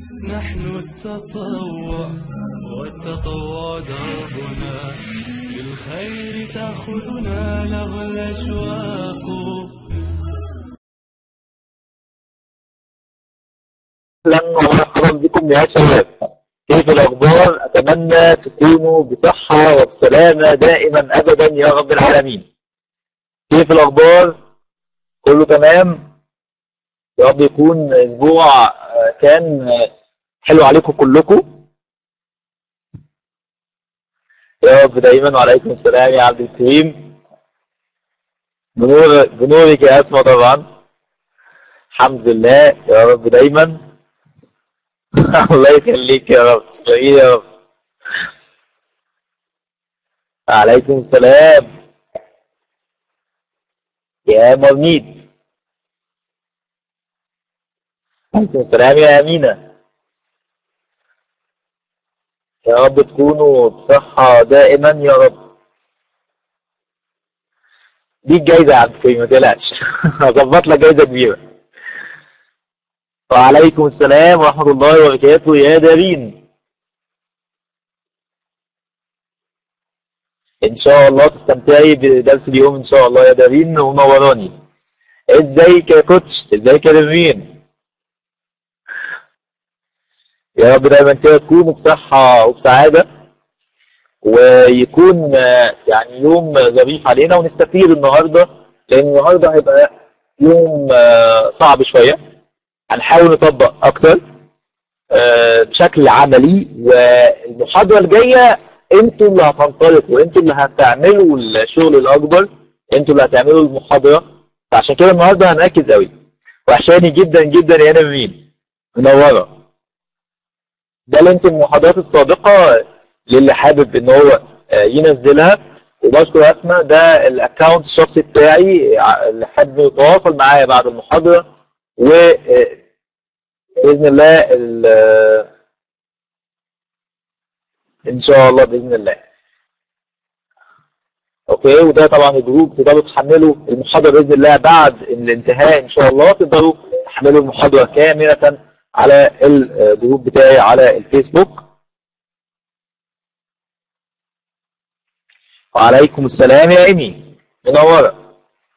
نحن التطوع والتطوع دربنا للخير تأخذنا لغى الأشواق اهلا ومرحبا بكم يا شباب كيف الاخبار اتمنى تكونوا بصحه وبسلامه دائما ابدا يا رب العالمين كيف الاخبار كله تمام يا رب يكون اسبوع آه، كان آه، حلو عليكم كلكم يا رب دايما وعليكم السلام يا عبد الكريم بنور بنورك يا اسماء طبعا الحمد لله يا رب دايما الله يخليك يا رب تسلمي يا رب عليكم السلام يا مرميد عليكم السلام يا أمينة يا رب تكونوا بصحة دائما يا رب دي الجايزة يا عبد الكريم ما تقلقش هظبط لك جايزة كبيرة وعليكم السلام ورحمة الله وبركاته يا دارين إن شاء الله تستمتعي بدرس اليوم إن شاء الله يا دارين ومنوراني ازيك يا كوتش ازيك يا نرمين يا رب دايما كده تكونوا بصحة وبسعادة ويكون آه، يعني يوم ظريف علينا ونستفيد النهارده لأن النهارده هيبقى يوم آه، صعب شوية هنحاول نطبق اكتر آه، بشكل عملي والمحاضره الجايه انتوا اللي هتنطلقوا انتوا اللي هتعملوا الشغل الاكبر انتوا اللي هتعملوا المحاضره فعشان كده النهارده هنركز قوي وحشاني جدا جدا يا نرمين منوره ده لينك المحاضرات السابقه للي حابب ان هو آه، ينزلها وبشكر اسماء ده الاكونت الشخصي بتاعي ع- اللي حابب يتواصل معايا بعد المحاضره و آه، باذن الله ال- ان شاء الله باذن الله اوكي وده طبعا الجروب تقدروا تحملوا المحاضره باذن الله بعد الانتهاء ان شاء الله تقدروا تحملوا المحاضره كامله على الجروب بتاعي على الفيسبوك وعليكم السلام يا ايمي منوره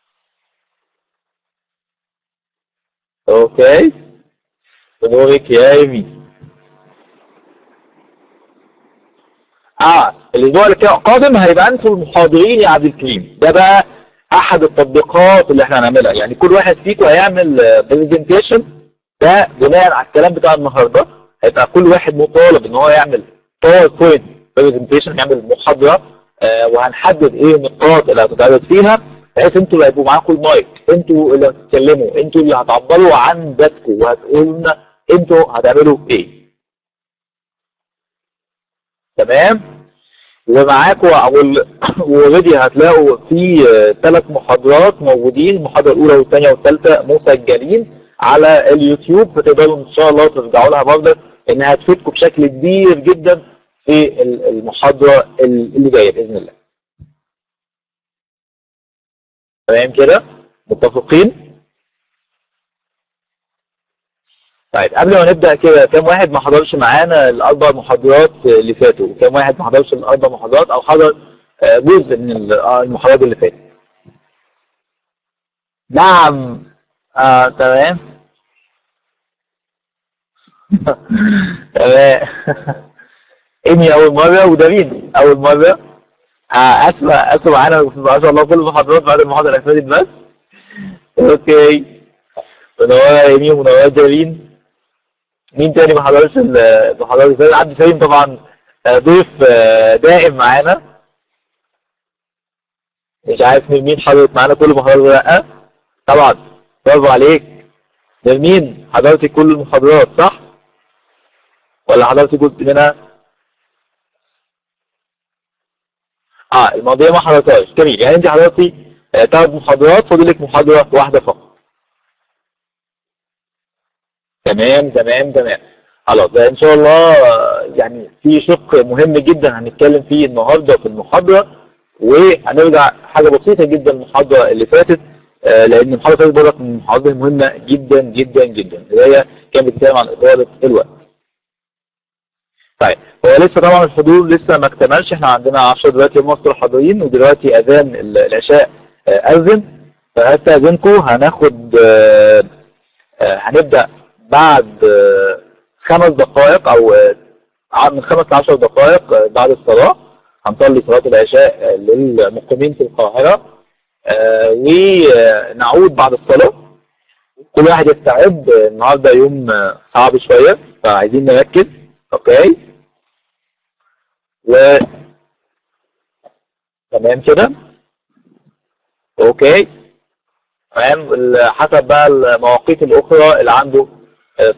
اوكي بنورك يا ايمي اه الاسبوع القادم هيبقى انتوا المحاضرين يا عبد الكريم ده بقى احد التطبيقات اللي احنا هنعملها يعني كل واحد فيكم هيعمل برزنتيشن ده بناء على الكلام بتاع النهارده هيبقى كل واحد مطالب ان هو يعمل باوربوينت برزنتيشن يعمل محاضره آه وهنحدد ايه النقاط اللي هتتعرض فيها بحيث انتوا اللي هيبقوا معاكم المايك انتوا اللي هتتكلموا انتوا اللي هتعبروا عن ذاتكم وهتقولوا لنا انتوا هتعملوا ايه تمام ومعاكم اوريدي هتلاقوا في ثلاث محاضرات موجودين المحاضره الاولى والثانيه والثالثه مسجلين على اليوتيوب فتقدروا ان شاء الله ترجعوا لها برضه انها هتفيدكم بشكل كبير جدا في المحاضره اللي جايه باذن الله. تمام كده؟ متفقين؟ طيب قبل ما نبدا كده كم واحد ما حضرش معانا الاربع محاضرات اللي فاتوا وكم واحد ما حضرش الاربع محاضرات او حضر آه، جزء من المحاضرات اللي فاتت نعم اه تمام تمام اني اول مره ودارين اول مره آه اسمع اسمع معانا ما شاء الله كل المحاضرات بعد المحاضره اللي فاتت بس اوكي منوره ايمي ومنوره دارين مين تاني ما حضرش المحاضرات اللي فاتت عبد الكريم طبعا آه، ضيف آه، دائم معانا مش عارف مين مين حضرت معانا كل المحاضرات ولا لا طبعا برافو عليك نرمين حضرتي كل المحاضرات صح ولا حضرتي جزء منها اه المواضيع ما حضرتهاش جميل يعني انت حضرتي آه، ثلاث محاضرات فاضل لك محاضره واحده فقط تمام تمام تمام خلاص ده ان شاء الله آه، يعني في شق مهم جدا هنتكلم فيه النهارده في المحاضره وهنرجع حاجه بسيطه جدا المحاضره اللي فاتت آه، لان المحاضره اللي فاتت برضه من المحاضرات المهمه جدا جدا جدا اللي هي كانت بتتكلم عن اداره الوقت طيب هو لسه طبعا الحضور لسه ما اكتملش احنا عندنا 10 دلوقتي في مصر حاضرين ودلوقتي اذان ال- العشاء آه، اذن فهستاذنكم هناخد آه، آه، هنبدا بعد آه، خمس دقائق او آه، ع- من خمس ل 10 دقائق آه، بعد الصلاه هنصلي صلاه العشاء آه، للمقيمين في القاهره آه، ونعود بعد الصلاه كل واحد يستعد آه، النهارده يوم آه، صعب شويه فعايزين نركز اوكي و تمام كده اوكي تمام ال- حسب بقى المواقيت الاخرى اللي عنده آه،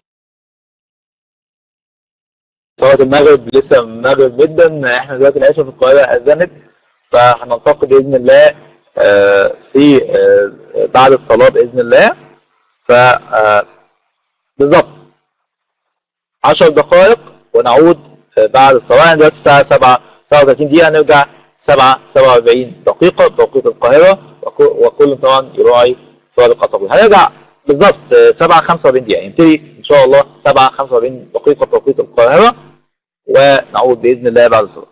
صلاة المغرب لسه المغرب جدا احنا دلوقتي العشاء في القاهرة أذنت فهنلتقي بإذن الله آه، في آه، بعد الصلاة بإذن الله ف آه، بالظبط 10 دقائق ونعود آه، بعد الصلاة يعني دلوقتي الساعة 7 37 دقيقة نرجع 7 47 دقيقة بتوقيت القاهرة وك- وكل طبعا يراعي فارق التوقيت هنرجع بالظبط آه، 7 45 دقيقة يبتدي إن شاء الله 7 45 دقيقة بتوقيت القاهرة ونعود بإذن الله بعد الصلاة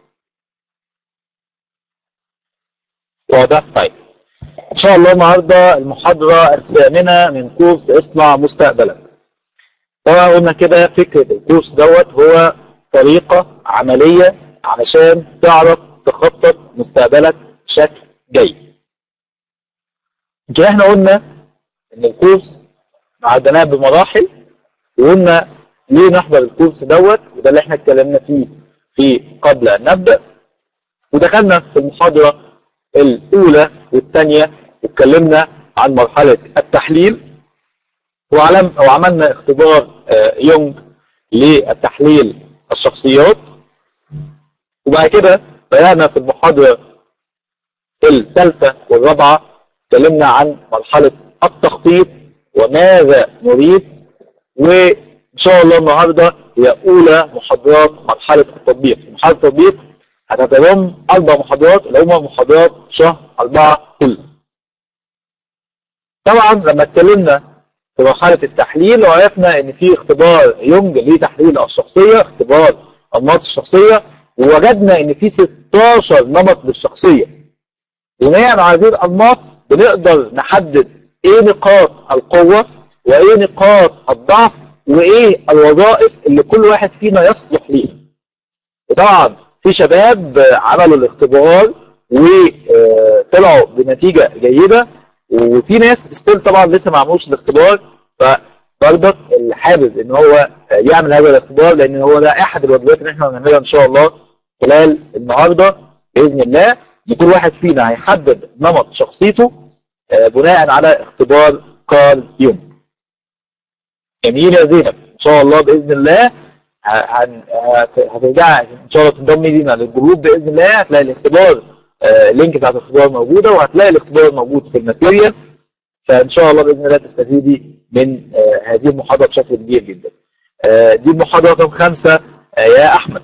واضح؟ طيب إن شاء الله النهاردة المحاضرة الثامنة من كورس اصنع مستقبلك طبعا قلنا كده فكرة الكورس دوت هو طريقة عملية علشان تعرف تخطط مستقبلك بشكل جيد. يمكن احنا قلنا ان الكورس عدناه بمراحل وقلنا ليه نحضر الكورس دوت وده اللي احنا اتكلمنا فيه في قبل ان نبدا ودخلنا في المحاضرة الأولى والثانية واتكلمنا عن مرحلة التحليل وعلم وعملنا اختبار آه، يونج للتحليل الشخصيات وبعد كده بدأنا في المحاضرة الثالثة والرابعة اتكلمنا عن مرحلة التخطيط وماذا نريد وإن شاء الله النهاردة هي أولى محاضرات مرحلة التطبيق مرحلة التطبيق هتتضم أربع محاضرات اللي هما محاضرات شهر أربعة كله طبعا لما اتكلمنا في مرحلة التحليل وعرفنا ان في اختبار يونج لتحليل الشخصية اختبار انماط الشخصية ووجدنا ان في 16 نمط للشخصية بناء على هذه الانماط بنقدر نحدد ايه نقاط القوة وايه نقاط الضعف وايه الوظائف اللي كل واحد فينا يصلح ليها وطبعا في شباب عملوا الاختبار وطلعوا بنتيجة جيدة وفي ناس ستيل طبعا لسه ما عملوش الاختبار فبرضك اللي حابب ان هو يعمل هذا الاختبار لان هو ده احد الواجبات اللي احنا هنعملها ان شاء الله خلال النهارده باذن الله ان كل واحد فينا هيحدد نمط شخصيته آه، بناء على اختبار كارل يونغ. جميل يا زينب ان شاء الله باذن الله ه- هن- هت- هترجع ان شاء الله تنضمي لينا للجروب باذن الله هتلاقي الاختبار آه، اللينك بتاعت الاختبار موجوده وهتلاقي الاختبار موجود في الماتيريال فان شاء الله باذن الله تستفيدي من آه، هذه المحاضره بشكل كبير جدا. آه، دي المحاضره رقم خمسه آه، يا احمد.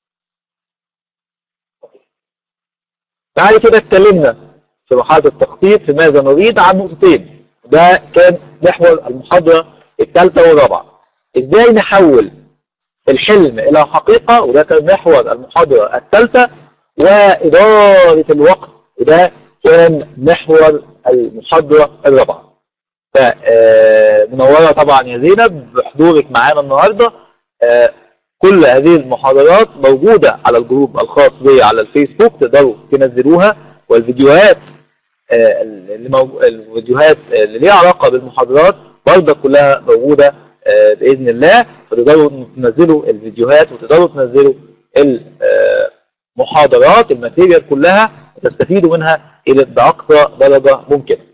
بعد كده اتكلمنا في مرحله التخطيط في ماذا نريد عن نقطتين. ده كان محور المحاضره الثالثه والرابعه. ازاي نحول الحلم الى حقيقه وده كان محور المحاضره الثالثه واداره الوقت وده كان محور المحاضره الرابعه. فمنوره طبعا يا زينب بحضورك معانا النهارده آه، كل هذه المحاضرات موجوده على الجروب الخاص بي على الفيسبوك تقدروا تنزلوها والفيديوهات آه، اللي موجو- الفيديوهات اللي ليها علاقه بالمحاضرات برضه كلها موجوده آه، باذن الله فتقدروا تنزلوا الفيديوهات وتقدروا تنزلوا المحاضرات الماتيريال كلها وتستفيدوا منها الى باقصى درجه ممكنه.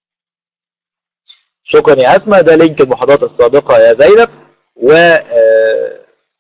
شكرا يا اسماء ده لينك المحاضرات السابقه يا زينب و آه،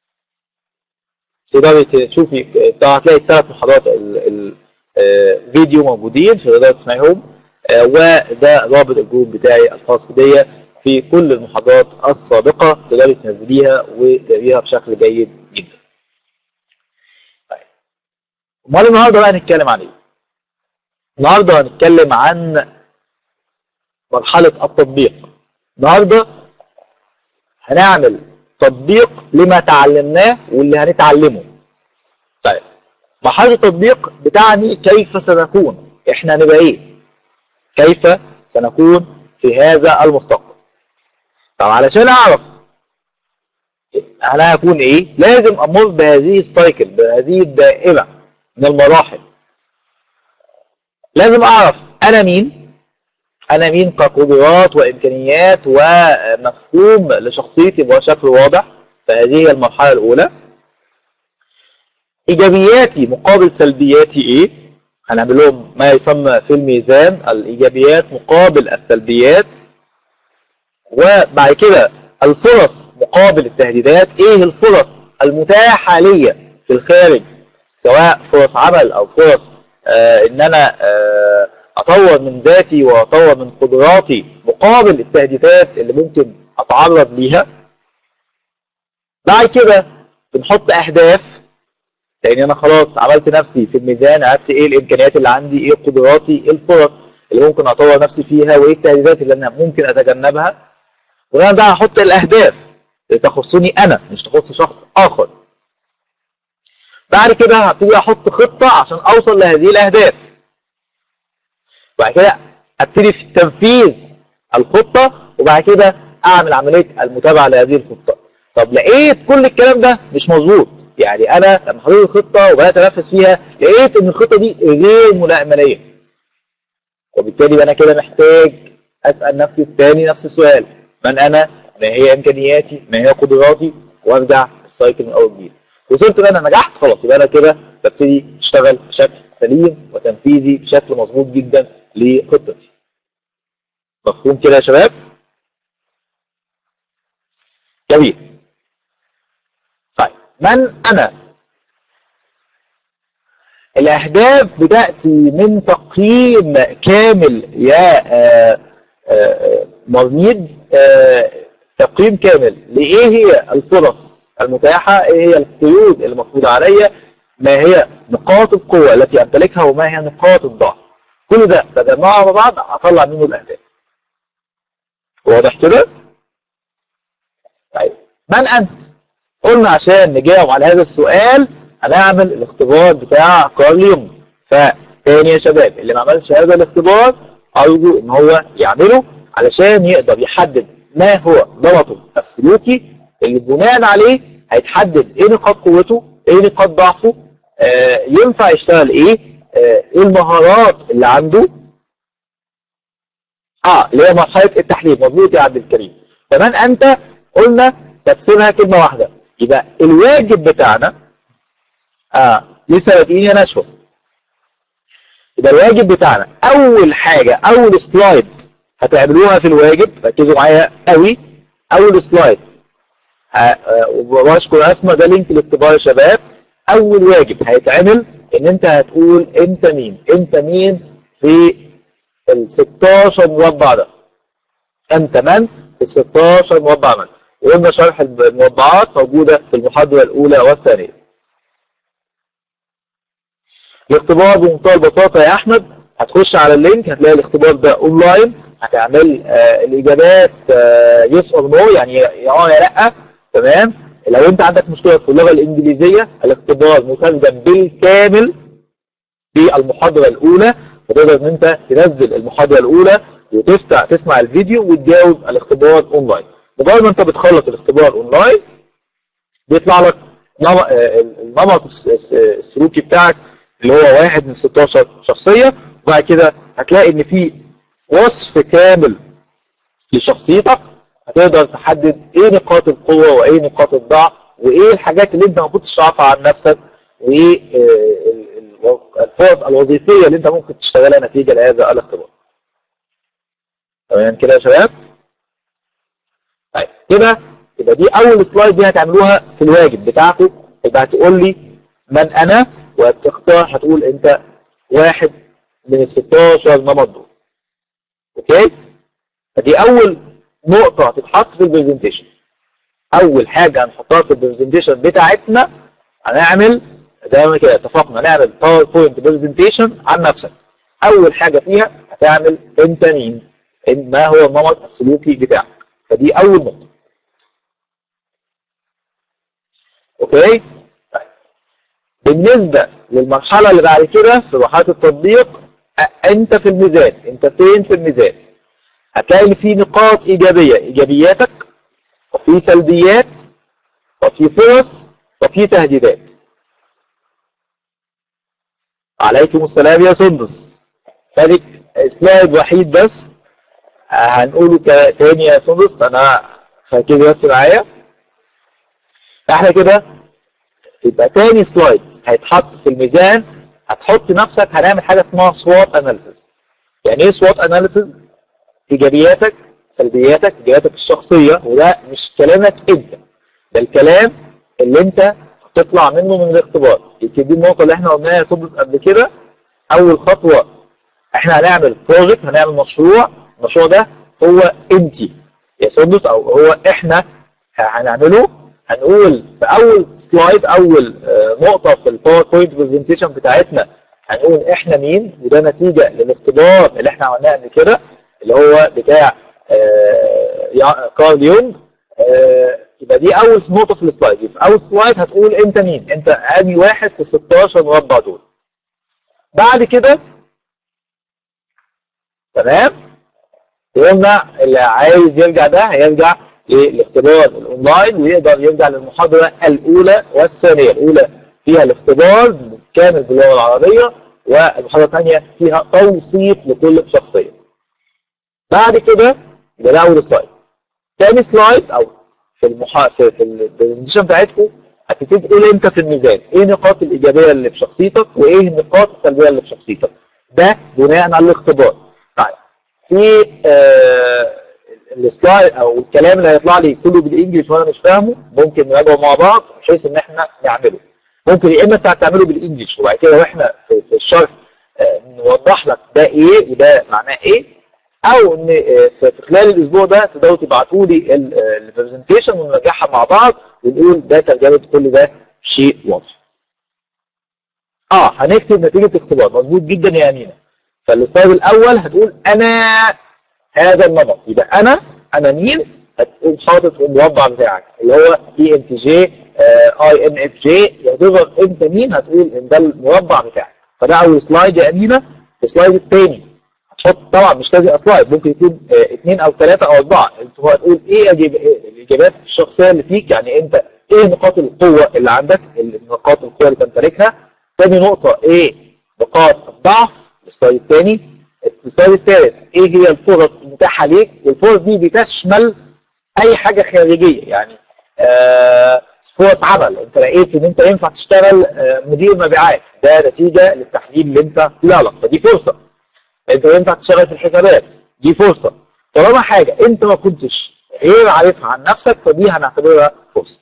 تقدري تشوفي طبعا هتلاقي الثلاث محاضرات ال- ال- آه، فيديو موجودين تقدري تسمعيهم آه، وده رابط الجروب بتاعي الخاص بيا في كل المحاضرات السابقه تقدري تنزليها وتقريها بشكل جيد جدا. طيب. امال النهارده بقى هنتكلم عن ايه؟ النهارده هنتكلم عن مرحله التطبيق. النهارده هنعمل تطبيق لما تعلمناه واللي هنتعلمه مرحله التطبيق بتعني كيف سنكون احنا نبقى ايه كيف سنكون في هذا المستقبل طب علشان اعرف انا هكون ايه لازم امر بهذه السايكل بهذه الدائره من المراحل لازم اعرف انا مين انا مين كقدرات وامكانيات ومفهوم لشخصيتي بشكل واضح فهذه هي المرحله الاولى ايجابياتي مقابل سلبياتي ايه هنعمل لهم ما يسمى في الميزان الايجابيات مقابل السلبيات وبعد كده الفرص مقابل التهديدات ايه الفرص المتاحه ليا في الخارج سواء فرص عمل او فرص آه ان انا آه اطور من ذاتي واطور من قدراتي مقابل التهديدات اللي ممكن اتعرض ليها بعد كده بنحط اهداف لان انا خلاص عملت نفسي في الميزان عرفت ايه الامكانيات اللي عندي ايه قدراتي ايه الفرص اللي ممكن اطور نفسي فيها وايه التهديدات اللي انا ممكن اتجنبها وانا ده هحط الاهداف اللي تخصني انا مش تخص شخص اخر بعد كده هبتدي احط خطه عشان اوصل لهذه الاهداف وبعد كده ابتدي في تنفيذ الخطه وبعد كده اعمل عمليه المتابعه لهذه الخطه طب لقيت كل الكلام ده مش مظبوط يعني انا لما حطيت الخطه وبدات انفذ فيها لقيت ان الخطه دي غير ملائمه ليا وبالتالي انا كده محتاج اسال نفسي الثاني نفس السؤال من انا ما هي امكانياتي ما هي قدراتي وارجع السايكل من اول جديد وصلت ان انا نجحت خلاص يبقى انا كده ببتدي اشتغل بشكل سليم وتنفيذي بشكل مظبوط جدا لخطتي مفهوم كده يا شباب جميل طيب من انا الاهداف بتاتي من تقييم كامل يا آآ آآ مرميد تقييم كامل لايه هي الفرص المتاحه ايه هي القيود المفروضه عليا ما هي نقاط القوه التي امتلكها وما هي نقاط الضعف كل ده بجمعه مع بعض اطلع منه الاهداف واضح كده طيب من انت قلنا عشان نجاوب على هذا السؤال هنعمل الاختبار بتاع كارليوم فتاني يا شباب اللي ما عملش هذا الاختبار ارجو ان هو يعمله علشان يقدر يحدد ما هو نمطه السلوكي اللي بناء عليه هيتحدد ايه نقاط قوته ايه نقاط ضعفه آه ينفع يشتغل ايه آه ايه المهارات اللي عنده اه اللي هي مرحله التحليل مظبوط يا عبد الكريم كمان انت قلنا تفسيرها كلمه واحده يبقى الواجب بتاعنا اه لسه بادئين يا نشوى يبقى الواجب بتاعنا اول حاجه اول سلايد هتعملوها في الواجب ركزوا معايا قوي اول سلايد وبشكر اسماء ده لينك الاختبار يا شباب اول واجب هيتعمل ان انت هتقول انت مين انت مين في ال 16 مربع ده انت من في ال 16 مربع من وقلنا شرح المربعات موجوده في المحاضره الاولى والثانيه الاختبار بمنتهى البساطه يا احمد هتخش على اللينك هتلاقي الاختبار ده اونلاين هتعمل آه الاجابات يس اور نو يعني يا اه يا لا تمام لو انت عندك مشكله في اللغه الانجليزيه الاختبار مترجم بالكامل بالمحاضره الاولى فتقدر ان انت تنزل المحاضره الاولى وتفتح تسمع الفيديو وتجاوب الاختبار اونلاين مجرد ما انت بتخلص الاختبار اونلاين بيطلع لك النمط السلوكي بتاعك اللي هو واحد من 16 شخصيه وبعد كده هتلاقي ان في وصف كامل لشخصيتك هتقدر تحدد ايه نقاط القوه وايه نقاط الضعف وايه الحاجات اللي انت ما كنتش تعرفها عن نفسك وايه الفرص الوظيفيه اللي انت ممكن تشتغلها نتيجه لهذا الاختبار. تمام كده يا شباب؟ طيب كده يبقى دي اول سلايد دي هتعملوها في الواجب بتاعكم يبقى هتقول لي من انا وهتختار هتقول انت واحد من ال 16 نمط دول. اوكي؟ فدي اول نقطة هتتحط في البرزنتيشن أول حاجة هنحطها في البرزنتيشن بتاعتنا هنعمل زي ما كده اتفقنا نعمل باوربوينت برزنتيشن عن نفسك أول حاجة فيها هتعمل أنت مين ما هو النمط السلوكي بتاعك فدي أول نقطة أوكي بالنسبه للمرحله اللي بعد كده في مرحله التطبيق أ- انت في الميزان انت فين في الميزان هتلاقي ان في نقاط ايجابيه ايجابياتك وفي سلبيات وفي فرص وفي تهديدات عليكم السلام يا سندس فادك سلايد وحيد بس آه، هنقوله ك- تاني يا سندس انا فاكر بس معايا احنا كده يبقى تاني سلايد هيتحط في الميزان هتحط نفسك هنعمل حاجه اسمها سوات اناليسيس يعني ايه سوات اناليسيس ايجابياتك سلبياتك ايجابياتك الشخصيه وده مش كلامك انت ده الكلام اللي انت هتطلع منه من الاختبار يمكن دي النقطه اللي احنا قلناها يا صدق قبل كده اول خطوه احنا هنعمل بروجكت هنعمل مشروع المشروع ده هو انت يا سندس او هو احنا هنعمله هنقول في اول سلايد اول آه، نقطه في الباوربوينت برزنتيشن بتاعتنا هنقول احنا مين وده نتيجه للاختبار اللي احنا عملناه قبل كده اللي هو بتاع آه، يا- كارل يونج آه، يبقى دي اول نقطه في السلايد يبقى اول سلايد هتقول انت مين انت انهي واحد في ال 16 مربع دول بعد كده تمام قلنا اللي عايز يرجع ده هيرجع للاختبار الاونلاين ويقدر يرجع للمحاضره الاولى والثانيه الاولى فيها الاختبار كامل باللغه العربيه والمحاضره الثانيه فيها توصيف لكل شخصيه بعد كده يبقى ده اول سلايد ثاني سلايد او في المحا... في, في البرزنتيشن بتاعتكم هتبتدي تقول انت في الميزان ايه النقاط الايجابيه اللي في شخصيتك وايه النقاط السلبيه اللي في شخصيتك ده بناء على الاختبار طيب في آه السلايد او الكلام اللي هيطلع لي كله بالانجلش وانا مش فاهمه ممكن نراجعه مع بعض بحيث ان احنا نعمله ممكن يا اما انت هتعمله بالانجلش وبعد كده واحنا في, في الشرح آه نوضح لك ده ايه وده معناه ايه او ان آه، في في خلال الاسبوع ده تقدروا تبعتوا لي البرزنتيشن ونراجعها مع بعض ونقول ده ترجمه كل ده شيء واضح. اه هنكتب نتيجه اختبار مظبوط جدا يا امينه. فالسلايد الاول هتقول انا هذا النمط يبقى انا انا مين هتقوم حاطط المربع بتاعك اللي هو دي ان تي جي اي ان اف جي يعتبر انت مين هتقول ان ده المربع بتاعك فده اول سلايد يا امينه السلايد الثاني هتحط طبعا مش لازم سلايد ممكن يكون آه، اثنين او ثلاثه او اربعه انت هو هتقول ايه أجيب إيه الاجابات الشخصيه اللي فيك يعني انت ايه نقاط القوه اللي عندك نقاط القوه اللي تمتلكها ثاني نقطه ايه نقاط الضعف السلايد الثاني السلايد الثالث ايه هي الفرص المتاحه ليك والفرص دي بتشمل اي حاجه خارجيه يعني آه فرص عمل انت لقيت ان انت ينفع تشتغل آه مدير مبيعات ده نتيجه للتحليل اللي انت طلع لك فدي فرصه انت ينفع تشتغل في الحسابات دي فرصه طالما حاجه انت ما كنتش غير عارفها عن نفسك فدي هنعتبرها فرصه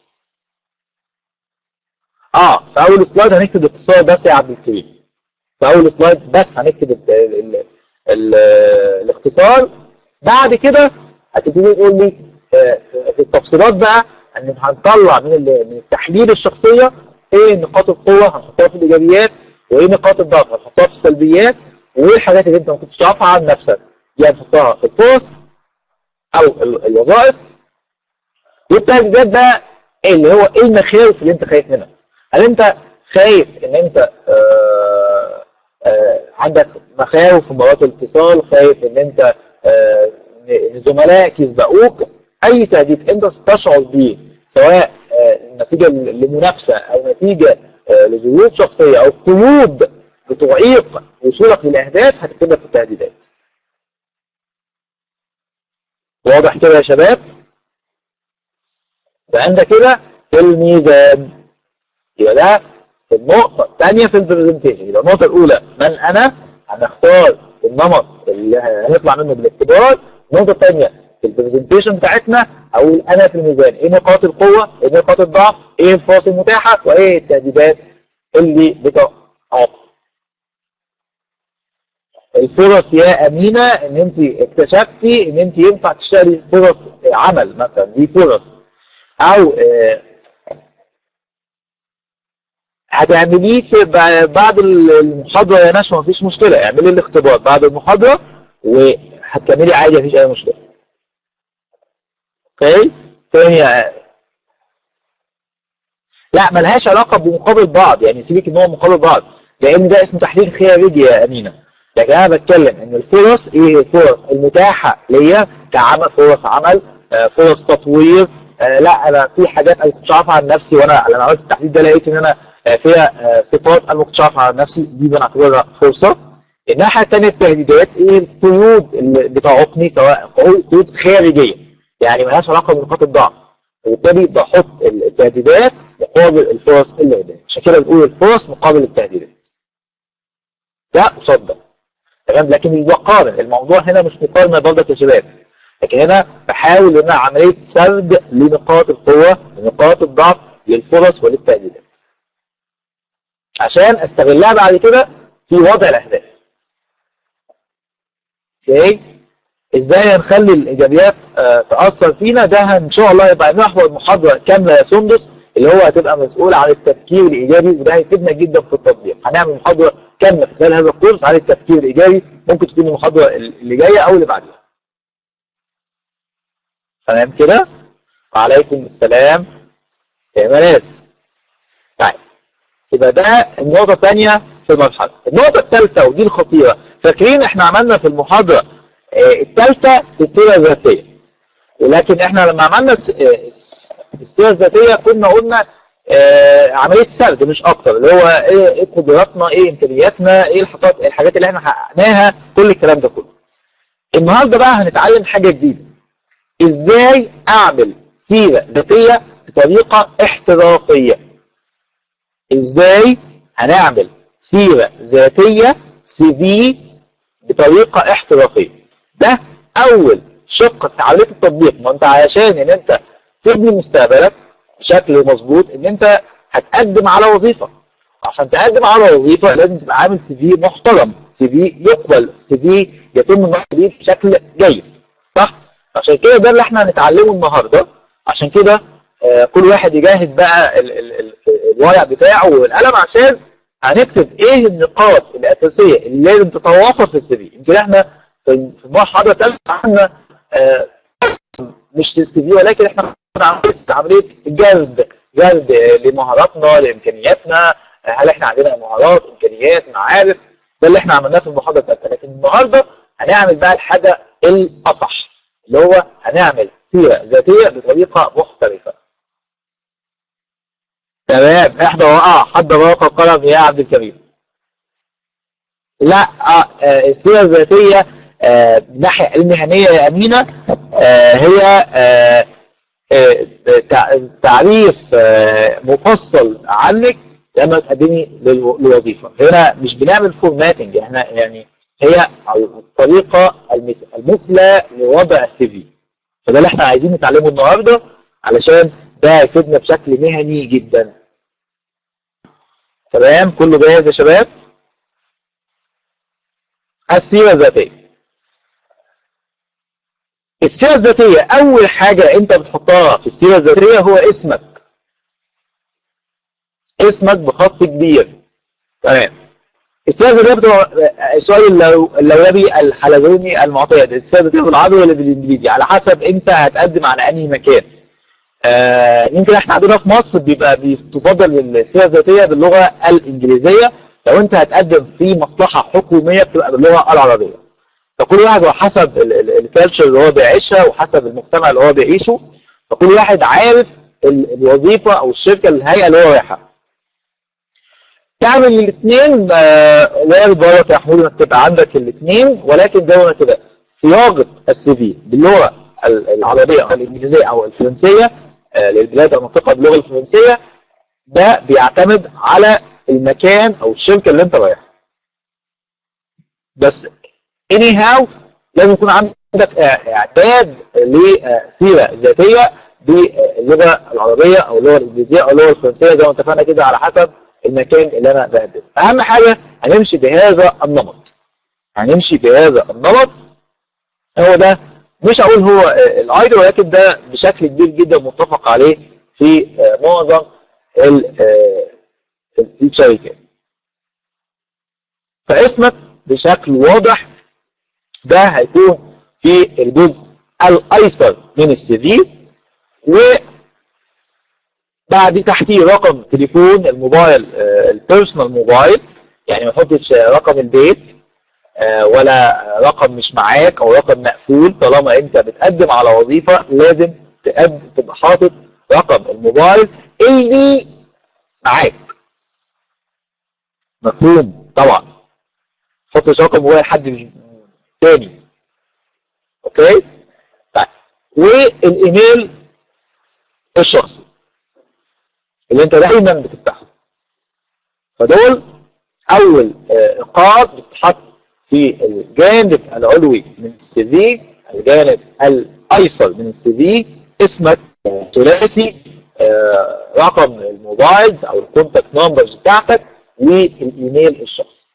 اه في اول سلايد هنكتب الاختصار بس يا عبد الكريم في اول سلايد بس هنكتب ال ال ال الاختصار بعد كده هتبتدي تقول لي آه، في التفصيلات بقى ان هنطلع من ال- من التحليل الشخصيه ايه نقاط القوه هنحطها في الايجابيات وايه نقاط الضعف هنحطها في السلبيات وايه الحاجات اللي انت ما كنتش تعرفها عن نفسك دي هنحطها في الفرص او ال- الوظائف والتهديدات بقى اللي هو ايه المخاوف اللي انت خايف منها هل انت خايف ان انت آه آه عندك مخاوف في مباراه الاتصال خايف ان انت آه ان زملائك يسبقوك اي تهديد انت تشعر بيه سواء آه نتيجه لمنافسه او نتيجه آه لظروف شخصيه او قيود بتعيق وصولك للاهداف هتكتبها في التهديدات واضح كده يا شباب فانت كده في الميزان يبقى ده في النقطة الثانية في البرزنتيشن يبقى النقطة الأولى من أنا هنختار النمط اللي هنطلع منه بالاختبار النقطة الثانية في البرزنتيشن بتاعتنا أقول أنا في الميزان إيه نقاط القوة إيه نقاط الضعف إيه الفرص المتاحة وإيه التهديدات اللي بتعاقب الفرص يا أمينة إن أنت اكتشفتي إن أنت ينفع تشتغلي فرص عمل مثلا دي فرص أو آه هتعمليه في بعد المحاضرة يا نشوى مفيش مشكلة اعملي الاختبار بعد المحاضرة وهتكملي عادي مفيش أي مشكلة اوكي تاني لا ملهاش علاقه بمقابل بعض يعني سيبك ان هو مقابل بعض لان ده اسمه تحليل خارجي يا امينه لكن انا بتكلم ان الفرص ايه الفرص المتاحه ليا كعمل فرص عمل آه، فرص تطوير آه، لا انا في حاجات انا كنتش عارفها عن نفسي وانا لما عملت التحليل ده لقيت ان انا آه، فيها آه، صفات انا ما كنتش عارفها عن نفسي دي بنعتبرها فرصه الناحيه الثانيه التهديدات ايه القيود اللي بتعوقني سواء قيود قيود خارجيه يعني ملهاش علاقه بنقاط الضعف وبالتالي بحط التهديدات مقابل الفرص اللي قدامي عشان كده بنقول الفرص مقابل التهديدات ده قصاد ده تمام لكن مش بقارن الموضوع هنا مش مقارنه برضك يا شباب لكن هنا بحاول ان انا عمليه سرد لنقاط القوه لنقاط الضعف للفرص وللتهديدات عشان استغلها بعد كده في وضع الاهداف اوكي ازاي هنخلي الايجابيات آه، تاثر فينا ده ان شاء الله يبقى محور محاضره كامله يا سندس اللي هو هتبقى مسؤول عن التفكير الايجابي وده هيفيدنا جدا في التطبيق هنعمل محاضره كامله في خلال هذا الكورس عن التفكير الايجابي ممكن تكون المحاضره اللي جايه او اللي بعدها تمام كده وعليكم السلام يا مناس طيب يبقى ده النقطة الثانية في المرحلة النقطة الثالثة ودي الخطيرة فاكرين احنا عملنا في المحاضرة آه، الثالثة في السيرة الذاتية ولكن احنا لما عملنا الس- آه، السيرة الذاتية كنا قلنا آه، عملية سرد مش اكتر اللي هو ايه إيه قدراتنا ايه امكانياتنا ايه الحاجات الحاجات اللي احنا حققناها كل الكلام ده كله النهارده بقى هنتعلم حاجة جديدة ازاي اعمل سيرة ذاتية بطريقة احترافية ازاي هنعمل سيرة ذاتية سي في بطريقة احترافية ده اول شق في عملية التطبيق ما انت علشان ان انت تبني مستقبلك بشكل مظبوط ان انت هتقدم على وظيفة عشان تقدم على وظيفة لازم تبقى عامل سي في محترم سي في يقبل سي في يتم النظر فيه بشكل جيد صح عشان كده ده اللي احنا هنتعلمه النهارده عشان كده آه، كل واحد يجهز بقى ال- ال- ال- الورق بتاعه والقلم عشان هنكتب ايه النقاط الاساسيه اللي لازم تتوافر في السي في يمكن احنا في في المحاضره الثالثه عملنا آه، مش السي في ولكن احنا عمليه عمليه جلد جلد آه، لمهاراتنا لامكانياتنا آه، هل احنا عندنا مهارات امكانيات معارف ده اللي احنا عملناه في المحاضره الثالثه لكن النهارده هنعمل بقى الحاجه الاصح اللي هو هنعمل سيره ذاتيه بطريقه مختلفه تمام احنا وقع حد وقع القلم يا عبد الكريم لا آه آه، السيره الذاتيه آه، من الناحيه المهنيه يا امينه آه، هي آه، آه، تع- تعريف آه، مفصل عنك لما تقدمي للو- للوظيفه هنا مش بنعمل فورماتنج احنا يعني هي الطريقه المث- المثلى لوضع السي في فده اللي احنا عايزين نتعلمه النهارده علشان ده يفيدنا بشكل مهني جدا تمام كله جاهز يا شباب السيرة الذاتية السيرة الذاتية أول حاجة أنت بتحطها في السيرة الذاتية هو اسمك اسمك بخط كبير تمام السيرة الذاتية بتبقى السؤال اللو- اللولبي الحلزوني المعتاد السيرة الذاتية بالعربي ولا بالإنجليزي على حسب أنت هتقدم على أنهي مكان آه، يمكن احنا عندنا في مصر بيبقى بتفضل السيره الذاتيه باللغه الانجليزيه لو انت هتقدم في مصلحه حكوميه بتبقى باللغه العربيه فكل واحد وحسب الكالتشر اللي هو بيعيشها وحسب المجتمع اللي هو بيعيشه فكل واحد عارف ال- الوظيفه او الشركه الهيئه اللي هو رايحها تعمل الاثنين وارد برضه يا محمود انك تبقى عندك الاثنين ولكن زي ما قلنا كده صياغه السي في باللغه ال- العربيه او الانجليزيه او الفرنسيه آه، للبلاد المنطقه باللغه الفرنسيه ده بيعتمد على المكان او الشركه اللي انت رايحها بس اني هاو لازم يكون عندك آه، اعداد لسيره ذاتيه باللغه العربيه او اللغه الانجليزيه او اللغه الفرنسيه زي ما اتفقنا كده على حسب المكان اللي انا بقدم اهم حاجه هنمشي بهذا النمط هنمشي بهذا النمط هو ده مش هقول هو آه، الايدل ولكن ده بشكل كبير جدا متفق عليه في آه، معظم ال- آه، الشركات فاسمك بشكل واضح ده هيكون في الجزء الايسر من السي في و بعد تحتيه رقم تليفون الموبايل البيرسونال موبايل يعني ما تحطش رقم البيت آه، ولا رقم مش معاك او رقم مقفول طالما انت بتقدم على وظيفه لازم تقدم تبقى حاطط رقم الموبايل اللي معاك مفهوم طبعا حطش رقم موبايل حد تاني اوكي طيب والايميل الشخصي اللي انت دايما بتفتحه فدول اول آه، نقاط بتتحط في الجانب العلوي من السي في الجانب الايسر من السي في اسمك ثلاثي آه، رقم الموبايلز او الكونتاكت نمبرز بتاعتك والايميل الشخصي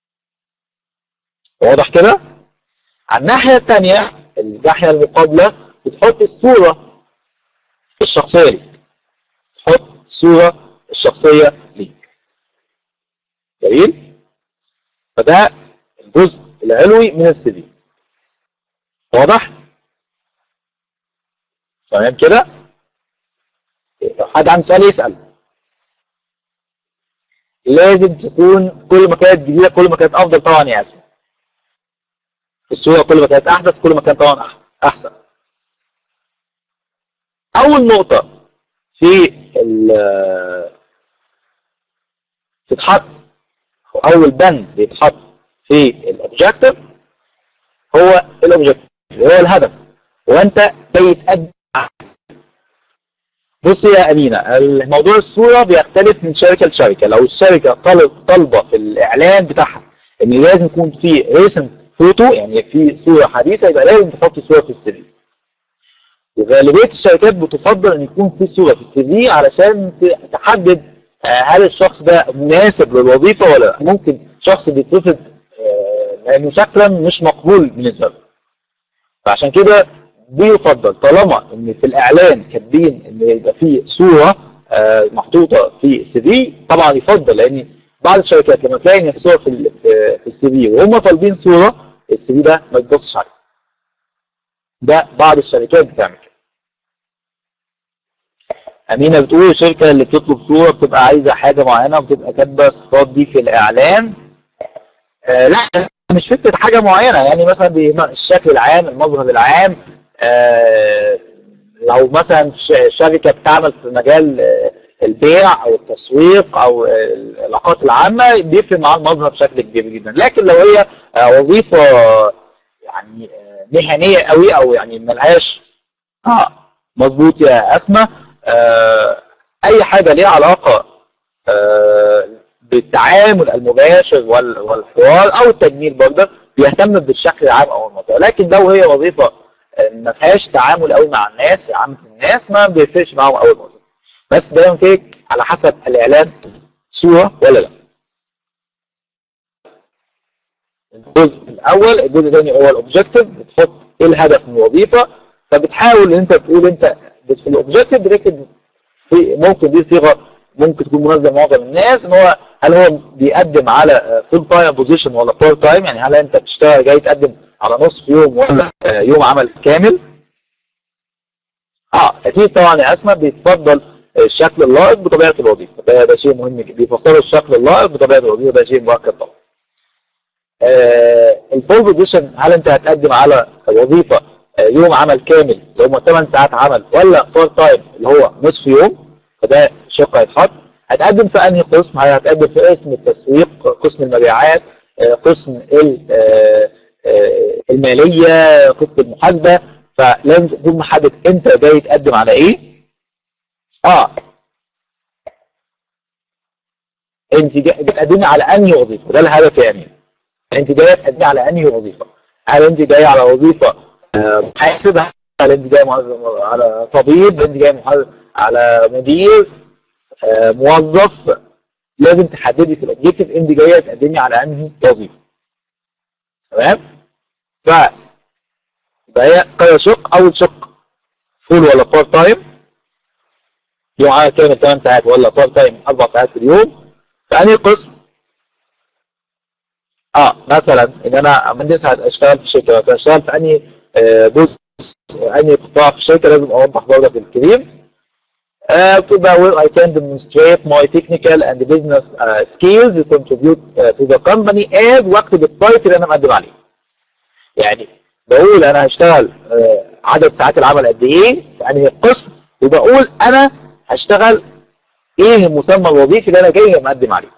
واضح كده على الناحيه الثانيه الناحيه المقابله بتحط الصوره الشخصيه ليك تحط الصوره الشخصيه ليك جميل فده الجزء العلوي من السي في واضح تمام كده لو حد عنده سؤال يسال لازم تكون كل ما كانت جديده كل ما كانت افضل طبعا يا اسف الصوره كل ما كانت احدث كل ما كان طبعا أح- احسن اول نقطه في ال تتحط أو اول بند بيتحط في الاوبجكتيف هو الاوبجكتيف هو الهدف وانت جاي تقدم بص يا امينه الموضوع الصوره بيختلف من شركه لشركه لو الشركه طلب طالبه في الاعلان بتاعها ان لازم يكون في ريسنت فوتو يعني في صوره حديثه يبقى لازم تحط صوره في السي في وغالبيه الشركات بتفضل ان يكون في صوره في السي في علشان ت- تحدد آه، هل الشخص ده مناسب للوظيفه ولا لا ممكن شخص بيترفض آه، لانه شكلا مش مقبول بالنسبه له فعشان كده بيفضل طالما ان في الاعلان كاتبين ان يبقى في صوره آه، محطوطه في السي في طبعا يفضل لان بعض الشركات لما تلاقي ان في صور في ال- في- في السي في وهم طالبين صوره السي في ده ما يتبصش عليه ده بعض الشركات بتعمل كده أمينة بتقول الشركة اللي بتطلب صورة بتبقى عايزة حاجة معينة وبتبقى كاتبة الصفات دي في الإعلان آه لا مش فكرة حاجة معينة يعني مثلا دي الشكل العام المظهر العام آه لو مثلا ش- شركة بتعمل في مجال آه، البيع أو التسويق أو آه، العلاقات العامة بيفرق معاه المظهر بشكل كبير جدا لكن لو هي آه، وظيفة يعني آه، مهنية قوي أو يعني ملهاش اه مظبوط يا اسماء آه اي حاجه ليها علاقه آه بالتعامل المباشر وال- والحوار او التجميل برضه بيهتم بالشكل العام او المظهر لكن لو هي وظيفه آه، ما فيهاش تعامل قوي مع الناس عامه الناس ما بيفرقش معاهم قوي الموضوع بس دايما كده على حسب الاعلان صوره ولا لا الجزء الاول الجزء الثاني هو الاوبجكتيف بتحط ايه الهدف من الوظيفه فبتحاول ان انت تقول انت في الاوبجكتيف بتكتب في ممكن دي صيغه ممكن تكون مناسبه لمعظم الناس ان هو هل هو بيقدم على فول تايم بوزيشن ولا بارت تايم يعني هل انت بتشتغل جاي تقدم على نصف يوم ولا آه، يوم عمل كامل اه اكيد طبعا يا اسماء بيتفضل الشكل اللائق بطبيعه الوظيفه ده ده شيء مهم جدا بيفصلوا الشكل اللائق بطبيعه الوظيفه ده شيء مؤكد طبعا آه الفول بوزيشن هل انت هتقدم على وظيفه آه، يوم عمل كامل اللي هم 8 ساعات عمل ولا بارت تايم اللي هو نصف يوم فده شق هيتحط هتقدم في انهي قسم هل هتقدم في قسم التسويق قسم المبيعات آه، قسم ال- آه، آه، الماليه قسم المحاسبه فلازم تكون محدد انت جاي تقدم على ايه اه انت جاي تقدمي على انهي وظيفه ده الهدف يا امين انت جايه تقدمي على انهي وظيفه هل انت جايه على وظيفه آه، محاسب هل انت جايه مع- على طبيب انت جايه مع- على مدير آه، موظف لازم تحددي في الاوبجيكتيف انت جايه تقدمي على انهي وظيفه تمام ف يبقى هي كذا شق اول شق فول ولا بارت تايم يوم عمل كامل 8 ساعات ولا بارت تايم 4 ساعات في اليوم فانهي قسم اه مثلا ان انا مهندس هشتغل في شركه مثلا اشتغل في انهي آه، جزء انهي قطاع في الشركه لازم اوضح برضه في الكريم uh, بتبقى where I can demonstrate my technical and business uh, skills contribute uh, to the company as واكتب التايتل اللي انا مقدم عليه. يعني بقول انا هشتغل uh, عدد ساعات العمل قد ايه في انهي قسم وبقول انا هشتغل ايه المسمى الوظيفي اللي انا جاي مقدم عليه.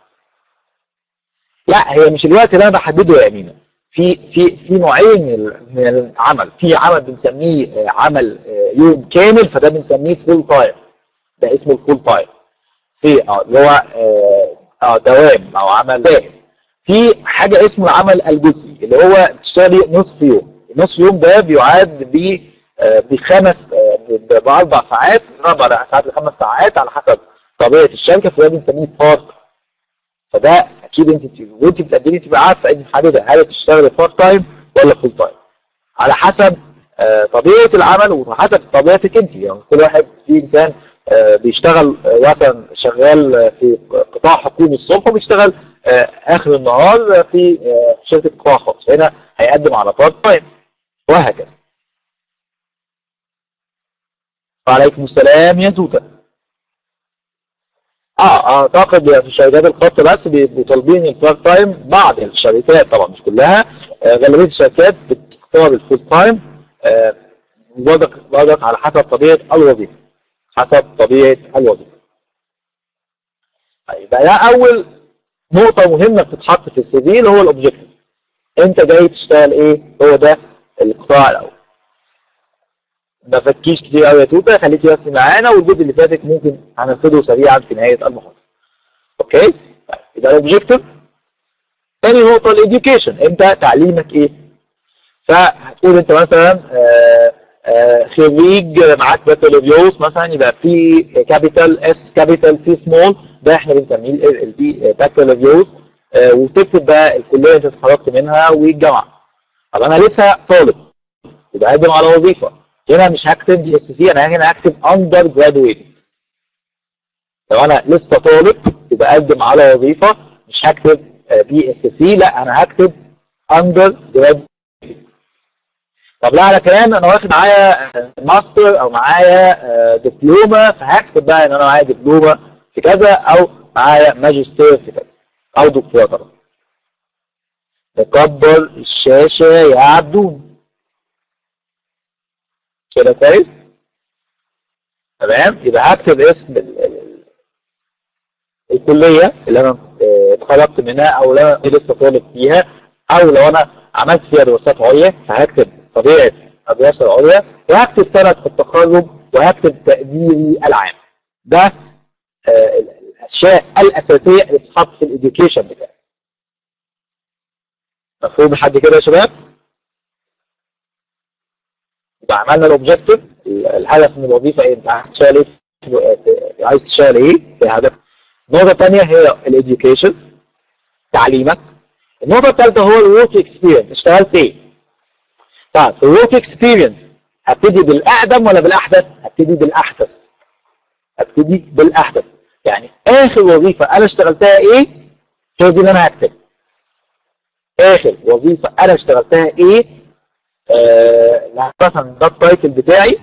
لا هي مش الوقت اللي انا بحدده يا امينه. في في في نوعين من العمل، في عمل بنسميه عمل يوم كامل فده بنسميه فول تايم. ده اسمه الفول تايم في اه اللي هو اه, آه دوام او عمل دائم في حاجه اسمه العمل الجزئي اللي هو بتشتغلي نصف يوم نصف يوم ده بيعاد ب آه بخمس آه باربع ساعات اربع ساعات لخمس ساعات على حسب طبيعه الشركه فده بنسميه بارت فده اكيد انت وانت بتقدمي تبقى عارفه انت محدده هل تشتغلي بارت تايم ولا فول تايم على حسب آه طبيعه العمل وحسب طبيعتك انت يعني كل واحد في انسان بيشتغل مثلا شغال في قطاع حكومي الصبح وبيشتغل اخر النهار في شركه قطاع خاص هنا هيقدم على بارت تايم وهكذا وعليكم السلام يا توته اه اعتقد في الشركات الخاصه بس بيبقوا طالبين البارت تايم بعض الشركات طبعا مش كلها غالبيه الشركات بتختار الفول تايم برضك برضك على حسب طبيعه الوظيفه حسب طبيعه الوظيفه. يبقى ده اول نقطه مهمه بتتحط في السي في اللي هو الاوبجيكتيف. انت جاي تشتغل ايه؟ هو ده القطاع الاول. ما فكيش كتير قوي يا توته خليكي بس معانا والجزء اللي فاتك ممكن هنفرده سريعا في نهايه المحاضره. اوكي؟ طيب يبقى الاوبجيكتيف. تاني نقطه الاديوكيشن انت تعليمك ايه؟ فهتقول انت مثلا آه آه خريج معاك بكالوريوس مثلا يبقى في كابيتال اس كابيتال سي سمول ده احنا بنسميه البي بكالوريوس آه وتكتب بقى الكليه اللي انت اتخرجت منها والجامعه. طب انا لسه طالب يبقى اقدم على وظيفه هنا مش هكتب دي اس سي انا هنا هكتب اندر جرادويتد. لو انا لسه طالب يبقى اقدم على وظيفه مش هكتب بي اس سي لا انا هكتب اندر جرادويتد. طب لا انا كمان انا واخد معايا ماستر او معايا دبلومه فهكتب بقى ان انا معايا دبلومه في كذا او معايا ماجستير في كذا او دكتوراه طبعا نكبر الشاشه يا عبدون كده كويس تمام يبقى هكتب اسم الكليه اللي انا اتخرجت منها او اللي انا لسه طالب فيها او لو انا عملت فيها دراسات عليا فهكتب طبيعه الدراسه العليا وهكتب سنه التخرج وهكتب تقديري العام ده آه الاشياء الاساسيه اللي بتتحط في الاديوكيشن بتاعي مفهوم لحد كده يا شباب يبقى عملنا الاوبجيكتيف الهدف من الوظيفه ايه انت عايز تشتغل ايه عايز تشتغل ايه في هدف النقطه الثانيه هي الاديوكيشن تعليمك النقطه الثالثه هو الورك اكسبيرينس اشتغلت ايه طيب في الورك اكسبيرينس هبتدي بالاقدم ولا بالاحدث هبتدي بالاحدث هبتدي بالاحدث يعني اخر وظيفه انا اشتغلتها ايه هي دي اللي انا هكتبها اخر وظيفه انا اشتغلتها ايه آه مثلا ده التايتل بتاعي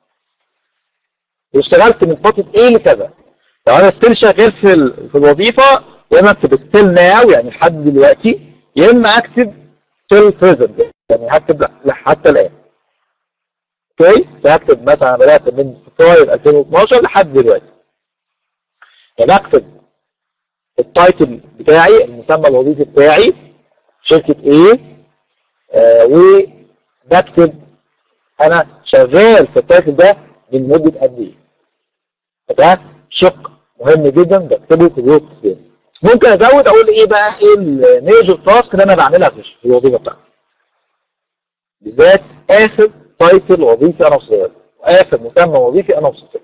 واشتغلت من فتره ايه لكذا لو انا ستيل شغال في ال... في الوظيفه يا اما اكتب ستيل ناو يعني لحد دلوقتي يا اما اكتب till present يعني هكتب حتى الان اوكي فهكتب مثلا بدات من فبراير 2012 لحد دلوقتي يعني اكتب التايتل بتاعي المسمى الوظيفي بتاعي شركه ايه آه وبكتب انا شغال في التايتل ده من مده قد ايه فده شق مهم جدا بكتبه في الورك اكسبيرينس ممكن ازود اقول ايه بقى ايه الميجر تاسك اللي انا بعملها في الوظيفه بتاعتي بالذات اخر تايتل وظيفي انا وصلت واخر مسمى وظيفي انا وصلت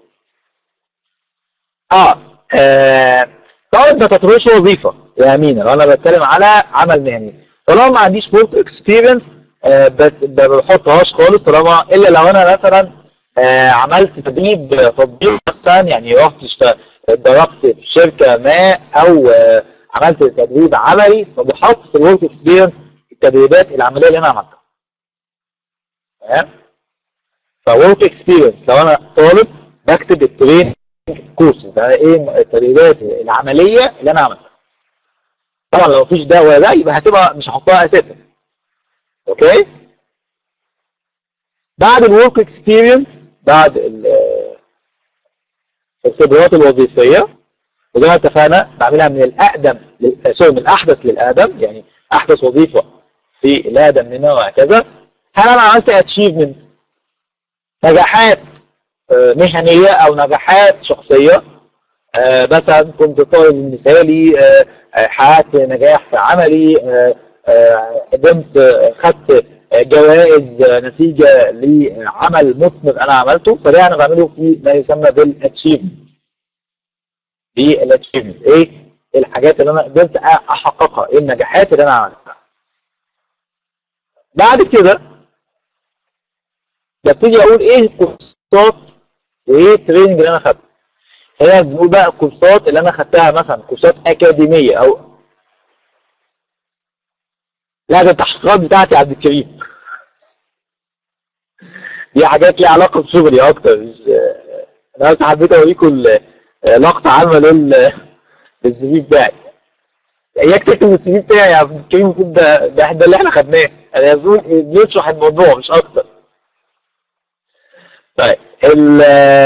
اه, آه. طبعا ما تعتبرش وظيفه يا امينه لو انا بتكلم على عمل مهني طالما ما عنديش ورك اكسبيرينس آه بس ما بحطهاش خالص طالما الا لو انا مثلا آه عملت تدريب تطبيق مثلا يعني رحت اتدربت في شركه ما او آه عملت تدريب عملي فبحط في الورك اكسبيرينس التدريبات العمليه اللي انا عملتها تمام فورك اكسبيرينس لو انا طالب بكتب الترين كورسز ده ايه التدريبات العمليه اللي انا عملتها طبعا لو مفيش ده ولا ده يبقى هتبقى مش هحطها اساسا اوكي بعد الورك اكسبيرينس بعد الخبرات الوظيفيه وزي ما اتفقنا بعملها من الاقدم سوري من الاحدث للاقدم يعني احدث وظيفه في الاقدم منها وهكذا هل انا عملت اتشيفمنت نجاحات مهنيه او نجاحات شخصيه مثلا كنت طالب مثالي حققت نجاح في عملي قدمت خدت جوائز نتيجه لعمل مثمر انا عملته فده انا بعمله في ما يسمى بالاتشيفمنت بالاتشيفمنت ايه الحاجات اللي انا قدرت احققها ايه النجاحات اللي انا عملتها بعد كده ببتدي اقول ايه الكورسات وايه التريننج اللي انا خدته هنا بنقول بقى الكورسات اللي انا خدتها مثلا كورسات اكاديميه او لا ده التحقيقات بتاعتي يا عبد الكريم دي حاجات ليها علاقه بشغلي اكتر مش انا بس حبيت اوريكم لقطه عامه لل للسي في بتاعي اياك تكتب السي في بتاعي يا عبد الكريم المفروض ده ده ده اللي احنا خدناه انا بقول بيشرح الموضوع مش اكتر طيب ال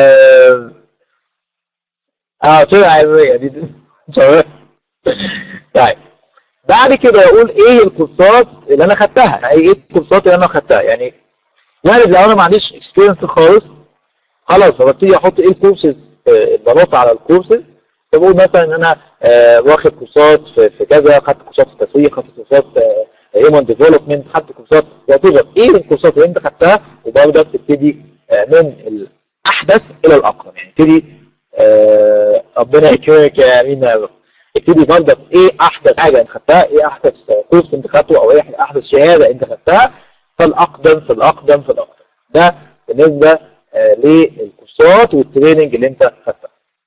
اه طلع علمية دي تمام طيب بعد كده اقول ايه الكورسات اللي انا خدتها يعني ايه الكورسات اللي انا خدتها يعني يعني لو انا ما عنديش اكسبيرينس خالص خلاص فببتدي احط ايه الكورسز بنط على الكورسز فبقول مثلا ان انا آه واخد كورسات في, في كذا خدت كورسات في التسويق خدت كورسات هيومن ديفلوبمنت خدت كورسات يعتبر ايه الكورسات اللي انت خدتها وبرضك تبتدي آه من الاحدث الى الاقدم يعني تبتدي آه ربنا يكرمك يا امين يا رب ابتدي برضك ايه احدث حاجه انت خدتها ايه احدث كورس انت خدته او ايه احدث شهاده انت خدتها فالاقدم في الاقدم في الاقدم ده بالنسبه آه للكورسات والتريننج اللي انت خدتها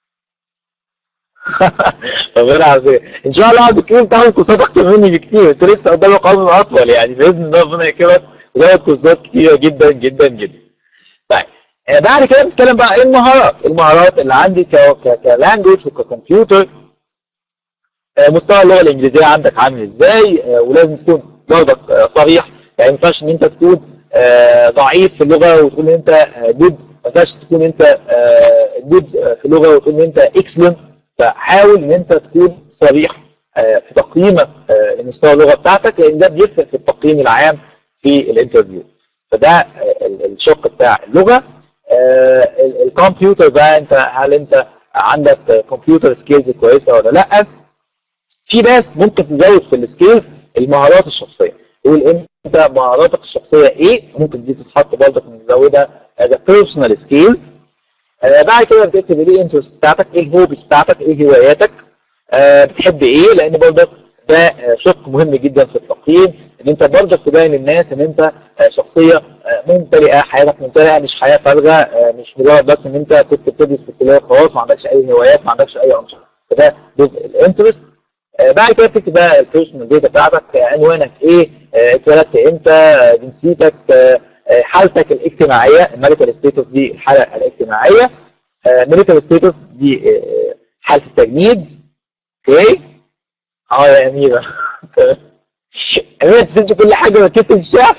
ربنا يعافيك ان شاء الله عبد الكريم تاخد كورسات اكتر مني بكتير انت لسه قدامك عمر اطول يعني باذن الله ربنا يكرمك وتاخد كورسات كتيره جدا جدا جدا طيب بعد كده بنتكلم بقى ايه المهارات المهارات اللي عندي كلانجوج وككمبيوتر مستوى اللغه الانجليزيه عندك عامل ازاي ولازم تكون برضك صريح يعني ما ينفعش ان انت تكون ضعيف في اللغه وتقول ان انت جود ما ينفعش تكون انت جود في اللغه وتقول ان انت اكسلنت فحاول ان انت تكون صريح في تقييمك لمستوى اللغه بتاعتك لان ده بيفرق في التقييم العام في الانترفيو فده الشق بتاع اللغه الكمبيوتر بقى انت هل انت عندك كمبيوتر سكيلز كويسه ولا لا في ناس ممكن تزود في السكيلز المهارات الشخصيه يقول انت مهاراتك الشخصيه ايه ممكن دي تتحط برضك نزودها از بيرسونال سكيلز بعد كده بتكتب ايه الانترست بتاعتك ايه الهوبس بتاعتك ايه هواياتك آه بتحب ايه لان برضك ده شق مهم جدا في التقييم ان انت برضك تبين للناس ان انت شخصيه ممتلئه حياتك ممتلئه مش حياه فارغه مش مجرد بس ان انت كنت بتدرس في الكليه خلاص ما عندكش اي هوايات ما عندكش اي انشطه فده جزء الانترست بعد كده بتكتب بقى البيرسونال ديتا بتاعتك عنوانك ايه اتولدت امتى جنسيتك حالتك الاجتماعيه الماريتال ستيتس دي الحاله الاجتماعيه ميريتال ستيتس دي حاله التجنيد اوكي اه يا اميره اميره تسيب كل حاجه وركزت في الشعر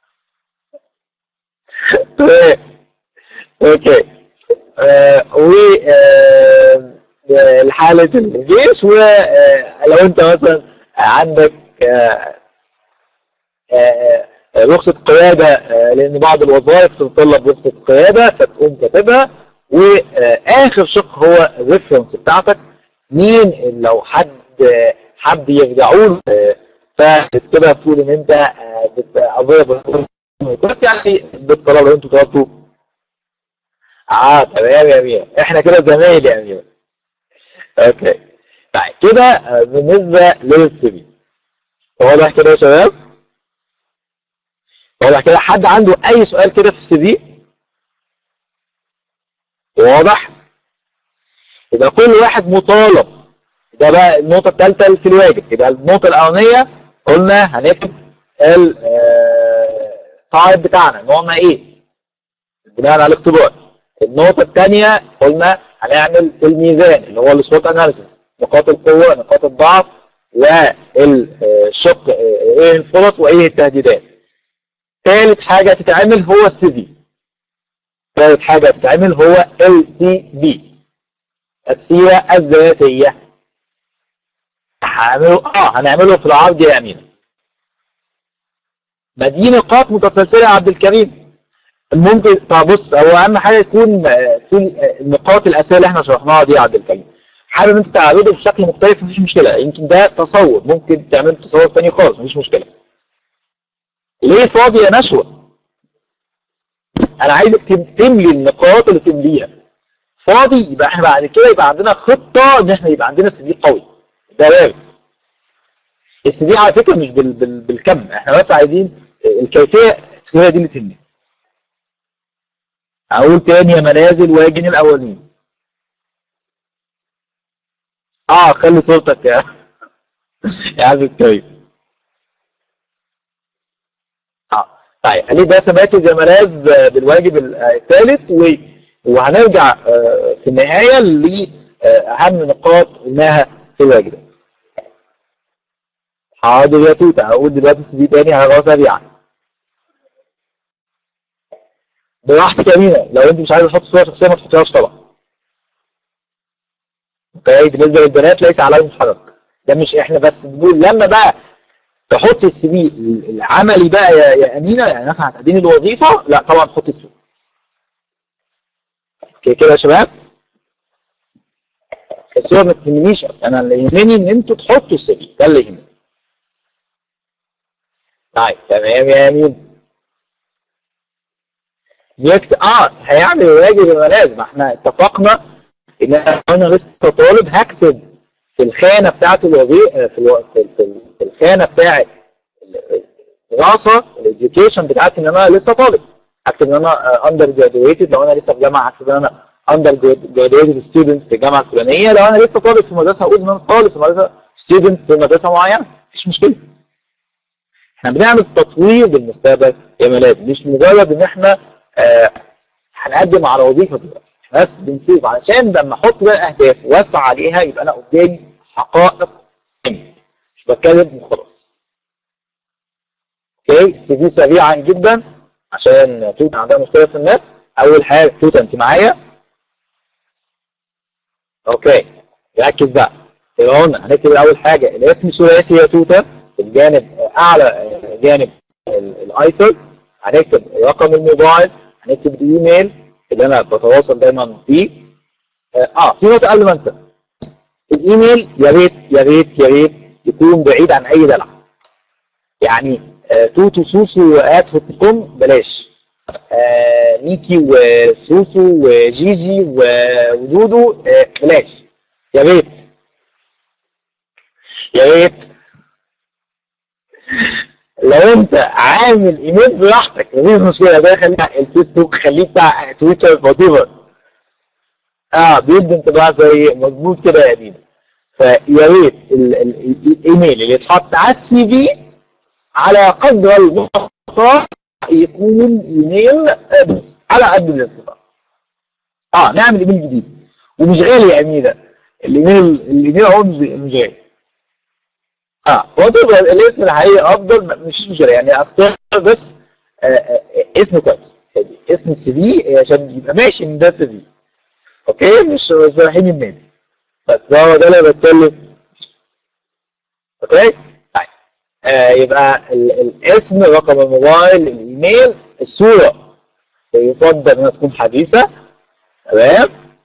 اوكي و حالة الجيش ولو انت مثلا عندك رخصة قيادة لأن بعض الوظائف تتطلب رخصة قيادة فتقوم كاتبها وآخر شق هو الريفرنس بتاعتك مين لو حد حب يرجعوا له فتكتبها تقول ان انت افيلبل بس يعني بالطلب لو انتوا طلبتوا اه تمام يا امير احنا كده زمايل يا امير اوكي طيب كده بالنسبه للسي في واضح كده يا شباب واضح كده حد عنده اي سؤال كده في السي في واضح يبقى كل واحد مطالب ده بقى النقطه الثالثه في الواجب يبقى النقطه الاولانيه قلنا هنكتب القائد بتاعنا نوعنا ايه بناء على الاختبار النقطه الثانيه قلنا هنعمل الميزان اللي هو السوت اناليسيس نقاط القوه نقاط الضعف والشق ايه الفرص وايه التهديدات ثالث حاجه تتعمل هو السي في ثالث حاجه تتعمل هو السي في السيره الذاتيه هنعمله اه هنعمله في العرض يا امينه ما دي نقاط متسلسله يا عبد الكريم ممكن طب بص هو اهم حاجه يكون في النقاط الاساسيه اللي احنا شرحناها دي يا عبد الكريم حابب انت تعرضه بشكل مختلف مفيش مشكله يمكن ده تصور ممكن تعمل تصور تاني خالص مفيش مشكله ليه فاضي يا نشوه انا عايزك تملي النقاط اللي تمليها فاضي يبقى احنا بعد كده يبقى عندنا خطه ان احنا يبقى عندنا سي في قوي ده وارد السي في على فكره مش بال بال بالكم احنا بس عايزين الكيفيه هي دي اللي تهمنا اقول تاني يا منازل واجن الاولين اه خلي صورتك يا يا عبد الكريم اه طيب خليه بس مركز يا ملاذ بالواجب الثالث وهنرجع في النهايه لاهم نقاط قلناها في الواجب حاضر يا توته هقول دلوقتي السي في تاني هقراه سريعا براحتك يا مينا لو انت مش عايز تحط صوره شخصيه ما تحطيهاش طبعا اوكي بالنسبه للبنات ليس عليهم حرج ده مش احنا بس بنقول لما بقى تحط السي في العملي بقى يا, يا امينه يعني مثلا هتقدمي الوظيفه لا طبعا حطي الصوره اوكي كده يا شباب الصوره ما تهمنيش انا اللي يهمني ان انتوا تحطوا السي في ده اللي يهمني طيب تمام يا امين يكت... اه هيعمل الواجب يبقى لازم احنا اتفقنا ان انا لسه طالب هكتب في الخانه بتاعت الوظيفه في, الو... في, في, في الخانه بتاعت الدراسه الاديوكيشن بتاعتي ان انا لسه طالب هكتب ان انا اندر جرادويتد لو انا لسه في جامعه هكتب ان انا اندر جرادويتد ستودنت في الجامعه الفلانيه لو انا لسه طالب في مدرسه هقول ان انا طالب في مدرسه ستودنت في مدرسه معينه مفيش مشكله احنا بنعمل تطوير للمستقبل يا ملاذ مش مجرد ان احنا آه هنقدم على وظيفه دلوقتي بس بنشوف علشان لما احط بقى اهداف واسعى عليها يبقى انا قدامي حقائق مش بتكلم وخلاص اوكي السي في سريعا جدا عشان توتا عندها مشكله في النت اول حاجه توتا انت معايا اوكي ركز بقى يبقى قلنا هنكتب اول حاجه الاسم ثلاثي يا توتا في الجانب اعلى جانب الايسر هنكتب رقم الموبايل هنكتب الايميل اللي انا بتواصل دايما بيه اه في نقطه قبل ما انسى الايميل يا ريت يا ريت يا ريت يكون بعيد عن اي دلع يعني آه توتو سوسو ات هوت كوم بلاش آه ميكي وسوسو وجيجي ودودو آه بلاش يا ريت يا ريت لو انت عامل ايميل براحتك مفيش مشكله ده خليه الفيسبوك خليه بتاع تويتر وات ايفر اه بيدي انطباع زي مظبوط كده يا دينا فيا ريت الايميل اللي يتحط على السي في على قدر المستطاع يكون ايميل بس على قد الاستطاعه اه نعمل ايميل جديد ومش غالي يا امينه الايميل الايميل هو مش غالي اه وتبقى الاسم الحقيقي افضل مفيش مشكله يعني اختار بس آه آه اسم كويس يعني اسم السي في عشان يبقى ماشي ان ده سي في اوكي مش مش رايحين النادي بس ده هو ده اللي بتكلم اوكي طيب آه يبقى ال الاسم رقم الموبايل الايميل الصوره يفضل انها تكون حديثه تمام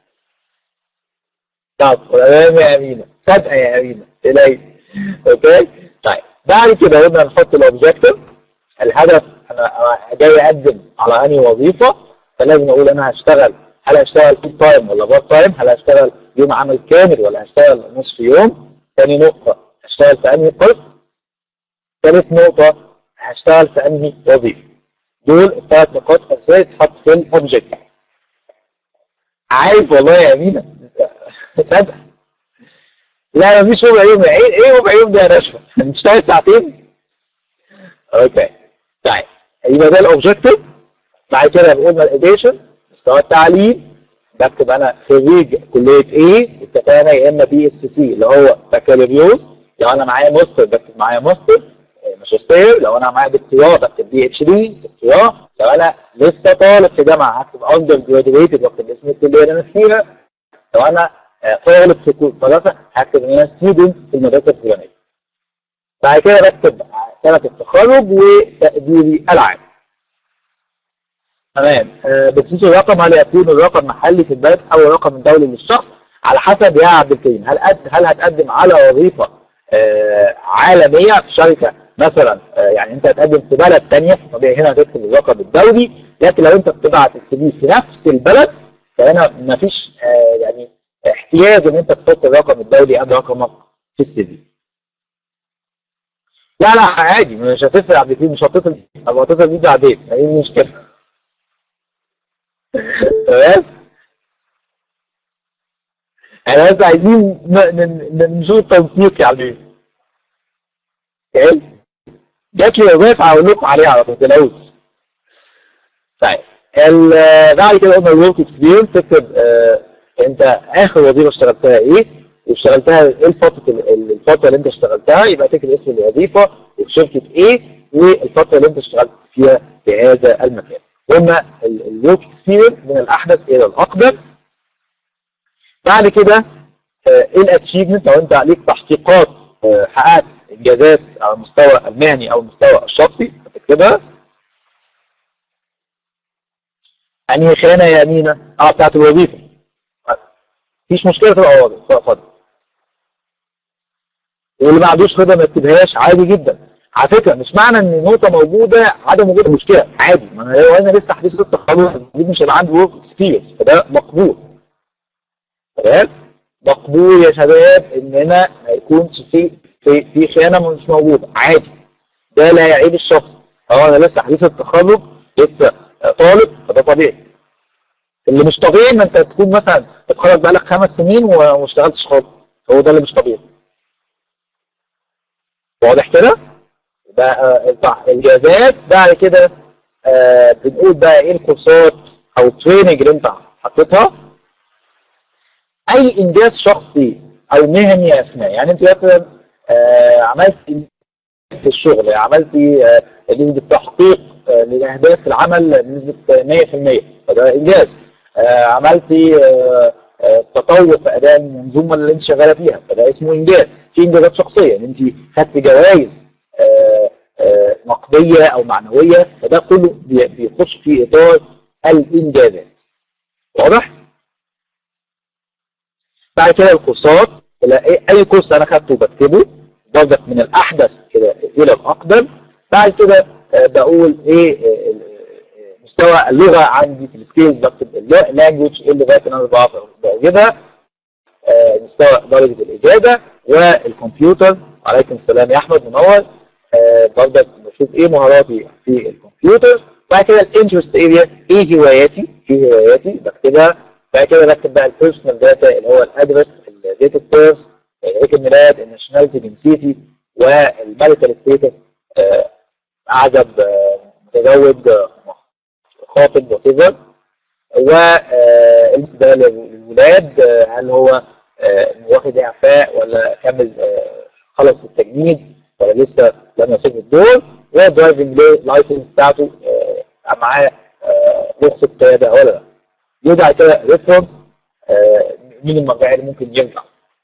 طب تمام يا امينه صادقه يا امينه تلاقي اوكي طيب بعد كده قلنا نحط الاوبجيكتيف الهدف انا جاي اقدم على انهي وظيفه فلازم اقول انا هشتغل هل هشتغل فول تايم ولا بارت تايم هل هشتغل يوم عمل كامل ولا هشتغل نصف يوم ثاني نقطه هشتغل في انهي قسم ثالث نقطه هشتغل في انهي وظيفه دول الثلاث نقاط اساسيه تتحط في الاوبجيكتيف عارف والله يا امينه صدق لا مفيش ربع يوم ايه ايه ربع يوم ده يا نشوى هنشتغل ساعتين اوكي طيب يبقى ده الاوبجيكتيف بعد كده بنقول الاديشن مستوى التعليم بكتب انا خريج كليه ايه اتفقنا يا اما بي اس سي اللي هو بكالوريوس لو انا معايا ماستر بكتب معايا ماستر ماجستير لو انا معايا دكتوراه بكتب بي اتش دي دكتوراه لو انا لسه طالب في جامعه هكتب اندر جراديويتد واكتب اسم الكليه اللي انا فيها لو انا طالب في مدرسه هكتب ان انا ستودنت في المدرسه الفلانيه بعد كده بكتب سنه التخرج وتقديري العام تمام بخصوص الرقم هل يكون الرقم محلي في البلد او الرقم دولي للشخص على حسب يا عبد الكريم هل قد هل هتقدم على وظيفه عالميه في شركه مثلا يعني انت هتقدم في بلد ثانيه فطبيعي هنا هتكتب الرقم الدولي لكن لو انت بتبعت السي في في نفس البلد فهنا مفيش يعني احتياج ان انت تحط الرقم الدولي قبل رقمك في السي في لا لا عادي مش هتفرق عبد الكريم مش هتصل ابقى اتصل بيك بعدين ايه المشكله تمام احنا بس عايزين نشوف التنسيق يا عبد الكريم جات لي وظائف هقول لكم عليها على طول تلاقوش طيب بعد كده قلنا الورك اكسبيرينس تكتب آه انت اخر وظيفه اشتغلتها ايه واشتغلتها ايه الفتره الفتره اللي انت اشتغلتها يبقى تكتب اسم الوظيفه وفي شركه ايه والفتره اللي انت اشتغلت فيها في هذا المكان قلنا الورك اكسبيرينس من الاحدث الى الاقدم بعد كده ايه الاتشيفمنت لو انت عليك تحقيقات آه حققت انجازات على المستوى المهني او المستوى الشخصي هتكتبها انهي خانه يا امينه اه بتاعت الوظيفه مفيش مشكله تبقى واضح اتفضل واللي ما عندوش خبره ما يكتبهاش عادي جدا على فكره مش معنى ان نقطه موجوده عدم وجود مشكله عادي ما انا لو انا لسه حديث التخرج مش هيبقى عندي ورك اكسبيرينس فده مقبول تمام مقبول يا شباب ان هنا ما يكونش في في في خيانه مش موجوده عادي ده لا يعيب الشخص اه انا لسه حديث التخرج لسه طالب فده طبيعي اللي مش طبيعي ان انت تكون مثلا اتخرج بقالك خمس سنين وما اشتغلتش خالص هو ده اللي مش طبيعي واضح كده بقى الجازات بعد كده آه بنقول بقى ايه الكورسات او التريننج اللي انت حطيتها اي انجاز شخصي او مهني يا اسماء يعني انت مثلا آه عملت في الشغل عملت آه نسبه تحقيق آه للاهداف في العمل بنسبه 100% فده انجاز آه عملت آه آه تطور في اداء المنظومه اللي انت شغاله فيها فده اسمه انجاز في انجازات شخصيه ان انت خدت جوائز آه آه نقديه او معنويه فده كله بيخش في اطار الانجازات واضح؟ بعد كده الكورسات اي كورس انا خدته بكتبه برضك من الاحدث الى الى الاقدم بعد كده بقول ايه مستوى اللغه عندي في السكيلز بكتب اللانجوج ايه اللغات اللي انا بعرف بجيبها مستوى درجه الاجابه والكمبيوتر عليكم السلام يا احمد منور برضك بشوف ايه مهاراتي في الكمبيوتر بعد كده الانترست اريا ايه هواياتي ايه هواياتي بكتبها بعد كده بكتب بقى البيرسونال داتا اللي هو الادرس الديت اوف بيرث عيد الميلاد الناشوناليتي جنسيتي والماريتال ستيتس اعزب متزوج خاطب وات ايفر وبالنسبه للولاد هل هو واخد اعفاء ولا كمل خلص التجنيد ولا لسه لم يصب الدور والدرايفنج لايسنس بتاعته معاه رخصه قياده ولا لا يرجع كده ريفرنس مين المرجعيه اللي ممكن يرجع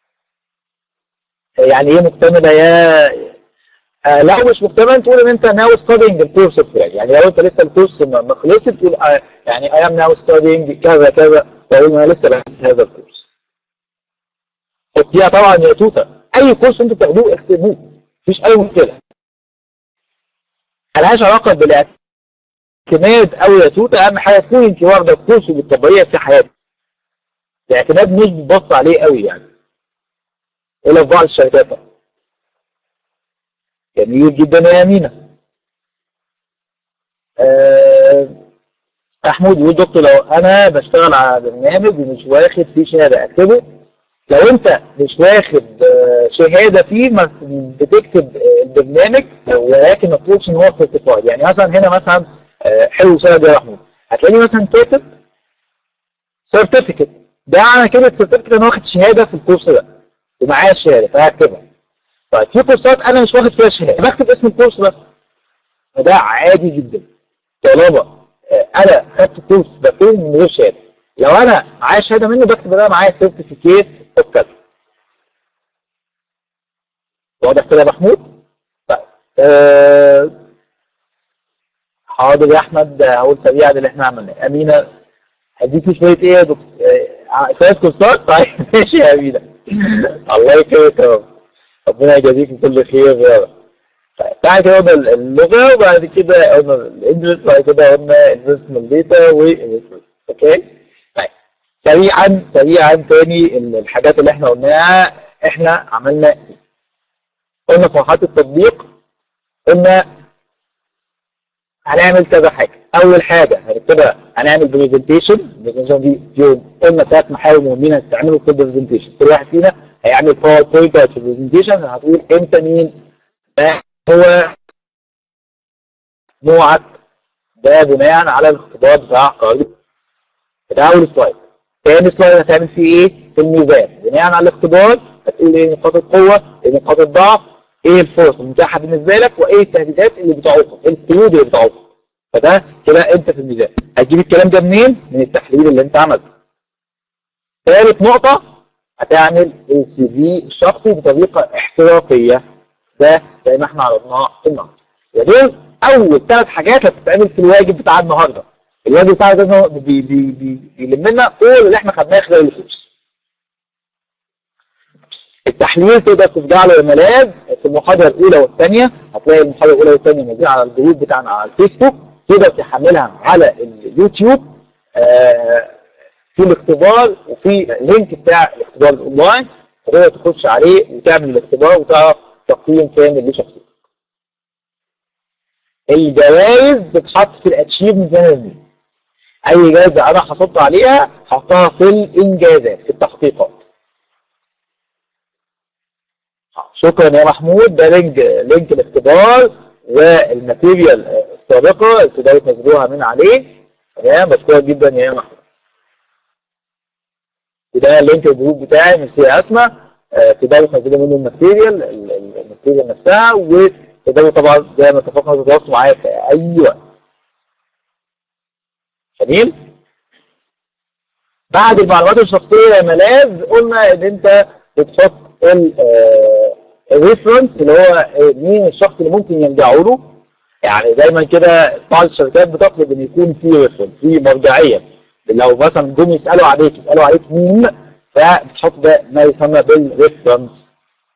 يعني ايه مكتمله يا آه لو مش مكتمل تقول ان انت ناو ستادينج الكورس الفلاني يعني لو انت لسه الكورس ما خلصش تقول آه يعني اي ام ناو ستادينج كذا كذا واقول انا لسه بس هذا الكورس حطيها طبعا يا توته اي كورس انتوا بتاخدوه اكتبوه مفيش اي مشكله ملهاش علاقه بالاعتماد او يا توته اهم حاجه تكون انت واخده الكورس وبتطبقيه في حياتك الاعتماد مش بتبص عليه قوي يعني الا في بعض الشركات طبعا جميل جدا يا أمينة أه محمود يقول دكتور لو أنا بشتغل على برنامج ومش واخد فيه شهادة أكتبه لو أنت مش واخد شهادة فيه بتكتب البرنامج ولكن ما تقولش إن هو سيرتيفايد يعني مثلا هنا مثلا حلو سنة يا محمود هتلاقي مثلا كاتب سيرتيفيكت ده معنى كلمه سيرتيفيكت انا واخد شهاده في الكورس ده ومعايا الشهاده فهكتبها طيب في كورسات انا مش واخد فيها شهاده بكتب اسم الكورس بس فده عادي جدا طالما انا خدت كورس بكتبه من غير شهاده لو انا معايا شهاده منه بكتب ان انا معايا سيرتيفيكيت اوف كذا واضح كده يا محمود؟ طيب أه حاضر يا احمد هقول سريعا اللي احنا عملناه امينه هديكي شويه ايه يا دكتور آه شويه كورسات طيب ماشي يا امينه الله يكرمك يا رب ربنا يجازيك كل خير يا رب طيب بعد كده قلنا اللغه وبعد كده قلنا الانجلش بعد كده قلنا انفستمنت داتا والريفرنس اوكي طيب سريعا سريعا تاني الحاجات اللي احنا قلناها احنا عملنا ايه؟ قلنا في مرحله التطبيق قلنا هنعمل كذا حاجه اول حاجه هنكتبها هنعمل برزنتيشن البرزنتيشن دي فيهم قلنا ثلاث محاور مهمين هتتعملوا في البرزنتيشن كل واحد فينا هيعمل باوربوينت في البرزنتيشن هتقول انت مين ما هو نوعك ده بناء على الاختبار بتاع قرار ده اول سلايد تاني سلايد هتعمل فيه ايه في الميزان بناء على الاختبار هتقول ايه نقاط القوه ايه نقاط الضعف ايه الفرص المتاحه بالنسبه لك وايه التهديدات اللي بتعوقك ايه القيود اللي بتعوقك فده كده انت في الميزان هتجيب الكلام ده منين من التحليل اللي انت عملته ثالث نقطه هتعمل السي في الشخصي بطريقه احترافيه ده زي ما احنا عرضناه النهارده يا دول اول ثلاث حاجات هتتعمل في الواجب بتاع النهارده الواجب بتاع ده بي بي بي بيلم لنا كل اللي احنا خدناه خلال الكورس التحليل تقدر ترجع له ملاذ في المحاضره الاولى والثانيه هتلاقي المحاضره الاولى والثانيه موجوده على الجروب بتاعنا على الفيسبوك تقدر تحملها على اليوتيوب آه في الاختبار وفي اللينك بتاع الاختبار الاونلاين تقدر تخش عليه وتعمل الاختبار وتعرف تقييم كامل لشخصيتك. الجوائز بتتحط في الاتشيفمنت مانجمنت اي جائزه انا حصلت عليها هحطها في الانجازات في التحقيقات. شكرا يا محمود ده لينك لينك الاختبار والماتيريال السابقه اللي تقدروا تنزلوها من عليه تمام بشكرك جدا يا محمود. وده لينك الجروب بتاعي ميرسي يا اسماء تقدروا تنزلوا منه الماتيريال الماتيريال نفسها وتقدروا طبعا زي ما اتفقنا تتواصلوا معايا في اي وقت. جميل؟ بعد المعلومات الشخصيه يا ملاذ قلنا ان انت بتحط الريفرنس اللي هو مين الشخص اللي ممكن يلجأوا له يعني دايما كده بعض الشركات بتطلب ان يكون في ريفرنس في مرجعيه لو مثلا جم يسالوا عليك يسالوا عليك مين فبتحط ده ما يسمى بالريفرنس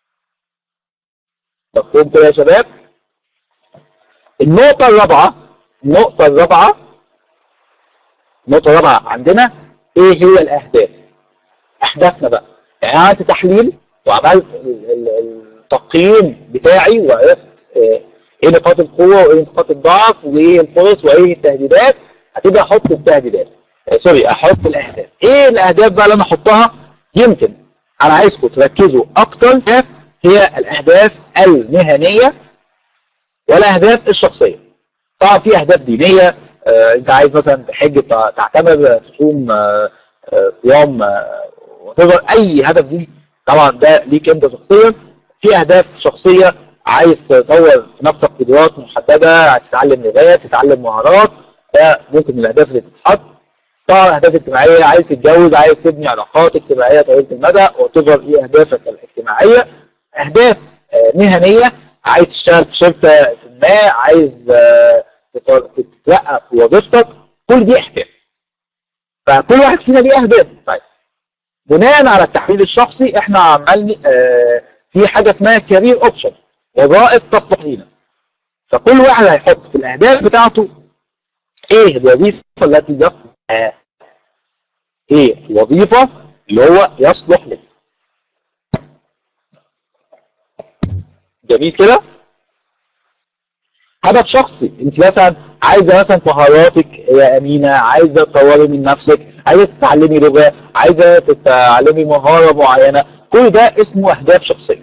مفهوم كده يا شباب النقطة الرابعة النقطة الرابعة النقطة الرابعة عندنا ايه هي الاهداف اهدافنا بقى يعني عملت تحليل وعملت التقييم بتاعي وعرفت ايه نقاط القوة وايه نقاط الضعف وايه الفرص وايه التهديدات هتبقى احط التهديدات سوري احط الاهداف ايه الاهداف بقى اللي انا احطها يمكن انا عايزكم تركزوا اكتر هي الاهداف المهنيه والاهداف الشخصيه طبعا في اهداف دينيه آه انت عايز مثلا تحج تعتمر تصوم آه آه صيام آه اي هدف دي طبعا ده ليك انت شخصيا في اهداف شخصيه عايز تطور في نفسك قدرات محدده عايز تتعلم لغات تتعلم مهارات ده ممكن من الاهداف اللي تتحط طبعا اهداف اجتماعيه عايز تتجوز عايز تبني علاقات اجتماعيه طويله المدى وتظهر ايه اهدافك الاجتماعيه اهداف مهنيه عايز تشتغل في شركه ما عايز تترقى في وظيفتك كل دي اهداف فكل واحد فينا ليه اهداف طيب بناء على التحليل الشخصي احنا عملنا آه في حاجه اسمها كارير اوبشن وظائف تصلح لينا فكل واحد هيحط في الاهداف بتاعته ايه الوظيفه التي يصلح ايه الوظيفه اللي هو يصلح لها جميل كده هدف شخصي انت مثلا عايزه مثلا مهاراتك يا امينه عايزه تطوري من نفسك عايزه تتعلمي لغه عايزه تتعلمي مهاره معينه كل ده اسمه اهداف شخصيه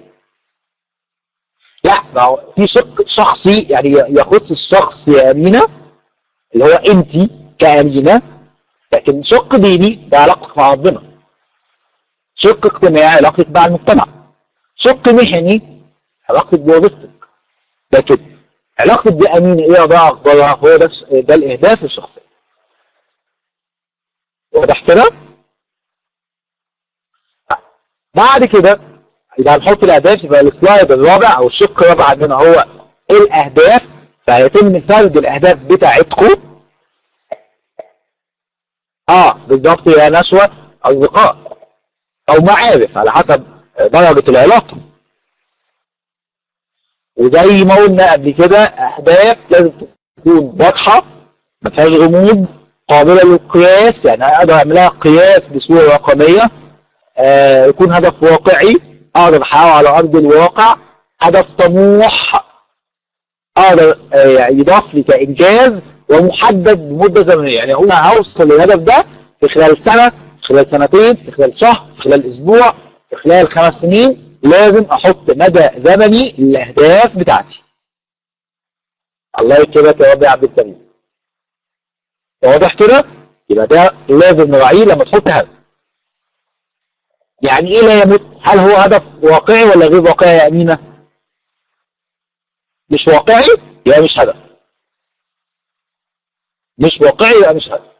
لا ما هو في شق شخصي يعني يخص الشخص يا امينه اللي هو انت كامينه لكن شق ديني ده علاقتك مع ربنا شق اجتماعي علاقتك مع المجتمع شق مهني علاقتك بوظيفتك لكن علاقتك بأمين ايه بقى اخبارها هو ده ده الاهداف الشخصي واضح كده بعد كده يبقى هنحط الاهداف يبقى السلايد الرابع او الشق الرابع عندنا هو الاهداف فهيتم فرد الاهداف بتاعتكم اه بالظبط يا نشوة اصدقاء او معارف على حسب درجة العلاقة وزي ما قلنا قبل كده اهداف لازم تكون واضحة ما فيهاش غموض قابلة للقياس يعني اقدر اعملها قياس بصورة رقمية آه يكون هدف واقعي اقدر احققه على ارض الواقع هدف طموح اقدر آه يضاف لي كانجاز ومحدد بمده زمنيه يعني اقول انا هوصل للهدف ده في خلال سنه في خلال سنتين في خلال شهر في خلال اسبوع في خلال خمس سنين لازم احط مدى زمني للاهداف بتاعتي الله يكرمك يا رب يا عبد الكريم واضح كده يبقى ده لازم نراعيه لما تحط هدف يعني ايه لا يموت هل هو هدف واقعي ولا غير واقعي يا امينه مش واقعي يبقى مش هدف مش واقعي يبقى مش هدف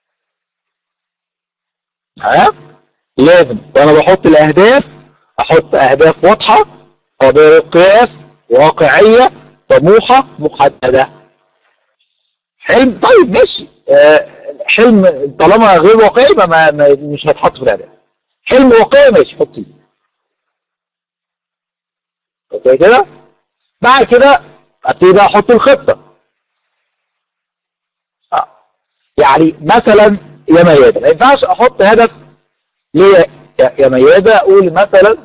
ها لازم وانا بحط الاهداف احط اهداف واضحه قابله للقياس واقعيه طموحه محدده حلم طيب ماشي آه حلم طالما غير واقعي ما, ما مش هيتحط في الاهداف حلم واقعي ماشي حطيه اوكي كده بعد كده ابتدي بقى احط الخطه آه. يعني مثلا يا ميادة ما ينفعش احط هدف ليه يا ميادة اقول مثلا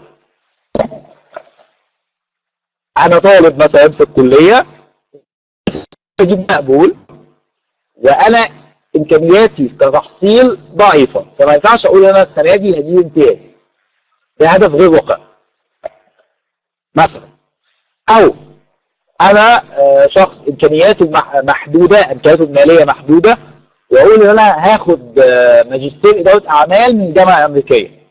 انا طالب مثلا في الكلية اجيب مقبول وانا امكانياتي كتحصيل ضعيفة فما ينفعش اقول انا السنة دي هجيب امتياز ده هدف غير واقعي مثلا او انا شخص امكانياته محدودة امكانياته المالية محدودة واقول ان انا هاخد ماجستير اداره اعمال من جامعه امريكيه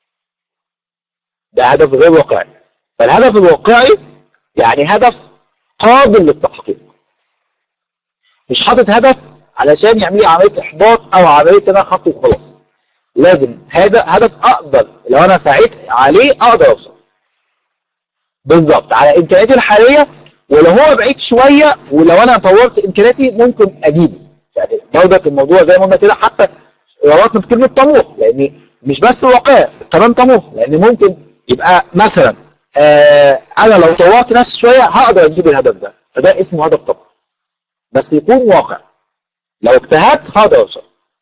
ده هدف غير واقعي فالهدف الواقعي يعني هدف قابل للتحقيق مش حاطط هدف علشان يعمل لي عمليه احباط او عمليه انا خطوه وخلاص لازم هذا هدف اقدر لو انا سعيت عليه اقدر اوصل بالظبط على امكانياتي الحاليه ولو هو بعيد شويه ولو انا طورت امكانياتي ممكن اجيبه يعني برضك الموضوع زي ما قلنا كده حتى ربطنا بكلمه طموح لان مش بس واقع كمان طموح لان ممكن يبقى مثلا آه انا لو طورت نفسي شويه هقدر اجيب الهدف ده فده اسمه هدف طموح بس يكون واقع لو اجتهدت هقدر اوصل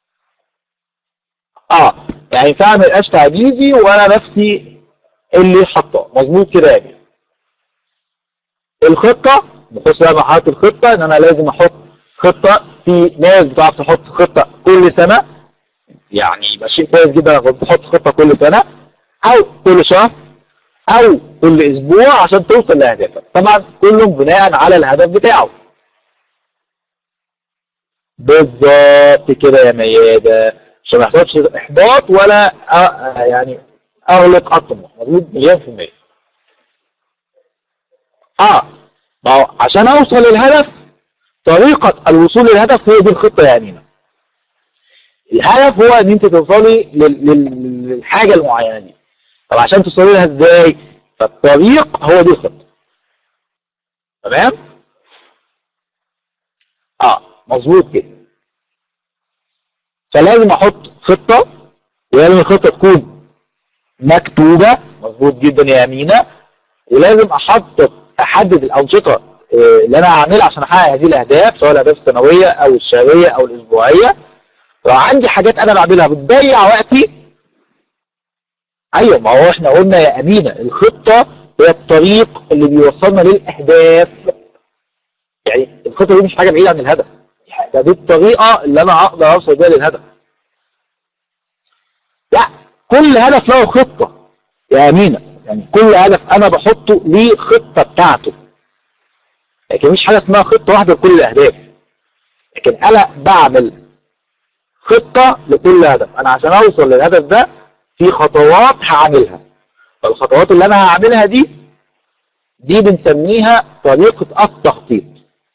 اه يعني فعلا ما يبقاش تعجيزي وانا نفسي اللي حاطاه مظبوط كده يعني الخطه بخصوص بقى مرحله الخطه ان انا لازم احط خطه في ناس بتعرف تحط خطه كل سنه يعني يبقى شيء كويس جدا انك تحط خطه كل سنه او كل شهر او كل اسبوع عشان توصل لاهدافك طبعا كلهم بناء على الهدف بتاعه بالظبط كده يا ميادة عشان ما يحصلش احباط ولا أ... يعني اغلق الطموح مظبوط مليون في المية اه ما هو عشان اوصل للهدف طريقة الوصول للهدف هي دي الخطة يا أمينة الهدف هو ان انت توصلي لل... لل... للحاجة المعينة دي طب عشان توصلي لها ازاي فالطريق هو دي الخطة تمام اه مظبوط كده فلازم احط خطة ولازم الخطة تكون مكتوبة مظبوط جدا يا أمينة ولازم احط احدد الانشطة اللي انا هعملها عشان احقق هذه الاهداف سواء الاهداف السنويه او الشهريه او الاسبوعيه لو عندي حاجات انا بعملها بتضيع وقتي ايوه ما هو احنا قلنا يا امينه الخطه هي الطريق اللي بيوصلنا للاهداف يعني الخطه دي مش حاجه بعيده عن الهدف ده دي الطريقه اللي انا اقدر اوصل بيها للهدف لا كل هدف له خطه يا امينه يعني كل هدف انا بحطه ليه خطه بتاعته لكن مش حاجه اسمها خطه واحده لكل الاهداف لكن انا بعمل خطه لكل هدف انا عشان اوصل للهدف ده في خطوات هعملها فالخطوات اللي انا هعملها دي دي بنسميها طريقه التخطيط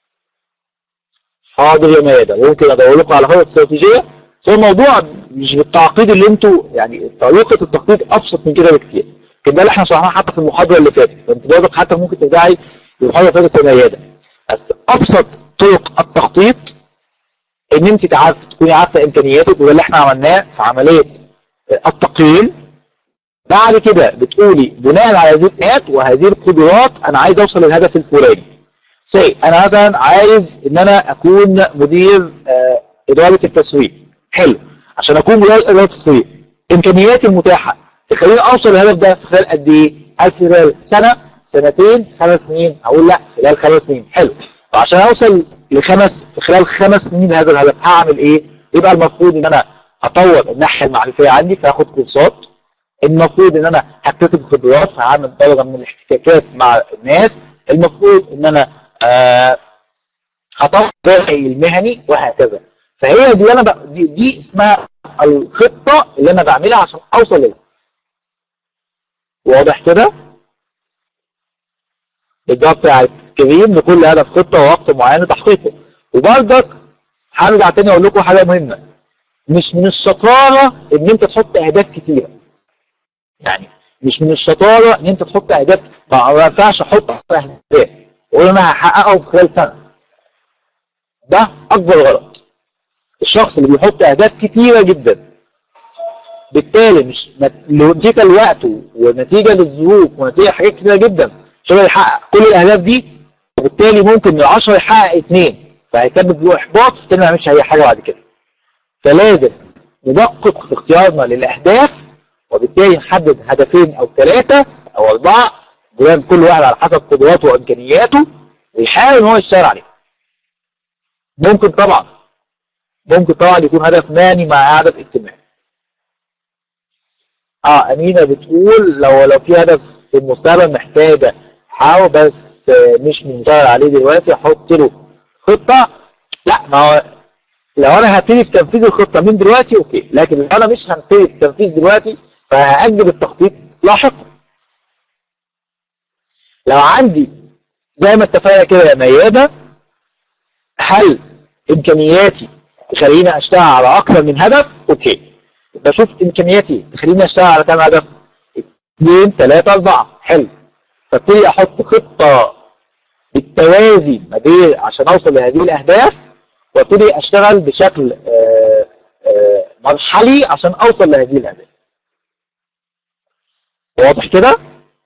حاضر يا ميادة ممكن ادور لكم على خطه استراتيجيه بس هو الموضوع مش بالتعقيد اللي انتوا يعني طريقه التخطيط ابسط من كده بكتير كان ده اللي احنا شرحناه حتى في المحاضره اللي فاتت فانت برضك حتى ممكن ترجعي للمحاضره اللي فاتت يا ميادة بس ابسط طرق التخطيط ان انت تعرف تكوني عارفه امكانياتك وده اللي احنا عملناه في عمليه التقييم بعد كده بتقولي بناء على هذه الامكانيات وهذه القدرات انا عايز اوصل للهدف الفلاني سي انا مثلا عايز ان انا اكون مدير آه اداره التسويق حلو عشان اكون مدير اداره التسويق امكانياتي المتاحه تخليني اوصل للهدف ده في خلال قد ايه؟ هل في خلال سنه سنتين خمس سنين اقول لا خلال خمس سنين حلو وعشان اوصل لخمس في خلال خمس سنين هذا الهدف هعمل ايه؟ يبقى المفروض ان انا هطور الناحيه المعرفيه عندي فهاخد كورسات المفروض ان انا هكتسب خبرات فهعمل درجه من الاحتكاكات مع الناس المفروض ان انا آه هطور وعي المهني وهكذا فهي دي انا ب... دي, دي اسمها الخطه اللي انا بعملها عشان اوصل لها واضح كده الجواب بتاع كريم لكل هدف خطه ووقت معين لتحقيقه وبرضك هرجع تاني اقول لكم حاجه مهمه مش من الشطاره ان انت تحط اهداف كتيره يعني مش من الشطاره ان انت تحط اهداف ما ينفعش احط اهداف واقول انا هحققهم خلال سنه ده اكبر غلط الشخص اللي بيحط اهداف كتيره جدا بالتالي مش نتيجه الوقت ونتيجه للظروف ونتيجه حاجات كتيره جدا عشان يحقق كل الاهداف دي وبالتالي ممكن من 10 يحقق اثنين فهيسبب له احباط فبالتالي ما يعملش اي حاجه بعد كده فلازم ندقق في اختيارنا للاهداف وبالتالي نحدد هدفين او ثلاثه او اربعه بناء كل واحد على حسب قدراته وامكانياته ويحاول ان هو يشتغل عليه. ممكن طبعا ممكن طبعا يكون هدف مالي مع هدف اجتماعي. اه امينه بتقول لو لو في هدف في المستقبل محتاجه حاول بس مش منشغل عليه دلوقتي احط له خطه لا ما هو لو انا هبتدي في تنفيذ الخطه من دلوقتي اوكي لكن لو انا مش هبتدي في التنفيذ دلوقتي فهاجل التخطيط لاحقا لو عندي زي ما اتفقنا كده يا ميادة هل امكانياتي تخليني اشتغل على اكثر من هدف اوكي بشوف امكانياتي تخليني اشتغل على كام هدف اثنين ثلاثة اربعة حلو فابتدي احط خطة بالتوازي ما بين عشان اوصل لهذه الاهداف وابتدي اشتغل بشكل آآ آآ مرحلي عشان اوصل لهذه الاهداف واضح كده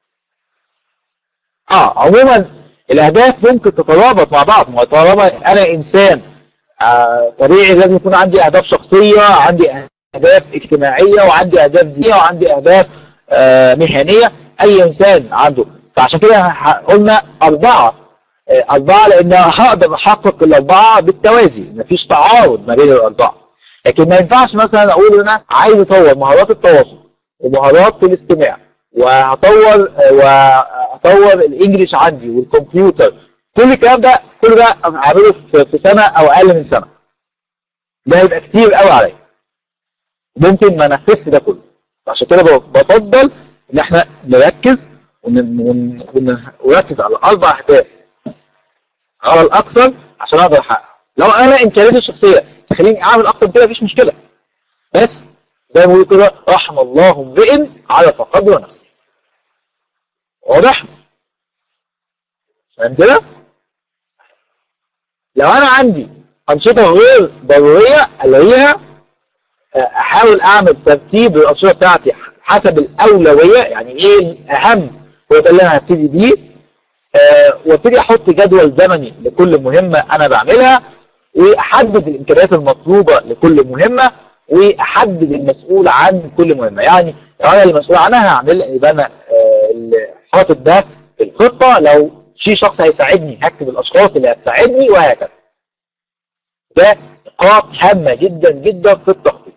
اه عموما الاهداف ممكن تترابط مع بعض ما طالما انا انسان آه طبيعي لازم يكون عندي اهداف شخصيه عندي اهداف اجتماعيه وعندي اهداف دينيه وعندي اهداف آه مهنيه اي انسان عنده فعشان كده قلنا اربعه آه اربعه لان هقدر احقق الاربعه بالتوازي مفيش تعارض ما بين الاربعه لكن ما ينفعش مثلا اقول ان انا عايز اطور مهارات التواصل ومهارات في الاستماع وهطور واطور الانجليش عندي والكمبيوتر كل الكلام ده كل ده اعمله في سنه او اقل من سنه ده يبقى كتير قوي عليا ممكن ما انفذش ده كله عشان كده بفضل ان احنا نركز ونركز على اربع اهداف على الاكثر عشان اقدر احقق لو انا امكانياتي الشخصيه تخليني اعمل اكتر من كده مفيش مشكله بس زي ما بيقول كده رحم الله امرئ عرف قدر نفسه واضح؟ فاهم كده؟ لو انا عندي انشطه غير ضروريه الغيها احاول اعمل ترتيب للانشطه بتاعتي حسب الاولويه يعني ايه الاهم هو ده اللي انا هبتدي بيه أه وابتدي احط جدول زمني لكل مهمه انا بعملها واحدد الامكانيات المطلوبه لكل مهمه واحدد المسؤول عن كل مهمه يعني لو انا المسؤول عنها هعمل يبقى انا حاطط ده في الخطه لو في شخص هيساعدني هكتب الاشخاص اللي هتساعدني وهكذا ده نقاط هامه جدا جدا في التخطيط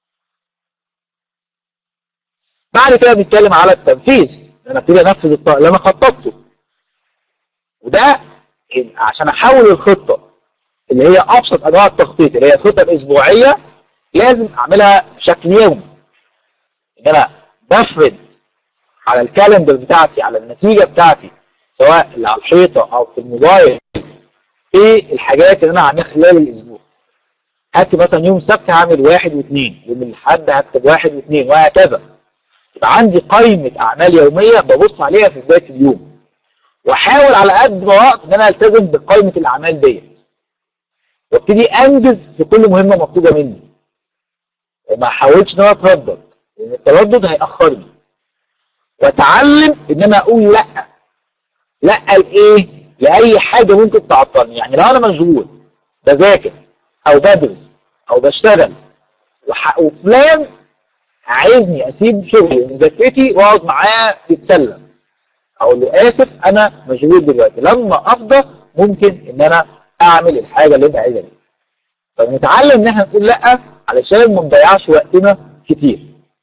بعد كده بنتكلم على التنفيذ انا ابتدي انفذ اللي انا خططته وده عشان احول الخطه اللي هي ابسط انواع التخطيط اللي هي الخطه الاسبوعيه لازم اعملها بشكل يومي ان انا بفرد على الكالندر بتاعتي على النتيجه بتاعتي سواء اللي على الحيطه او في الموبايل ايه الحاجات اللي انا هعملها خلال الاسبوع هكتب مثلا يوم السبت هعمل واحد واثنين يوم الاحد هكتب واحد واثنين وهكذا يبقى عندي قائمه اعمال يوميه ببص عليها في بدايه اليوم واحاول على قد ما وقت ان انا التزم بقائمه الاعمال ديت وابتدي انجز في كل مهمه مطلوبه مني وما احاولش ان انا اتردد لان التردد هياخرني واتعلم ان انا اقول لا لا لايه لاي حاجه ممكن تعطلني يعني لو انا مشغول بذاكر او بدرس او بشتغل وح- وفلان عايزني اسيب شغلي ومذاكرتي واقعد معاه يتسلى اقول له اسف انا مشغول دلوقتي لما افضى ممكن ان انا اعمل الحاجه اللي انت عايزها دي فنتعلم ان احنا نقول لا علشان ما نضيعش وقتنا كتير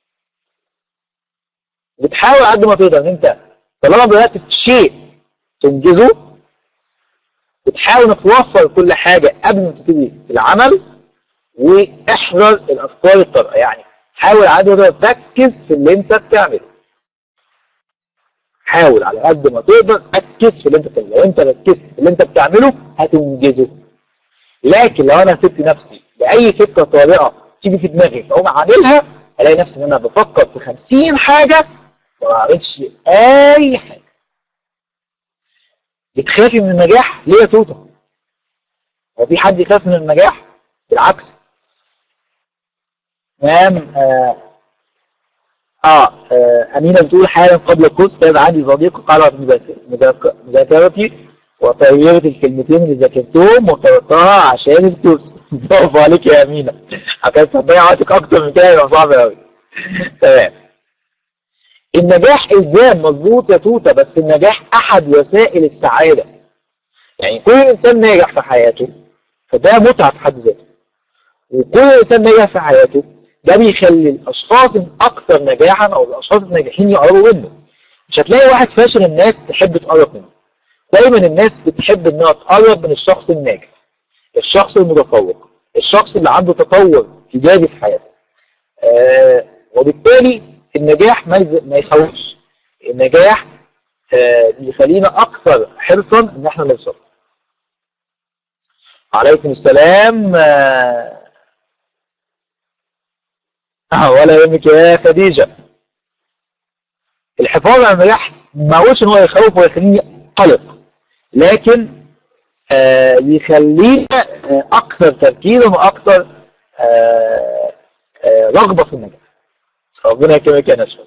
بتحاول قد ما تقدر ان انت طالما بدات في شيء تنجزه بتحاول انك توفر كل حاجه قبل ما تبتدي في العمل واحذر الافكار الطارئه يعني حاول على قد ما تقدر تركز في اللي انت بتعمله حاول على قد ما تقدر ركز في اللي انت بتعمله لو انت ركزت في اللي انت بتعمله هتنجزه لكن لو انا سبت نفسي لاي فكره طارئه تيجي في دماغي فاقوم عاملها الاقي نفسي ان انا بفكر في 50 حاجه وما بعملش اي حاجه بتخافي من النجاح ليه يا توته هو في حد يخاف من النجاح بالعكس تمام آه, آه, آه أمينة بتقول حالا قبل الكورس كان عندي صديق قرأ مذاك- مذاك- مذاكرتي وطيرت الكلمتين اللي ذاكرتهم وقرأتها عشان الكورس برافو عليك يا أمينة كانت هتضيع وقتك أكتر من كده يبقى صعب أوي تمام النجاح إلزام مظبوط يا توتة بس النجاح أحد وسائل السعادة يعني كل إنسان ناجح في حياته فده متعة في حد ذاته وكل إنسان ناجح في حياته ده بيخلي الأشخاص الأكثر نجاحا أو الأشخاص الناجحين يقربوا منه مش هتلاقي واحد فاشل الناس تحب تقرب منه دايما الناس بتحب انها تقرب من الشخص الناجح الشخص المتفوق الشخص اللي عنده تطور ايجابي في حياته آه وبالتالي النجاح ما يز- ما يخوفش النجاح آه بيخلينا اكثر حرصا ان احنا نوصل عليكم السلام آه آه، ولا يهمك يا خديجه الحفاظ على النجاح ما اقولش ان هو يخوف ويخليني قلق لكن آه يخلينا آه اكثر تركيزا واكثر آه آه رغبه في النجاح ربنا يكرمك يا نشوى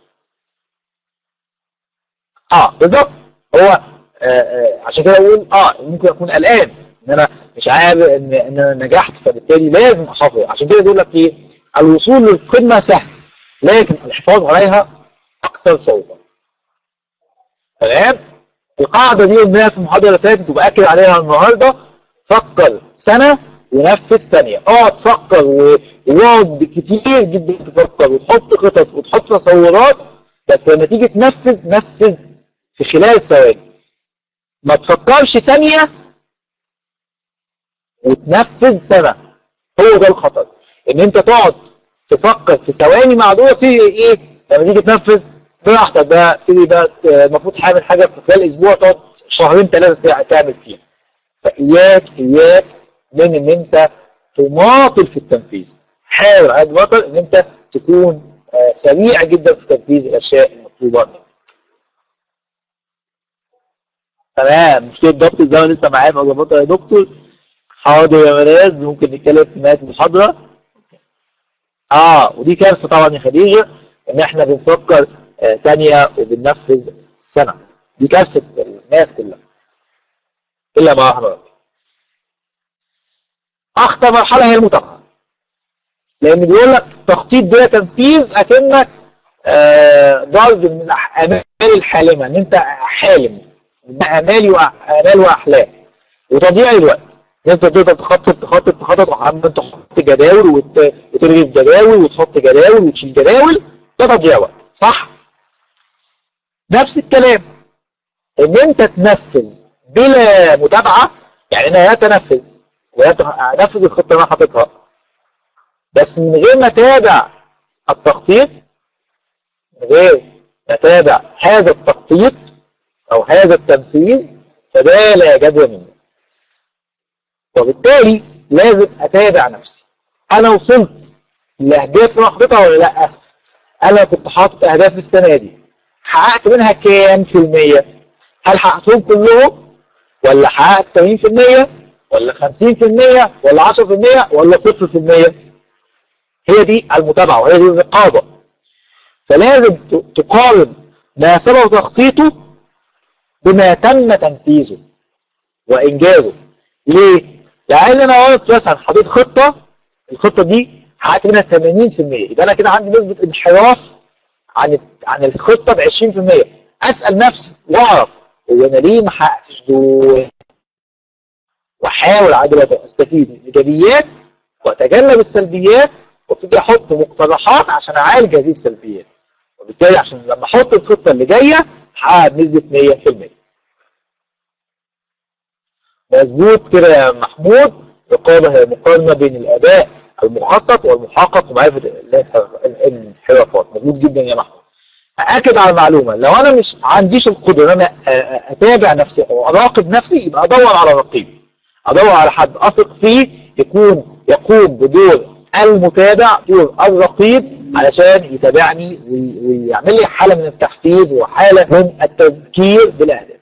اه بالظبط هو آه آه عشان كده اقول اه ممكن اكون قلقان ان انا مش عارف ان ان انا نجحت فبالتالي لازم احافظ عشان كده بيقول لك ايه الوصول للقمه سهل لكن الحفاظ عليها اكثر صعوبه تمام القاعده دي قلناها في المحاضره اللي فاتت وباكد عليها النهارده فكر سنه ونفذ ثانيه اقعد تفكر و- واقعد كتير جدا تفكر وتحط خطط وتحط تصورات بس لما تيجي تنفذ نفذ في خلال ثواني ما تفكرش ثانيه وتنفذ سنه هو ده الخطر ان انت تقعد تفكر في ثواني معدوده تيجي ايه لما تيجي تنفذ براحتك بقى تيجي بقى ت- المفروض تعمل حاجه في خلال اسبوع تقعد شهرين ثلاثه تعمل فيها فاياك اياك من ان انت تماطل في التنفيذ حاول على قد ما تقدر ان انت تكون آه، سريع جدا في تنفيذ الاشياء المطلوبه منك تمام مشكله ضبط الزمن لسه معايا بظبطها يا دكتور حاضر يا مناز ممكن نتكلم في نهايه المحاضره اه ودي كارثه طبعا يا خديجه ان احنا بنفكر آه، ثانيه وبننفذ سنه دي كارثه الناس كلها الا ما رحم ربي اخطر مرحله هي المتابعه لان بيقول لك تخطيط بلا تنفيذ اكنك آه، ضرب من الامال الحالمه ان انت حالم امالي وامال واحلام وتضييع الوقت ان انت تقدر تخطط تخطط تخطط وعمال تحط جداول وت- وتلغي جداول وتحط جداول وتشيل جداول ده تضييع وقت صح؟ نفس الكلام ان انت تنفذ بلا متابعه يعني انا لا تنفذ ولا ت- انفذ الخطه اللي انا حاططها بس من غير ما اتابع التخطيط من غير ما اتابع هذا التخطيط او هذا التنفيذ فده لا جدوى منه وبالتالي لازم اتابع نفسي انا وصلت لاهداف اللي انا حاططها ولا لا انا كنت حاطط اهداف السنه دي حققت منها كام في المية هل حققتهم كلهم ولا حققت 80% ولا 50% ولا 10% ولا 0% هي دي المتابعة وهي دي الرقابة فلازم تقارن ما سبب تخطيطه بما تم تنفيذه وإنجازه ليه؟ لأن أنا قلت مثلا حطيت خطة الخطة دي حققت منها 80% يبقى أنا كده عندي نسبة انحراف عن عن الخطة ب 20% أسأل نفسي وأعرف هو أنا ليه ما حققتش دول؟ واحاول عادة استفيد من الايجابيات واتجنب السلبيات وابتدي احط مقترحات عشان اعالج هذه السلبيات وبالتالي عشان لما احط الخطه اللي جايه احقق بنسبه 100% مظبوط كده يا محمود رقابه هي مقارنه بين الاداء المخطط والمحقق ومعرفه الانحرافات مظبوط جدا يا محمود ااكد على المعلومه لو انا مش عنديش القدره ان انا اتابع نفسي او اراقب نفسي يبقى ادور على رقيب ادور على حد اثق فيه يكون يقوم بدور المتابع دور الرقيب علشان يتابعني ويعمل لي حاله من التحفيز وحاله من التذكير بالاهداف.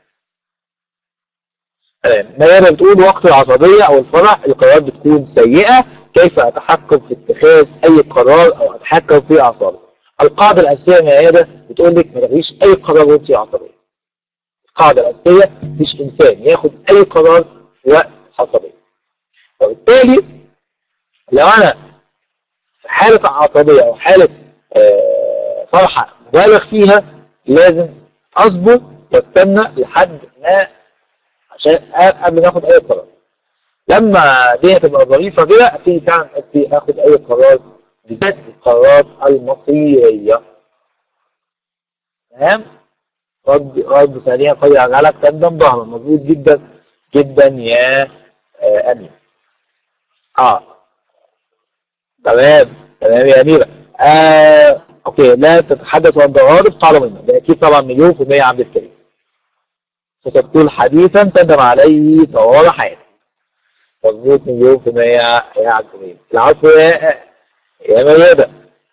ميادة بتقول وقت العصبيه او الفرح القرارات بتكون سيئه كيف اتحكم في اتخاذ اي قرار او اتحكم في اعصابي. القاعده الاساسيه ميادة بتقول لك ما تاخديش اي قرار وانت عصبيه. القاعده الاساسيه مفيش انسان ياخد اي قرار في وقت عصبيه. وبالتالي لو انا في حالة عصبية او حالة فرحة مبالغ فيها لازم اصبر واستنى لحد ما عشان قبل ما اخد اي قرار لما الدنيا تبقى ظريفة كده ابتدي فعلا ابتدي اخد اي قرار بالذات القرارات المصيرية تمام رد رد ثانيا قد يجعلك تندم ظهرا مظبوط جدا جدا يا آه امين اه تمام تمام يا أميرة آه أوكي لا تتحدث عن ضوابط قال منه ده أكيد طبعا مليون في المية عبد الكريم فستقول حديثا تندم عليه طوال حياتك مظبوط مليون في المية يا عبد الكريم العفو يا يا ميادة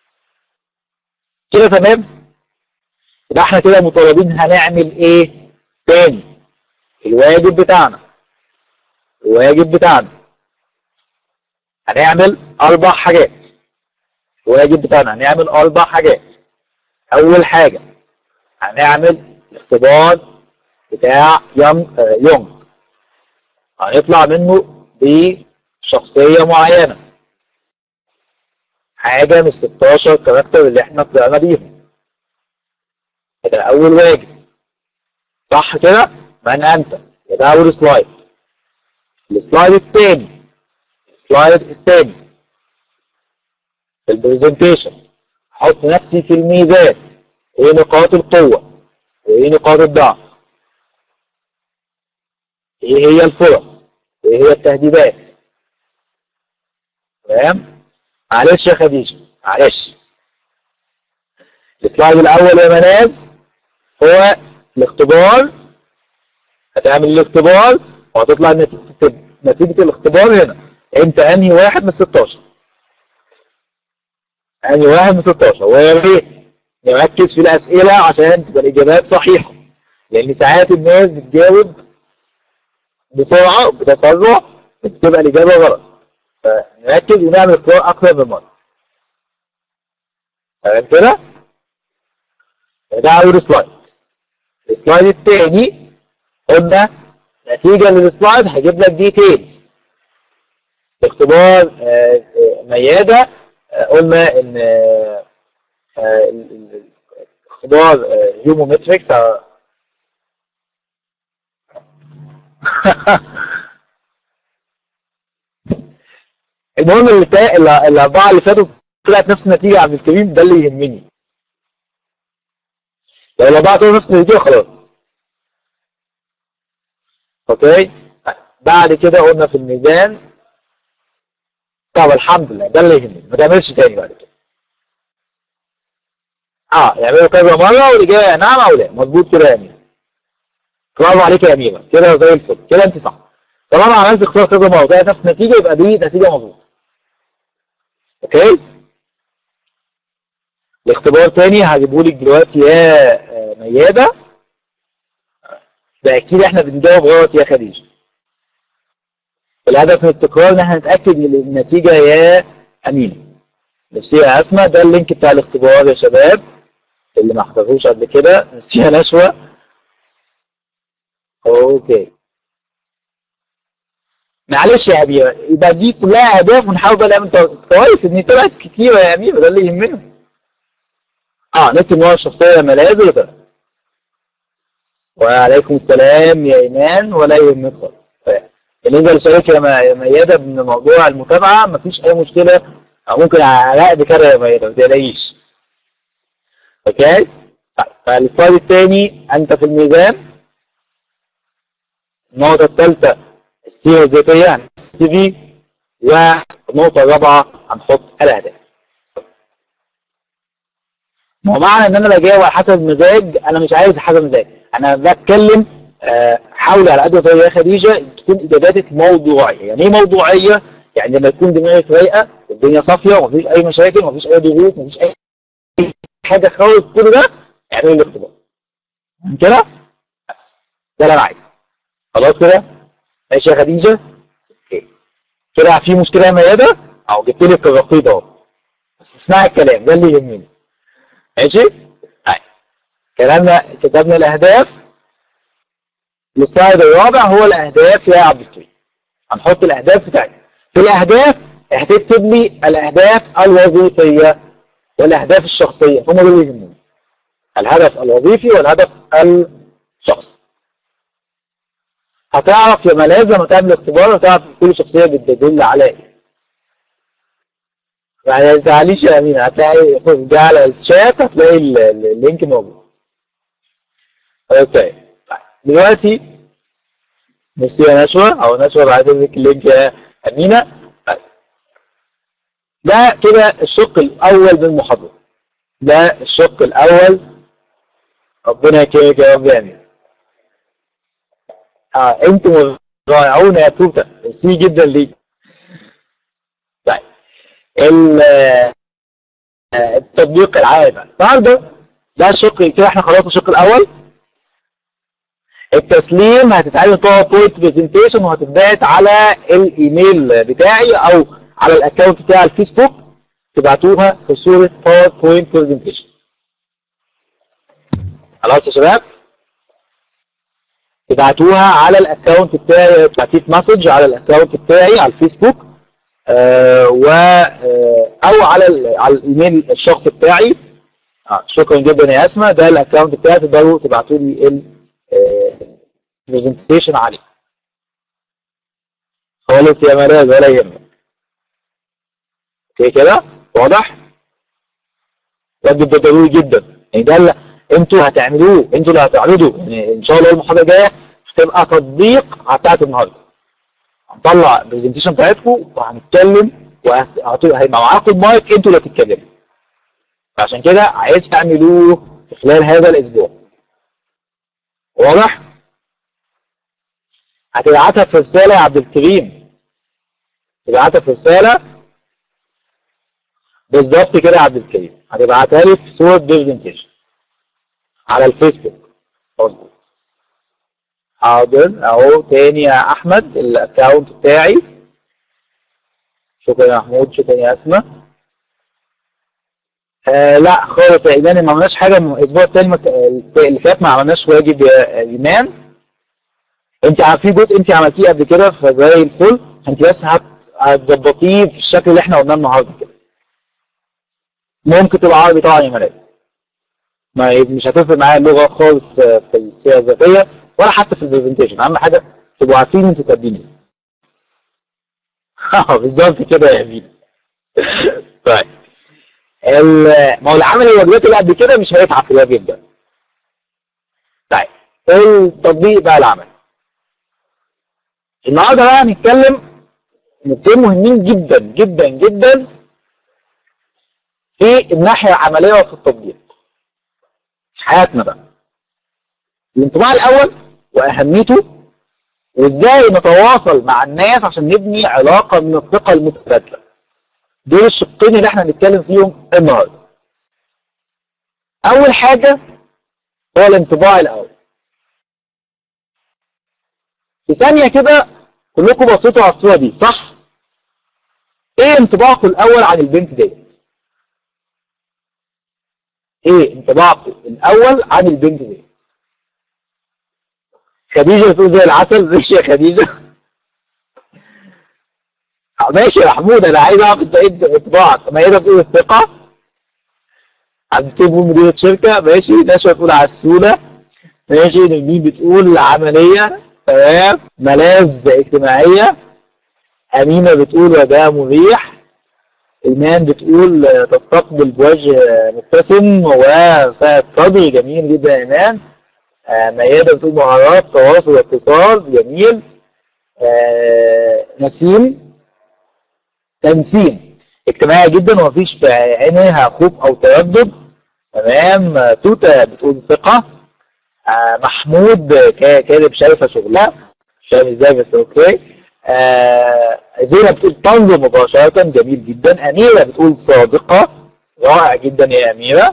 كده تمام يبقى احنا كده مطالبين هنعمل ايه تاني الواجب بتاعنا الواجب بتاعنا هنعمل أربع حاجات الواجب بتاعنا هنعمل أربع حاجات أول حاجة هنعمل الاختبار بتاع يونج هنطلع منه بشخصية معينة حاجة من 16 كاركتر اللي احنا طلعنا بيهم ده أول واجب صح كده؟ من أنت ده أول سلايد السلايد الثاني السلايد الثاني في البرزنتيشن احط نفسي في الميزان ايه نقاط القوة وايه نقاط الضعف ايه هي الفرص وايه هي التهديدات تمام معلش يا خديجة معلش السلايد الاول يا مناز هو الاختبار هتعمل الاختبار وهتطلع نتيجة, نتيجة الاختبار هنا انت انهي واحد من 16 انهي واحد من 16 ويا ريت نركز في الاسئله عشان تبقى الاجابات صحيحه لان ساعات الناس بتجاوب بسرعه بتسرع بتبقى الاجابه غلط فنركز ونعمل قراءه اكثر من مره تمام كده ده اول سلايد السلايد الثاني قلنا نتيجه للسلايد هجيب لك ديتيلز اختبار ميادة قلنا ان اختبار هيومومتريكس المهم اللي الاربعه اللي فاتوا طلعت نفس النتيجه يا عبد الكريم ده اللي يهمني لو الاربعه طلعوا نفس النتيجه خلاص اوكي بعد كده قلنا في الميزان طب الحمد لله ده اللي يهمني ما تعملش تاني بعد كده اه يعملوا كذا مره والاجابه نعم او لا مظبوط كده يا امير برافو عليك يا اميره كده زي الفل كده انت صح طالما عملت اختيار كذا مره وطلعت نفس النتيجه يبقى دي نتيجه مظبوطه اوكي الاختبار تاني هجيبه لك دلوقتي يا آه، مياده ده اكيد احنا بنجاوب غلط يا خديجه الهدف من التكرار ان احنا نتاكد من النتيجه يا امينه ميرسي يا اسماء ده اللينك بتاع الاختبار يا شباب اللي ما حضروش قبل كده ميرسي يا نشوى اوكي معلش يا اميره يبقى دي كلها اهداف ونحاول بقى نعمل تو- كويس ان طلعت كتيره يا اميره ده اللي يهمنا اه نكتب نوع الشخصيه ملاذ ولا طلع وعليكم السلام يا ايمان ولا يهمك خالص طيب. بالنسبه لسؤالك يا م- يا مياده من موضوع المتابعه مفيش اي مشكله أو ممكن اعلق كده يا مياده ما تقلقيش اوكي طيب فالسلايد الثاني انت في الميزان النقطه الثالثه السيره الذاتيه عن السي في والنقطه الرابعه هنحط الاهداف ما هو معنى ان انا بجاوب على حسب المزاج انا مش عايز حسب المزاج انا بتكلم آه، حاول على قد ما تقدر يا خديجه تكون اجاباتك موضوعيه يعني ايه موضوعيه يعني لما تكون دماغك رايقه الدنيا صافيه ومفيش اي مشاكل ومفيش اي ضغوط ومفيش اي حاجه خالص كل ده اعمل الاختبار كده بس ده اللي انا عايزه خلاص كده ماشي يا خديجه اوكي كده في مشكله يا ميادة اهو جبت لك الرقيب اهو بس اسمعي الكلام ده اللي يهمني ماشي طيب كلامنا كتبنا الاهداف السلايد الرابع هو الاهداف يا عبد الكريم هنحط الاهداف بتاعتنا في الاهداف هتكتب لي الاهداف الوظيفيه والاهداف الشخصيه هم دول اللي يهموني الهدف الوظيفي والهدف الشخصي هتعرف يا ملاذ لما تعمل اختبار هتعرف كل شخصيه بتدل على ايه يعني ما تزعليش يا امينه هتلاقي خد ده على الشات هتلاقي ال- ال- اللينك موجود اوكي طيب. دلوقتي ميرسي يا نشوى او نشوى بعد لك اللينك يا امينه طيب. ده كده الشق الاول من المحاضره ده الشق الاول ربنا يكرمك يا رب يا امين اه انتم رائعون يا توته ميرسي جدا ليك طيب ال- آه، التطبيق العام بقى. النهارده ده الشق كده احنا خلصنا الشق الاول التسليم هتتعمل باوربوينت برزنتيشن وهتتبعت على الايميل بتاعي او على الاكونت بتاع الفيسبوك تبعتوها في صوره باوربوينت برزنتيشن خلاص يا شباب تبعتوها على الاكونت بتاعي تبعتيت مسج على الاكونت بتاعي على الفيسبوك آه و آه او على ال- على الايميل الشخصي بتاعي آه شكرا جدا يا اسماء ده الاكونت بتاعي تقدروا تبعتوا لي البرزنتيشن عليه خالص يا ملاذ ولا يهمك اوكي كده واضح واجب ده ضروري جدا يعني ده اللي انتوا هتعملوه انتوا اللي هتعرضوا يعني ان شاء الله المحاضره الجايه هتبقى تطبيق بتاعت النهارده هنطلع البرزنتيشن بتاعتكم وهنتكلم وهيبقى معاكم المايك انتوا اللي هتتكلموا عشان كده عايز تعملوه في خلال هذا الاسبوع واضح؟ هتبعتها في رساله يا عبد الكريم تبعتها في رساله بالظبط كده يا عبد الكريم هتبعتها لي في صوره برزنتيشن على الفيسبوك مظبوط حاضر اهو تاني يا احمد الاكونت بتاعي شكرا يا محمود شكرا يا اسماء آه لا خالص يا ايمان ما عملناش حاجه من الاسبوع التاني مك... اللي فات ما عملناش واجب يا ايمان انت ع- في جزء انت عملتيه قبل كده فزي الفل انت بس هت- هتظبطيه في الشكل اللي احنا قلناه النهارده كده ممكن تبقى عربي طبعا يا ملاك ما ي- مش هتفرق معايا اللغه خالص آه، في السيره الذاتيه ولا حتى في البرزنتيشن اهم حاجه تبقوا عارفين انتوا كاتبين ايه اه بالظبط كده يا امين طيب ال- ما هو العمل الواجبات اللي قبل كده مش هيتعب في الواجب ده طيب التطبيق بقى العمل النهارده بقى هنتكلم نقطتين مهمين جدا جدا جدا في الناحيه العمليه وفي التطبيق في حياتنا بقى الانطباع الاول واهميته وازاي نتواصل مع الناس عشان نبني علاقه من الثقه المتبادله دول الشقين اللي احنا هنتكلم فيهم النهارده اول حاجه هو الانطباع الاول في ثانيه كده كلكم بصيتوا على الصوره دي صح ايه انطباعكم الاول عن البنت ديت ايه انطباعكم الاول عن البنت ديت خديجه بتقول زي العسل ماشي يا خديجه ماشي يا محمود انا عايز اعرف انت ايه انطباعك ما هي بتقول الثقه هنكتبه مديرة شركة ماشي نشوى تقول عسولة ماشي نجمين بتقول عملية تمام ملاذ اجتماعية أمينة بتقول وده مريح إيمان بتقول تستقبل بوجه مبتسم وسعة صدر جميل جدا يا إيمان آه ميادة بتقول مهارات تواصل واتصال جميل آه نسيم تنسيم اجتماعية جدا ومفيش في عينها خوف أو تردد تمام توتة بتقول ثقة آه محمود كاتب شايفة شغلها مش فاهم ازاي بس اوكي آه زينب بتقول تنظر مباشرة جميل جدا أميرة بتقول صادقة رائع جدا يا أميرة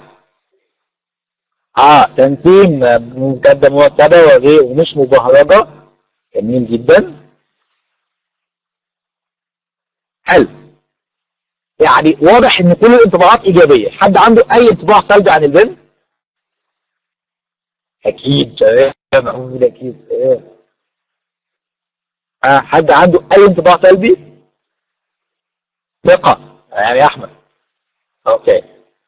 اه تنسيم مقدم مرتبة وغير ومش مبهرجة جميل جدا حلو يعني واضح ان كل الانطباعات ايجابيه حد عنده اي انطباع سلبي عن البنت اكيد تمام محمود اكيد آه حد عنده اي انطباع سلبي ثقه يعني يا احمد اوكي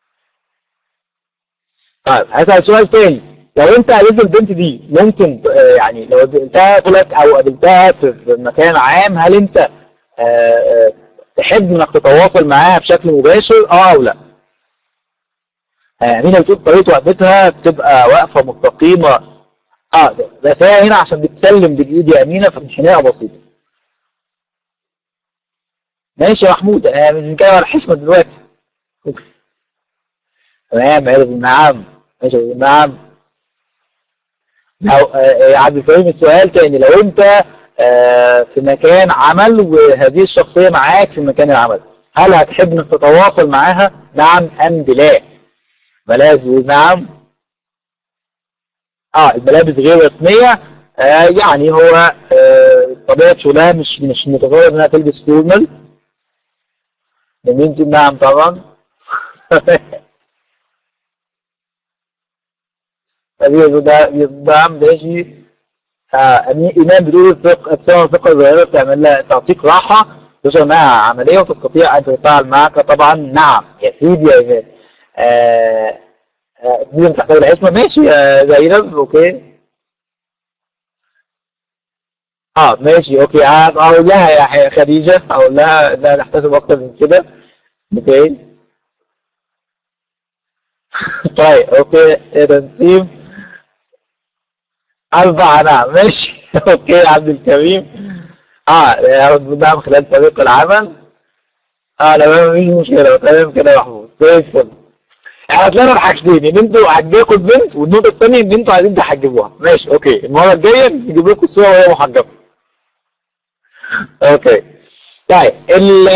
طيب هسأل سؤال تاني لو انت قابلت البنت دي ممكن يعني لو قابلتها طلعت او قابلتها في مكان عام هل انت آآ آآ تحب انك تتواصل معاها بشكل مباشر اه او لا امينه بتقول طريقه وقفتها بتبقى واقفه مستقيمه اه بس هي هنا عشان بتسلم بالايد يا امينه فانحناء بسيطه ماشي يا محمود انا مش بنتكلم على الحشمه دلوقتي تمام عرف نعم ماشي نعم لو آه عبد الكريم السؤال تاني لو انت آه في مكان عمل وهذه الشخصية معاك في مكان العمل هل هتحب انك تتواصل معاها نعم ام بلا ملاذ نعم اه الملابس غير رسمية آه يعني هو آه طبيعة شغلها مش مش متطلب انها تلبس فورمال جميل نعم طبعا نعم ماشي آه إيمان بتقول الثقة بسبب الثقة الظاهرة بتعمل لها تعطيك راحة تشعر انها عملية وتستطيع أن تتفاعل معك طبعا نعم يا سيدي يا إيمان آه آه دي تحتاج العصمة ماشي يا زينب أوكي اه ماشي اوكي اقول لها يا خديجة اقول لها لا نحتسب اكتر من كده اوكي طيب اوكي تنسيم أربعة نعم ماشي أوكي يا عبد الكريم اه يا نعم خلال طريق العمل اه لا مفيش مشكلة تمام كده يا محمود زي الفل احنا طلعنا بحاجتين ان انتوا عاجباكم البنت والنقطة الثانية ان انتوا عايزين تحجبوها ماشي اوكي المرة الجاية نجيب لكم الصورة وهي محجبة اوكي طيب ال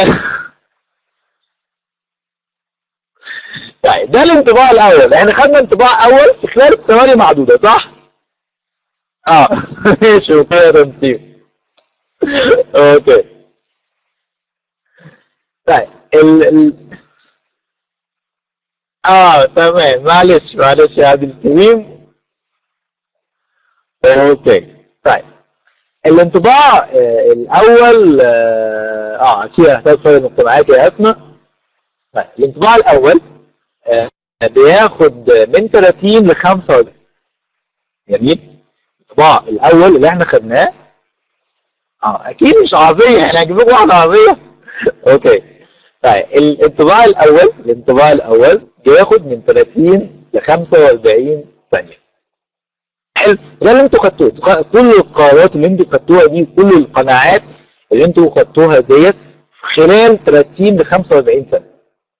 طيب ده الانطباع الاول احنا خدنا انطباع اول في خلال ثواني معدودة صح؟ اه ماشي اوكي يا تنسيق اوكي طيب ال ال اه تمام معلش معلش يا عبد الكريم اوكي طيب الانطباع آه الاول اه اكيد هحتاج فرق المجتمعات يا اسماء طيب الانطباع الاول آه بياخد من 30 ل 45 جميل الانطباع الاول اللي احنا خدناه اه اكيد مش عربيه احنا هنجيب لكم واحده عربيه اوكي طيب الانطباع الاول الانطباع الاول بياخد من 30 ل 45 ثانيه حلو ده اللي انتوا خدتوه كل القرارات اللي انتوا خدتوها دي كل القناعات اللي انتوا خدتوها ديت خلال 30 ل 45 سنه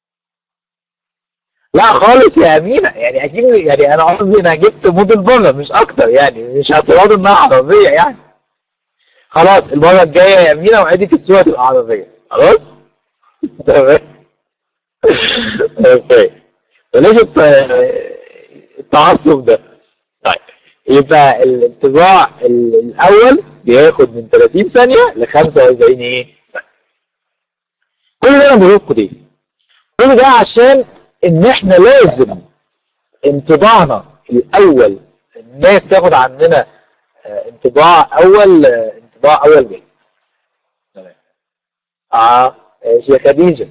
لا خالص يا امينه يعني اكيد يعني انا قصدي انا جبت موديل بره مش اكتر يعني مش اعتراض انها عربيه يعني خلاص المره الجايه يا امينه وعدي في الصوره تبقى عربيه خلاص تمام اوكي بلاش التعصب ده طيب يبقى الانطباع الاول بياخد من 30 ثانيه ل 45 ايه ثانيه كل ده انا بقول لكم ليه؟ كل ده عشان ان احنا لازم انطباعنا الاول الناس تاخد عننا انطباع اول انطباع اول جيد تمام اه يا خديجه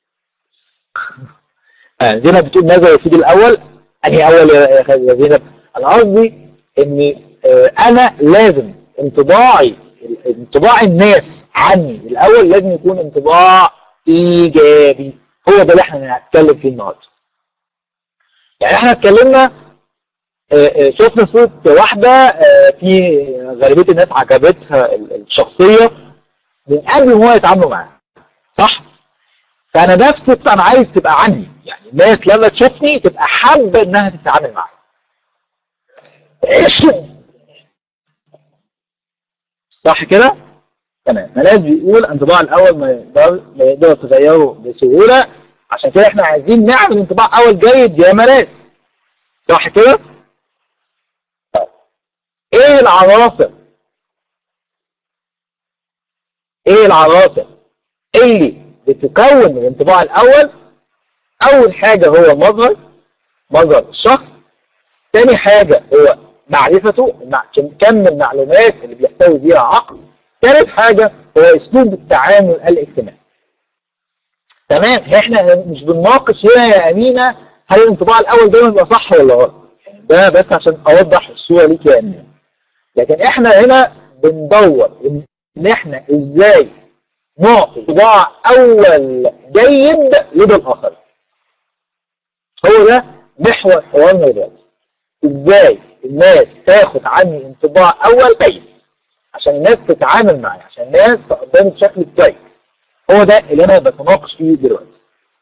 آه زينب بتقول ماذا يفيد الاول انهي اول يا زينب انا قصدي ان آه انا لازم انطباعي انطباع الناس عني الاول لازم يكون انطباع ايجابي هو ده اللي احنا هنتكلم فيه النهارده يعني احنا اتكلمنا شفنا صوت واحدة في غالبية الناس عجبتها الشخصية من قبل ما هو يتعاملوا معاها صح؟ فأنا نفسي أنا عايز تبقى عني يعني الناس لما تشوفني تبقى حابة إنها تتعامل معايا صح كده؟ تمام ملاذ بيقول انطباع الأول ما يقدر ما يقدر تغيره بسهولة عشان كده احنا عايزين نعمل انطباع أول جيد يا ملاذ صح كده؟ ايه العناصر ايه العناصر اللي بتكون الانطباع الاول اول حاجة هو المظهر مظهر الشخص تاني حاجة هو معرفته كم المعلومات اللي بيحتوي بيها عقل ثالث حاجة هو اسلوب التعامل الاجتماعي تمام احنا مش بنناقش هنا يا امينة هل الانطباع الاول دايما بيبقى صح ولا غلط ده بس عشان اوضح الصورة ليك يا امينة لكن احنا هنا بندور ان احنا ازاي نعطي انطباع اول جيد لدى الاخر هو ده محور حوارنا دلوقتي ازاي الناس تاخد عني انطباع اول جيد عشان الناس تتعامل معايا عشان الناس تقدرني بشكل كويس هو ده اللي انا بتناقش فيه دلوقتي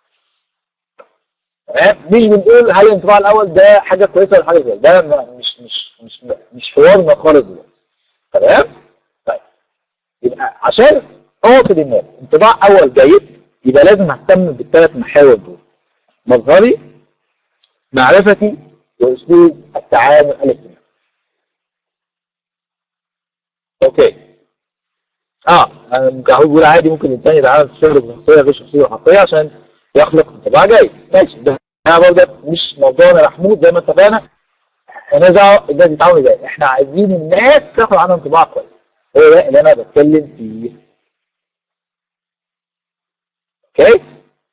تمام مش بنقول هل الانطباع الاول ده حاجه كويسه ولا حاجه كويسه ده مش مش مش مش حوارنا خالص دلوقتي تمام طيب يبقى عشان اوصل الناس انطباع اول جيد يبقى لازم اهتم بالثلاث محاور دول مظهري معرفتي واسلوب التعامل الاجتماعي اوكي اه انا هقول بقول عادي ممكن الانسان يتعامل في الشغل بشخصيه غير شخصيه حقيقيه عشان يخلق انطباع جيد ماشي ده برضه مش موضوعنا محمود زي ما اتفقنا نزعوا الناس يتعاملوا ازاي احنا عايزين الناس تاخد عنها انطباع كويس هو ده اللي انا بتكلم فيه اوكي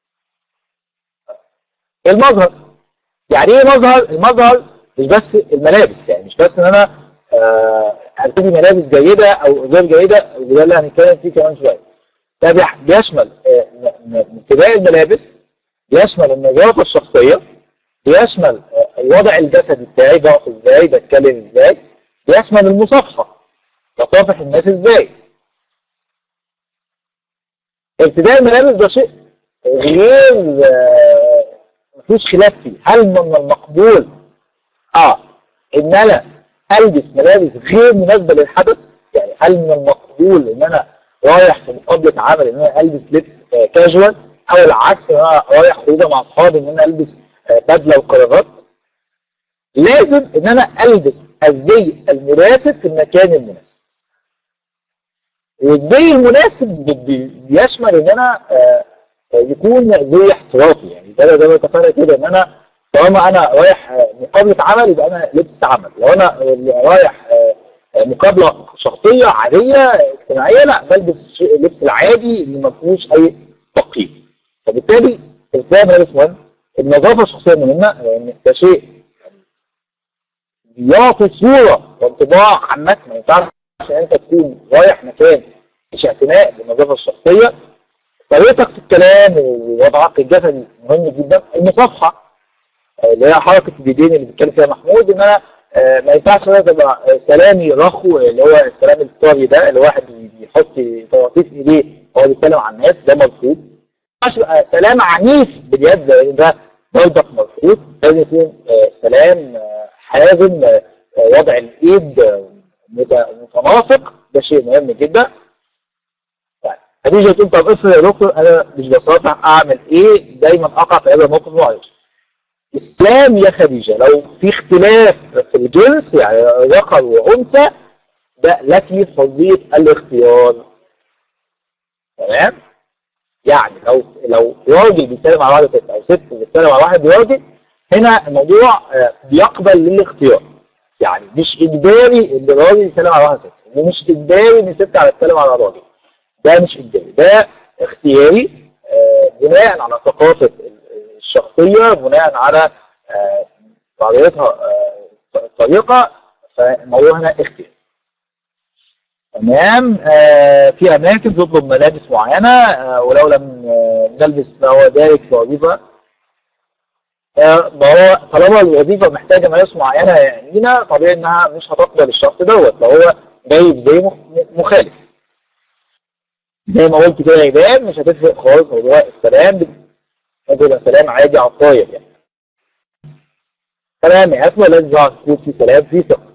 المظهر يعني ايه مظهر المظهر مش بس الملابس يعني مش بس ان انا ارتدي ملابس جيده او غير جيده وده اللي هنتكلم فيه كمان شويه ده بيشمل ابتداء الملابس بيشمل النظافه الشخصيه بيشمل الوضع الجسدي بتاعي بقف ازاي بتكلم ازاي بيشمل المصافحه بصافح الناس ازاي ابتداء الملابس ده شيء غير مفيش خلاف فيه هل من المقبول اه ان انا البس ملابس غير مناسبه للحدث يعني هل من المقبول ان انا رايح في مقابله عمل ان انا البس لبس آه كاجوال او العكس ان انا رايح خروجه مع اصحابي ان انا البس آه بدله وقرارات لازم ان انا البس الزي المناسب في المكان المناسب والزي المناسب بيشمل ان انا آه يكون زي احترافي يعني ده ده بتفرق كده ان انا طالما انا رايح مقابله عمل يبقى انا لبس عمل لو انا رايح مقابله شخصيه عاديه اجتماعيه لا بلبس اللبس العادي اللي ما فيهوش اي تقييم فبالتالي ازاي ملابس مهم النظافه الشخصيه مهمه لان ده شيء بيعطي صوره وانطباع عنك ما ينفعش ان انت تكون رايح مكان مش اعتناء بالنظافه الشخصيه طريقتك في الكلام ووضعك الجسدي مهم جدا المصافحه اللي هي حركه اليدين اللي بيتكلم فيها محمود ان انا ما ينفعش انا تبقى سلامي رخو اللي هو السلام الطري ده اللي واحد يحط طراطيف ايديه وهو بيسلم على الناس ده مرفوض ما ينفعش يبقى سلام عنيف باليد لان ده برضك مرفوض لازم يكون آه، سلام آه، حازم آه، وضع الايد آه، مت- متناسق ده شيء مهم جدا طيب خديجه تقول طب افرض يا دكتور انا مش بستطيع اعمل ايه دايما اقع في هذا الموقف معين السلام يا خديجه لو في اختلاف في الجنس يعني ذكر وانثى ده لك حريه الاختيار تمام يعني لو لو راجل بيسلم على واحده ست او ست بتسلم على واحد راجل هنا الموضوع آه، بيقبل للاختيار يعني مش اجباري ان الراجل يسلم على واحده ست ومش اجباري ان الست على تسلم على الراجل ده مش اجباري ده اختياري آه، بناء على ثقافه الشخصيه بناء على آه، طريقتها آه، الطريقه فالموضوع هنا اختياري تمام آه في اماكن تطلب ملابس معينه آه ولو لم آه نلبس ما هو ذلك في وظيفه آه ما هو طالما الوظيفه محتاجه ملابس معينه يعنينا طبيعي انها مش هتقبل الشخص دوت لو هو جاي زي مخ- مخالف زي ما قلت كده يا ايمان مش هتفرق خالص موضوع السلام ممكن يبقى سلام عادي على الطاير يعني تمام يا اسماء لازم يكون في سلام في ثقه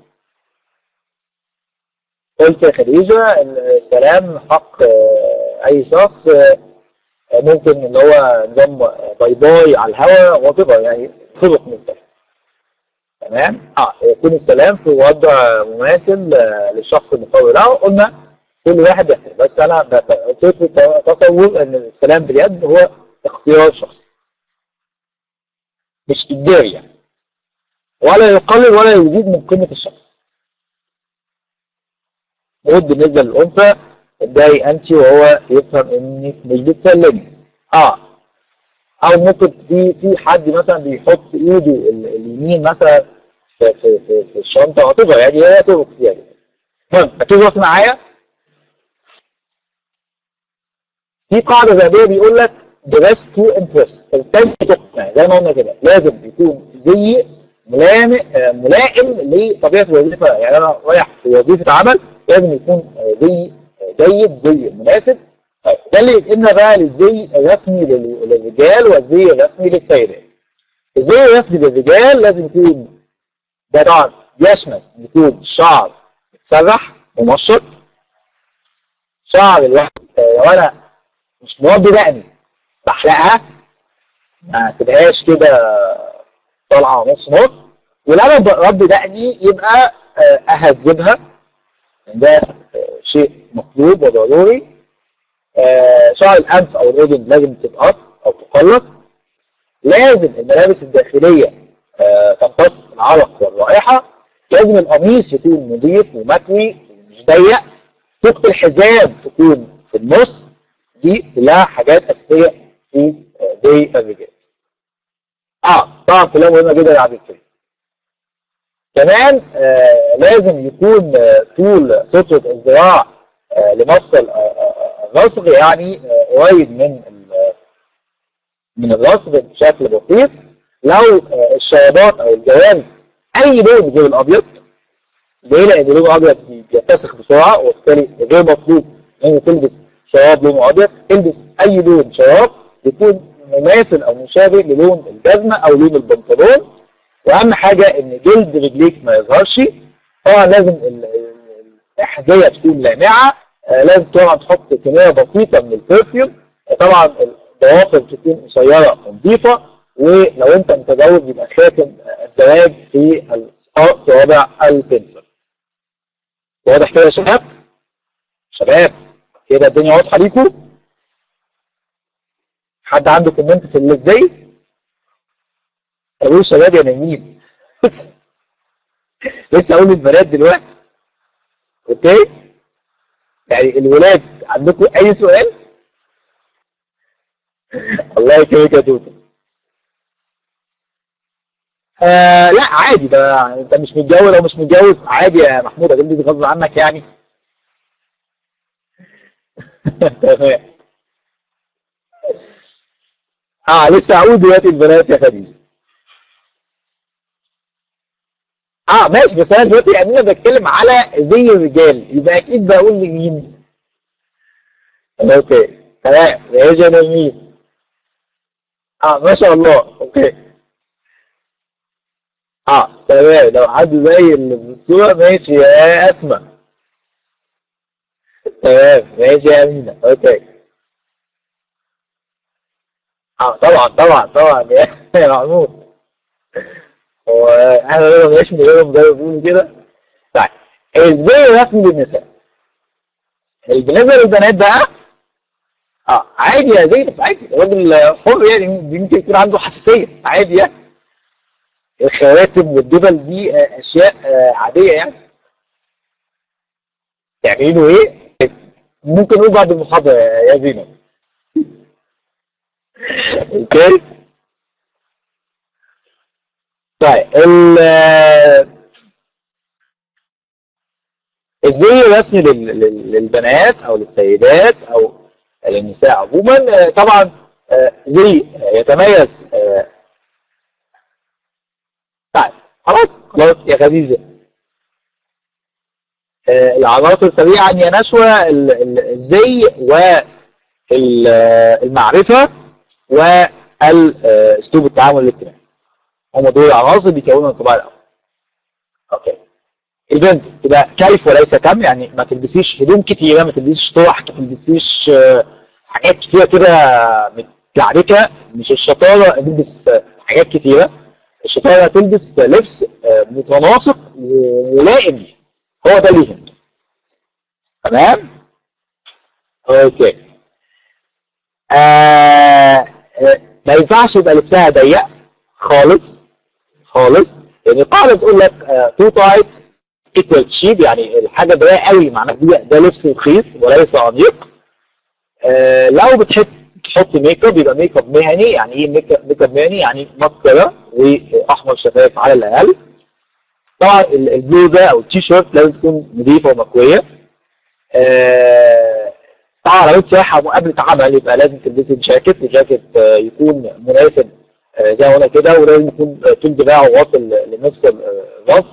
قلت يا خديجة إن السلام حق آه، أي شخص آه، ممكن اللي هو نظام باي باي على الهواء وطبعا يعني خلق مختلف تمام اه يكون السلام في وضع مماثل آه، للشخص المقابل له قلنا كل واحد يختلف بس انا بت- تصور ان السلام باليد هو اختيار شخصي مش اجباري يعني ولا يقلل ولا يزيد من قيمه الشخص مود بالنسبه للانثى ابداي انت وهو يفهم انك مش بتسلمي اه او ممكن في في حد مثلا بيحط ايده ال- اليمين مثلا في في في, في الشنطه وتظهر يعني هي طرق كتير يعني المهم اكيد واصل معايا في قاعده ذهبيه بيقول لك dress to impress التاني تقنع زي ما قلنا كده لازم يكون زي ملائم آه، ملائم لطبيعه الوظيفه يعني انا رايح في وظيفه عمل لازم يكون آه، زي آه، جيد زي مناسب طيب، ده اللي ينقلنا بقى للزي الرسمي لل- للرجال والزي الرسمي للسيدات الزي الرسمي للرجال لازم يكون ده طبعا يشمل يكون شعر متسرح ومشط شعر الواحد آه، لو انا مش مربي دقني بحلقها ما اسيبهاش كده طالعه نص نص ولما بربي دقني يبقى آه، اهذبها ده آه، شيء مطلوب وضروري آه، شعر الانف او الاذن لازم تتقص او تقلص لازم الملابس الداخليه آه، تمتص العرق والرائحه لازم القميص يكون نظيف ومكوي مش ضيق طوقة الحزام تكون في النص دي كلها حاجات اساسيه في آه، دي الرجال اه طبعا كلها مهمه جدا يا عبد الكريم كمان آه لازم يكون آه طول سترة الذراع آه لمفصل آه، آه، الرصغ يعني آه قريب من ال- من الرصغ بشكل بسيط لو آه الشرابات او الجوانب اي لون غير الابيض ليه؟ لان اللون الابيض بي- بيتسخ بسرعه وبالتالي غير مطلوب ان تلبس شراب لونه ابيض البس اي لون شراب يكون مماثل او مشابه للون الجزمه او لون البنطلون واهم حاجه ان جلد رجليك ما يظهرش طبعا لازم ال- ال- الاحذيه تكون لامعه آه، لازم طبعا تحط كميه بسيطه من البرفيوم آه، طبعا الضوافر تكون قصيره ونظيفه ولو انت متزوج يبقى خاتم آه، الزواج في صوابع البنسل واضح كده يا شباب شباب كده الدنيا واضحه ليكم حد عنده كومنت في اللي ازاي اقول شباب يا نايمين لسه اقول للبنات دلوقتي اوكي يعني الولاد عندكم اي سؤال الله يكرمك يا توتو آه لا عادي ده انت مش متجوز او مش متجوز عادي يا محمود هتلبس غصب عنك يعني تمام اه لسه هقول دلوقتي البنات يا خديجه اه ماشي بس انا دلوقتي يعني انا بتكلم على زي الرجال يبقى اكيد بقول لمين اوكي تمام ماشي يا نرمين اه ما شاء الله اوكي اه تمام لو حد زي اللي في الصورة ماشي يا اسماء تمام ماشي يا امينة اوكي اه طبعا طبعا طبعا يا يا محمود هو احنا لو مش من غيرهم زي ما بيقولوا كده طيب ازاي رسم للنساء بالنسبه للبنات بقى اه عادي يا زينب عادي الراجل حر يعني يمكن يكون عنده حساسيه عادي يعني الخواتم والدبل دي آه، اشياء آه، عاديه يعني تعملوا ايه؟ ممكن نقول بعد المحاضره يا زينب اوكي طيب ال ازاي رسم لل- لل- للبنات او للسيدات او للنساء عموما آه، طبعا آه، زي آه، يتميز آه، طيب خلاص خلاص يا خديجه آه، العناصر سريعا يا نشوى ال- ال- الزي والمعرفه والاسلوب التعامل الاجتماعي هم دول العناصر بيكونوا الانطباع الاول اوكي البنت تبقى كيف وليس كم يعني ما تلبسيش هدوم كتيره ما تلبسيش طرح ما تلبسيش آه، حاجات كتيره كده متكعبكه مش الشطاره تلبس آه، حاجات كتيره الشطاره تلبس لبس آه، متناسق وملائم هو ده اللي يهم تمام اوكي آه آه، ما ينفعش يبقى لبسها ضيق خالص خالص لان القاعده بتقول لك تو تايت ايكوال تشيب يعني الحاجه ضيقه قوي معناها دي ده لبس رخيص وليس عميق آه لو بتحب تحط ميك اب يبقى ميك اب مهني يعني ايه ميك اب ميك اب مهني يعني مسكره واحمر شفاف على الاقل طبعا ال- البلوزه او التي شيرت لازم تكون نظيفه ومكويه آه، طبعا لو انت رايحه مقابله عمل يبقى لازم تلبسي جاكيت وجاكيت آه، يكون مناسب آه، زي ما قلنا كده ولازم يكون آه، طول دراعه واصل لمفصل آه، الراس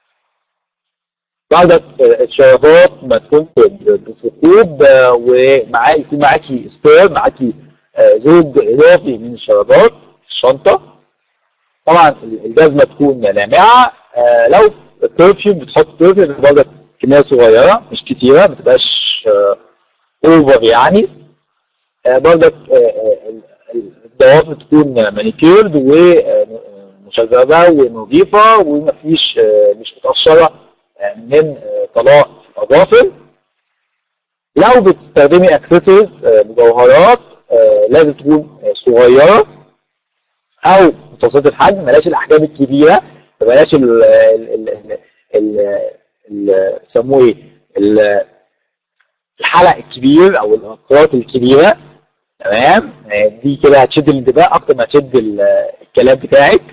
بعدك آه، الشرابات ما تكون بثقوب آه، ومعاه يكون معاكي سبير معاكي آه، زوج اضافي من الشرابات في الشنطه طبعا الجزمه تكون لامعه آه، لو برفيوم بتحط برفيوم برضك كميه صغيره مش كتيره ما تبقاش اوفر يعني آه، برضك آه، آه، ال- ال- الضوافر تكون مانيكيرد ومشجبه ونظيفه ومفيش آه، مش متقشره آه، من آه، طلاء الاظافر لو بتستخدمي اكسسوارز مجوهرات آه، لازم تكون آه، صغيره او متوسطه الحجم بلاش الاحجام الكبيره بلاش ال ال ال ال ال بيسموه ايه ال- الحلق الكبير او الاقراط الكبيره تمام آه، دي كده هتشد الانتباه اكتر ما هتشد ال- الكلام بتاعك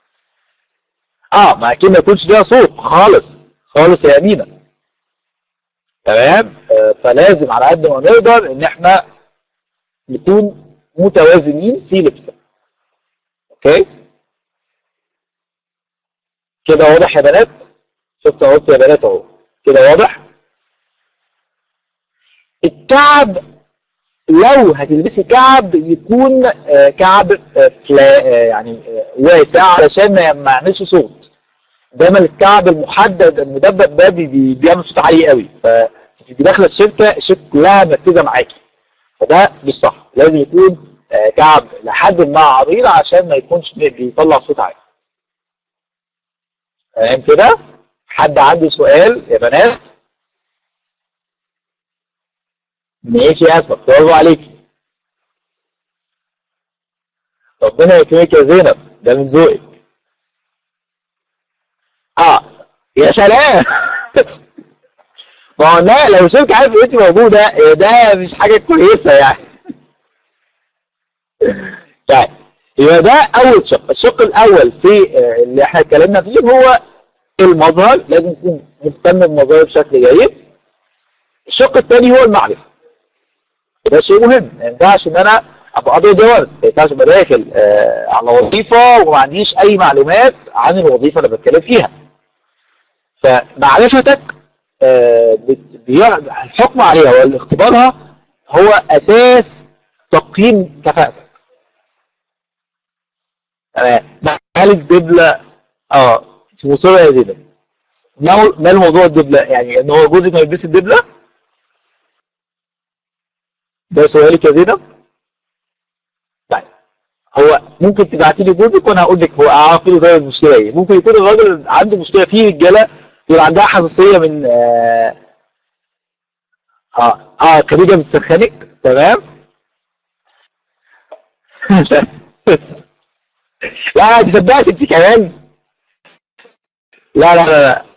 اه ما اكيد ما يكونش ليها صوت خالص خالص يا امينه تمام آه، فلازم على قد ما نقدر ان احنا نكون متوازنين في لبسنا اوكي كده واضح يا بنات شفت اهو يا بنات اهو كده واضح الكعب لو هتلبسي كعب يكون آه، كعب آه، فلا آه، يعني آه، واسع علشان ما ما يعملش صوت دايما الكعب المحدد المدبب ده بي- بي- بيعمل صوت عالي قوي فتبقي داخله الشركه الشركه كلها مركزه معاكي فده مش صح لازم يكون آه، كعب لحد ما عريض عشان ما يكونش بي- بيطلع صوت عالي تمام كده حد عنده سؤال يا بنات ماشي يا اسمك برافو عليك ربنا يكرمك يا زينب ده من ذوقك اه يا سلام ما هو لا لو شركة عارف ان انت موجودة إيه ده مش حاجة كويسة يعني طيب يبقى ده اول شق الشق الاول في آه، اللي احنا اتكلمنا فيه هو المظهر لازم يكون مهتم بالمظهر بشكل جيد الشق الثاني هو المعرفة ده شيء مهم ما ينفعش ان انا ابقى ابيض وورد ما ينفعش ابقى داخل آه، على وظيفه وما عنديش اي معلومات عن الوظيفه اللي بتكلم فيها فمعرفتك آه، بت- بي- الحكم عليها والاختبارها هو اساس تقييم كفاءتك تمام هل الدبله اه مصره يا زينب ما ما الموضوع الدبله يعني ان هو جوزك ما يلبس الدبله ده سؤالك يا زينب طيب هو ممكن تبعتي لي جوزك وانا هقول لك هو اعرف له زي المشكله ايه ممكن يكون الراجل عنده مشكله في رجاله يبقى عندها حساسيه من اه اه, آه خديجه بتسخنك تمام لا دي صدقت انت كمان لا لا لا لا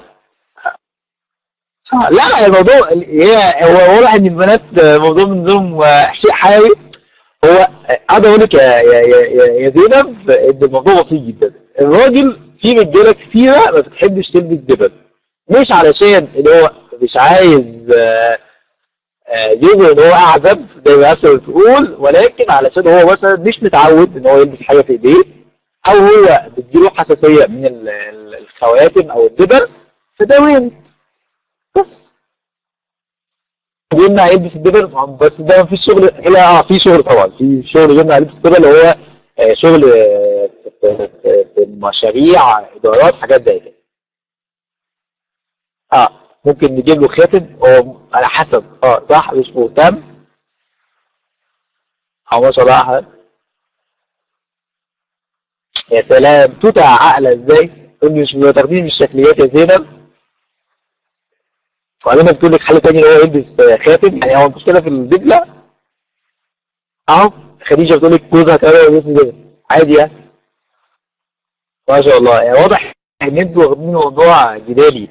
لا لا الموضوع هي هو واضح ان البنات موضوع من ضمن شيء حيوي هو اقدر اقول لك يا يا يا يا زينب ان الموضوع بسيط جدا الراجل في رجاله كثيره ما بتحبش تلبس دبل مش علشان ان هو مش عايز يظهر ان هو اعزب زي ما اسماء بتقول ولكن علشان هو مثلا مش متعود ان هو يلبس حاجه في ايديه او هو بتجيله حساسيه من الخواتم او الدبل فده وين بس يمنع يلبس الدبل بس ده مفيش شغل الا اه في شغل طبعا في شغل يمنع يلبس الدبل اللي هو آه شغل آه في, في, في مشاريع ادارات حاجات زي كده اه ممكن نجيب له خاتم هو على حسب اه صح مش مهتم اه ما شاء الله احمد يا سلام توتة عقلة ازاي تقول مش تاخدين من الشكليات يا زينب وبعدين بتقول لك حل تاني اللي هو يلبس خاتم يعني هو المشكله في الدبله اهو خديجه بتقول لك جوزها كمان يلبس دبله عادي يعني ما شاء الله يعني واضح ان انتوا واخدين الموضوع جدالي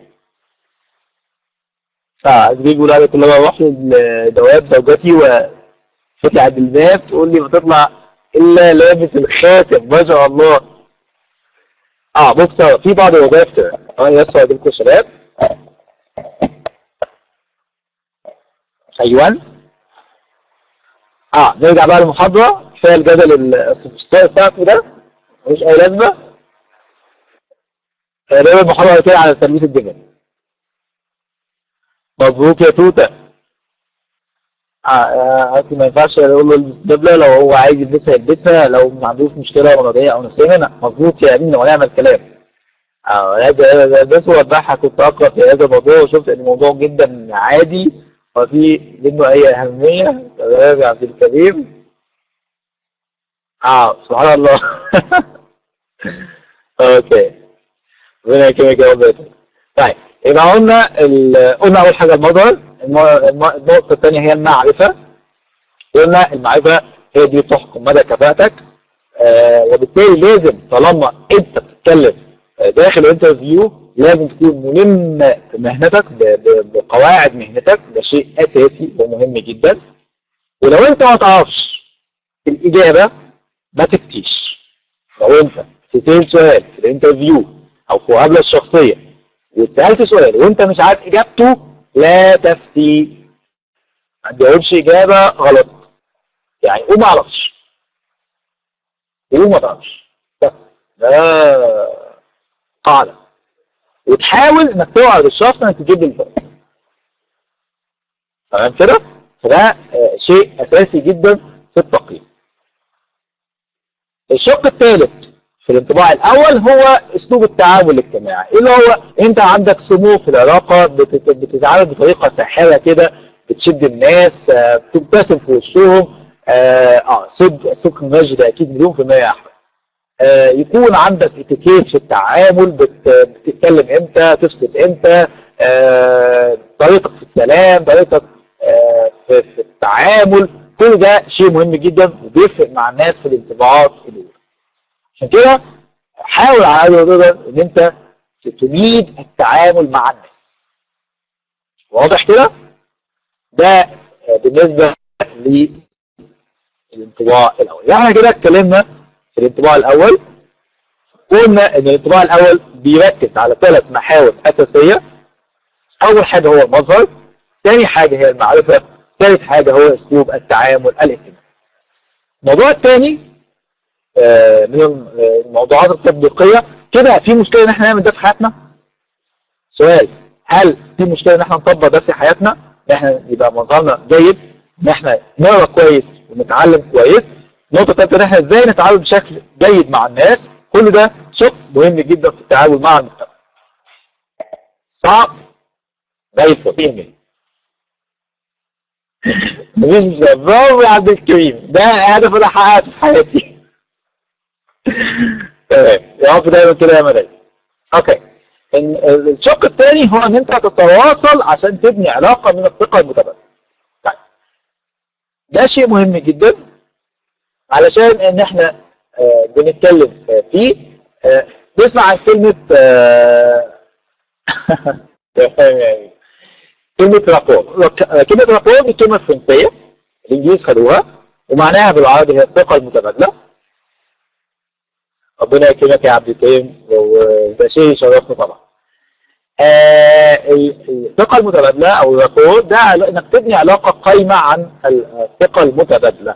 اه بيقول على كل ما اروح لدواب زوجتي وفتح عند الباب تقول لي ما تطلع الا لابس الخاتم ما شاء الله اه ممكن في بعض الوظائف انا بس اقول لكم شباب ايوه اه نرجع بقى للمحاضره كفايه الجدل السوفسطائي بتاعكم ده ملوش اي لازمه نعمل المحاضره كده على تلبيس الجبل مبروك يا توته اه اصل ما ينفعش اقول له البس دبله لو هو عايز يلبسها يلبسها لو ما عندوش مشكله مرضيه او نفسيه لا مظبوط يا امين ونعم الكلام اه بس وضحها كنت اقرا في هذا الموضوع وشفت ان الموضوع جدا عادي وفي منه اي اهميه تمام يا عبد الكريم اه سبحان الله اوكي ربنا يكرمك يا رب طيب يبقى قلنا قلنا اول حاجه المظهر النقطه الثانيه هي المعرفه قلنا المعرفه هي دي تحكم مدى كفاءتك آه وبالتالي لازم طالما انت بتتكلم داخل الانترفيو لازم تكون ملم بمهنتك بقواعد مهنتك ده شيء اساسي ومهم جدا ولو انت ما تعرفش الاجابه ما تفتيش لو انت سألت سؤال في الانترفيو او في مقابله الشخصيه واتسالت سؤال وانت مش عارف اجابته لا تفتي ما تجاوبش اجابه غلط يعني قول ما اعرفش قول ما تعرفش بس ده قاعده وتحاول انك توعد الشخص انك تجيب الفرق تمام كده فده شيء اساسي جدا في التقييم الشق الثالث في الانطباع الاول هو اسلوب التعامل الاجتماعي اللي هو انت عندك سمو في العلاقه بتتعامل بطريقه ساحره كده بتشد الناس بتبتسم في وشهم اه صدق صدق المجد ده اكيد مليون في المية يا احمد آه يكون عندك اتيكيت في التعامل بت... بتتكلم امتى تسكت امتى آه طريقتك في السلام طريقتك آه في... في التعامل كل ده شيء مهم جدا وبيفرق مع الناس في الانطباعات الاولى عشان كده حاول على قد ما تقدر ان انت تميد التعامل مع الناس واضح كده ده بالنسبه للانطباع الاول يعني احنا كده اتكلمنا في الانطباع الاول قلنا ان الانطباع الاول بيركز على ثلاث محاور اساسيه اول حاجه هو المظهر ثاني حاجه هي المعرفه ثالث حاجه هو اسلوب التعامل الاجتماعي الموضوع الثاني من الموضوعات التطبيقيه كده في مشكله ان احنا نعمل ده في حياتنا سؤال هل في مشكله ان احنا نطبق ده في حياتنا ان احنا يبقى مظهرنا جيد ان احنا نقرا كويس ونتعلم كويس النقطه الثالثه ان احنا ازاي نتعامل بشكل جيد مع الناس كل ده شق مهم جدا في التعامل مع المجتمع صعب زي الفل مفيش مشكله برافو يا عبد الكريم ده هدف انا حققته في حياتي تمام يا رب دايما كده يا مدرس اوكي الشق الثاني هو ان انت تتواصل عشان تبني علاقه من الثقه المتبادله طيب ده شيء مهم جدا علشان ان احنا آه بنتكلم آه فيه آه نسمع عن كلمه كلمه رابور كلمه رابور دي كلمه فرنسيه الانجليز خدوها ومعناها بالعربي هي الثقه المتبادله ربنا يكرمك يا عبد الكريم وده شيء يشرفنا طبعا. آه الثقة المتبادلة أو الرابور ده إنك تبني علاقة قايمة عن الثقة المتبادلة.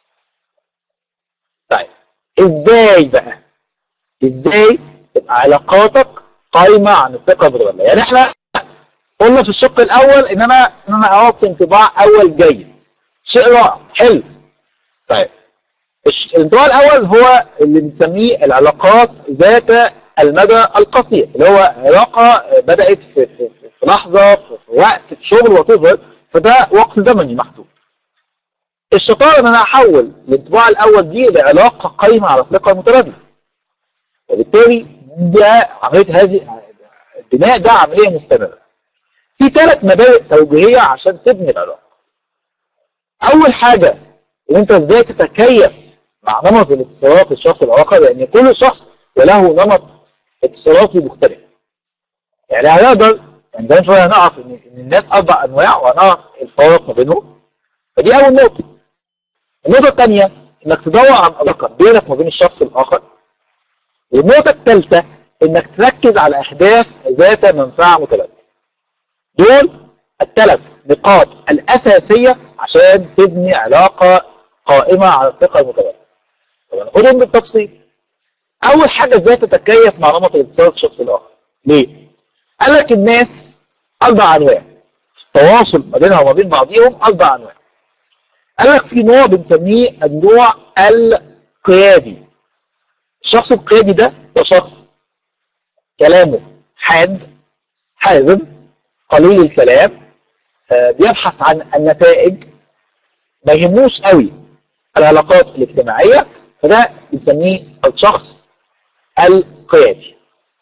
طيب إزاي بقى؟ إزاي تبقى علاقاتك قايمة عن الثقة المتبادلة؟ يعني إحنا قلنا في الشق الأول إن أنا إن أنا أعطي انطباع أول جيد. شيء رائع حلو. طيب الانطباع الاول هو اللي بنسميه العلاقات ذات المدى القصير اللي هو علاقه بدات في, في, في لحظه في وقت في شغل وتظهر فده وقت زمني محدود الشطاره ان انا احول الانطباع الاول دي لعلاقه قايمه على الثقه المتبادله وبالتالي ده عمليه هذه البناء ده عمليه مستمره في ثلاث مبادئ توجيهيه عشان تبني العلاقه اول حاجه ان انت ازاي تتكيف مع نمط الاتصالات الشخص الاخر لان كل شخص وله نمط اتصالاتي مختلف. يعني هنقدر يعني زي شويه هنعرف ان ان الناس اربع انواع وهنعرف الفوارق ما بينهم. فدي اول نقطه. النقطه الثانيه انك تدور عن علاقه بينك وما بين الشخص الاخر. والنقطه الثالثه انك تركز على اهداف ذات منفعه متبادله. دول الثلاث نقاط الاساسيه عشان تبني علاقه قائمه على الثقه المتبادله. طب ناخدهم بالتفصيل. اول حاجه ازاي تتكيف مع نمط الاتصال الشخص الاخر. ليه؟ قال لك الناس اربع انواع. التواصل ما بينها وما بين بعضهم اربع انواع. قال لك في نوع بنسميه النوع القيادي. الشخص القيادي ده هو شخص كلامه حاد حازم قليل الكلام آه بيبحث عن النتائج ما يهموش قوي العلاقات الاجتماعيه فده بنسميه الشخص القيادي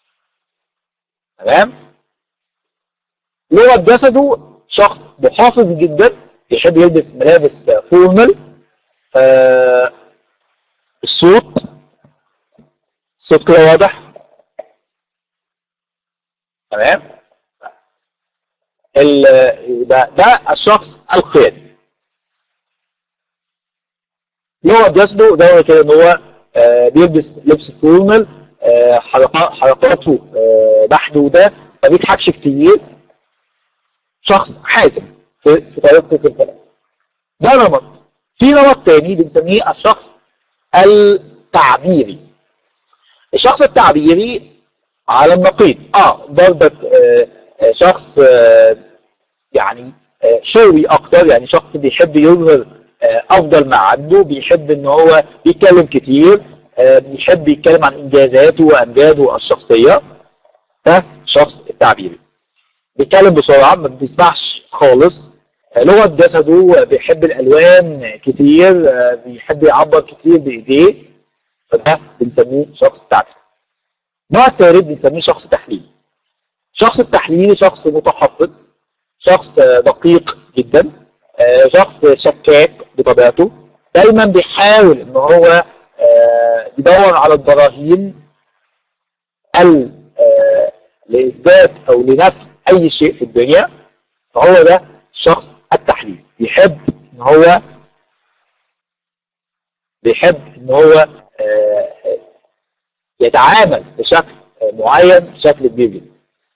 تمام لغه جسده شخص محافظ جدا يحب يلبس ملابس فورمال آه الصوت الصوت كده واضح تمام ده, ده الشخص القيادي لغه جسده ده كده ان هو آه بيلبس لبس فورمال آه حركات حركاته آه محدوده ما بيضحكش كتير شخص حازم في, في طريقته في الكلام ده نمط في نمط تاني بنسميه الشخص التعبيري الشخص التعبيري على النقيض اه برضك آه شخص آه يعني آه شوي اكتر يعني شخص بيحب يظهر افضل ما عنده بيحب ان هو يتكلم كتير بيحب يتكلم عن انجازاته وامجاده الشخصيه ده شخص التعبيري بيتكلم بسرعه ما بيسمعش خالص لغه جسده بيحب الالوان كتير بيحب يعبر كتير بايديه فده بنسميه شخص تعبيري النوع الثالث بنسميه شخص تحليلي شخص التحليلي شخص متحفظ شخص دقيق جدا شخص شكاك بطبيعته دايما بيحاول ان هو يدور على البراهين لاثبات او لنفي اي شيء في الدنيا فهو ده شخص التحليل بيحب ان هو بيحب ان هو يتعامل بشكل معين بشكل كبير جدا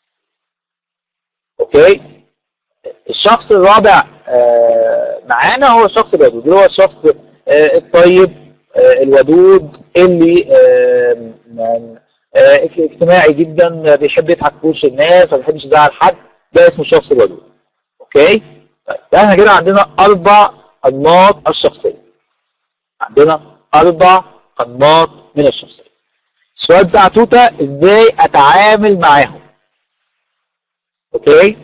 اوكي الشخص الرابع معانا هو الشخص الودود اللي هو الشخص الطيب الودود اللي اجتماعي جدا بيحب يضحك في وش الناس ما بيحبش يزعل حد ده اسمه الشخص الودود اوكي طيب احنا كده عندنا اربع انماط الشخصيه عندنا اربع انماط من الشخصيه السؤال بتاع توتا ازاي اتعامل معاهم اوكي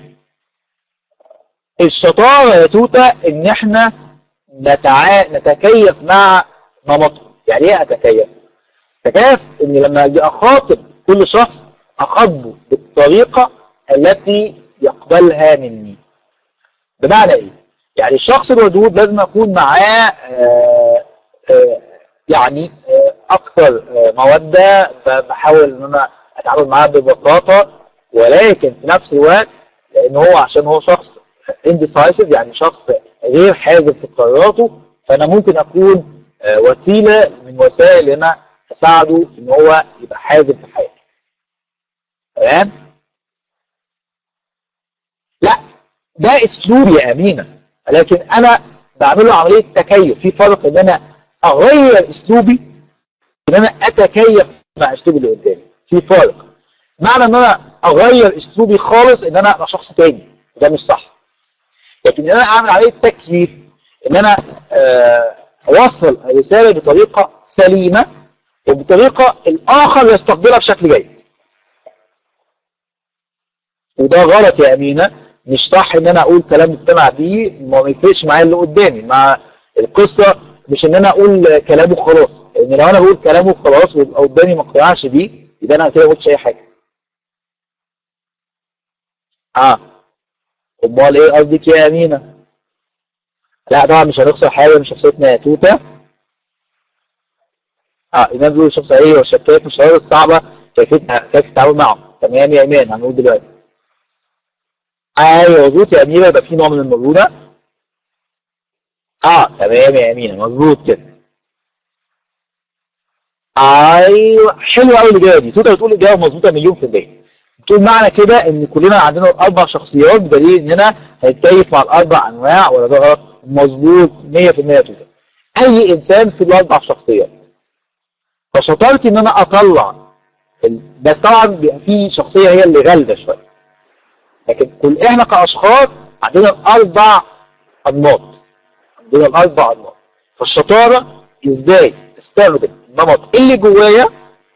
الشطاره يا توتا ان احنا نتع... نتكيف مع نمطهم يعني ايه اتكيف اتكيف ان لما اجي اخاطب كل شخص اخاطبه بالطريقه التي يقبلها مني بمعنى ايه يعني الشخص الودود لازم اكون معاه آه آه يعني آه اكثر موده بحاول ان انا اتعامل معاه ببساطه ولكن في نفس الوقت لان هو عشان هو شخص انديسايسيف يعني شخص غير حازم في قراراته فانا ممكن اكون وسيله من وسائل ان انا اساعده في ان هو يبقى حازم في حياته تمام لا ده اسلوبي يا امينه لكن انا بعمل له عمليه تكيف في فرق ان انا اغير اسلوبي ان انا اتكيف مع اسلوبي اللي قدامي في فرق معنى ان انا اغير اسلوبي خالص ان انا ابقى شخص تاني ده مش صح لكن ان انا اعمل عمليه تكييف ان انا اوصل رساله بطريقه سليمه وبطريقه الاخر يستقبلها بشكل جيد وده غلط يا امينه مش صح ان انا اقول كلام مقتنع بيه ما يفرقش معايا اللي قدامي مع القصه مش ان انا اقول كلامه خلاص لان لو انا بقول كلامه خلاص ويبقى قدامي ما اقتنعش بيه يبقى انا كده ما قلتش اي حاجه اه امال ايه قصدك يا امينه لا طبعا مش هنخسر حاجه من شخصيتنا يا توته اه ايمان بيقول الشخص ايه والشكاك مش هقول صعبه كيفيه كيف التعامل معه تمام يا ايمان هنقول دلوقتي ايوه مظبوط يا اميره يبقى في نوع من المرونه اه تمام يا امينه مظبوط كده ايوه حلوه قوي الاجابه دي توته بتقول اجابه مظبوطه مليون في الميه بتقول معنى كده ان كلنا عندنا اربع شخصيات بدليل اننا هنتكيف مع الاربع انواع ولا ده غلط مظبوط 100% توته اي انسان في الاربع شخصيات فشطارتي ان انا اطلع بس طبعا بيبقى في شخصيه هي اللي غالبه شويه لكن كل احنا كاشخاص عندنا الاربع انماط عندنا الاربع انماط فالشطاره ازاي استخدم النمط اللي جوايا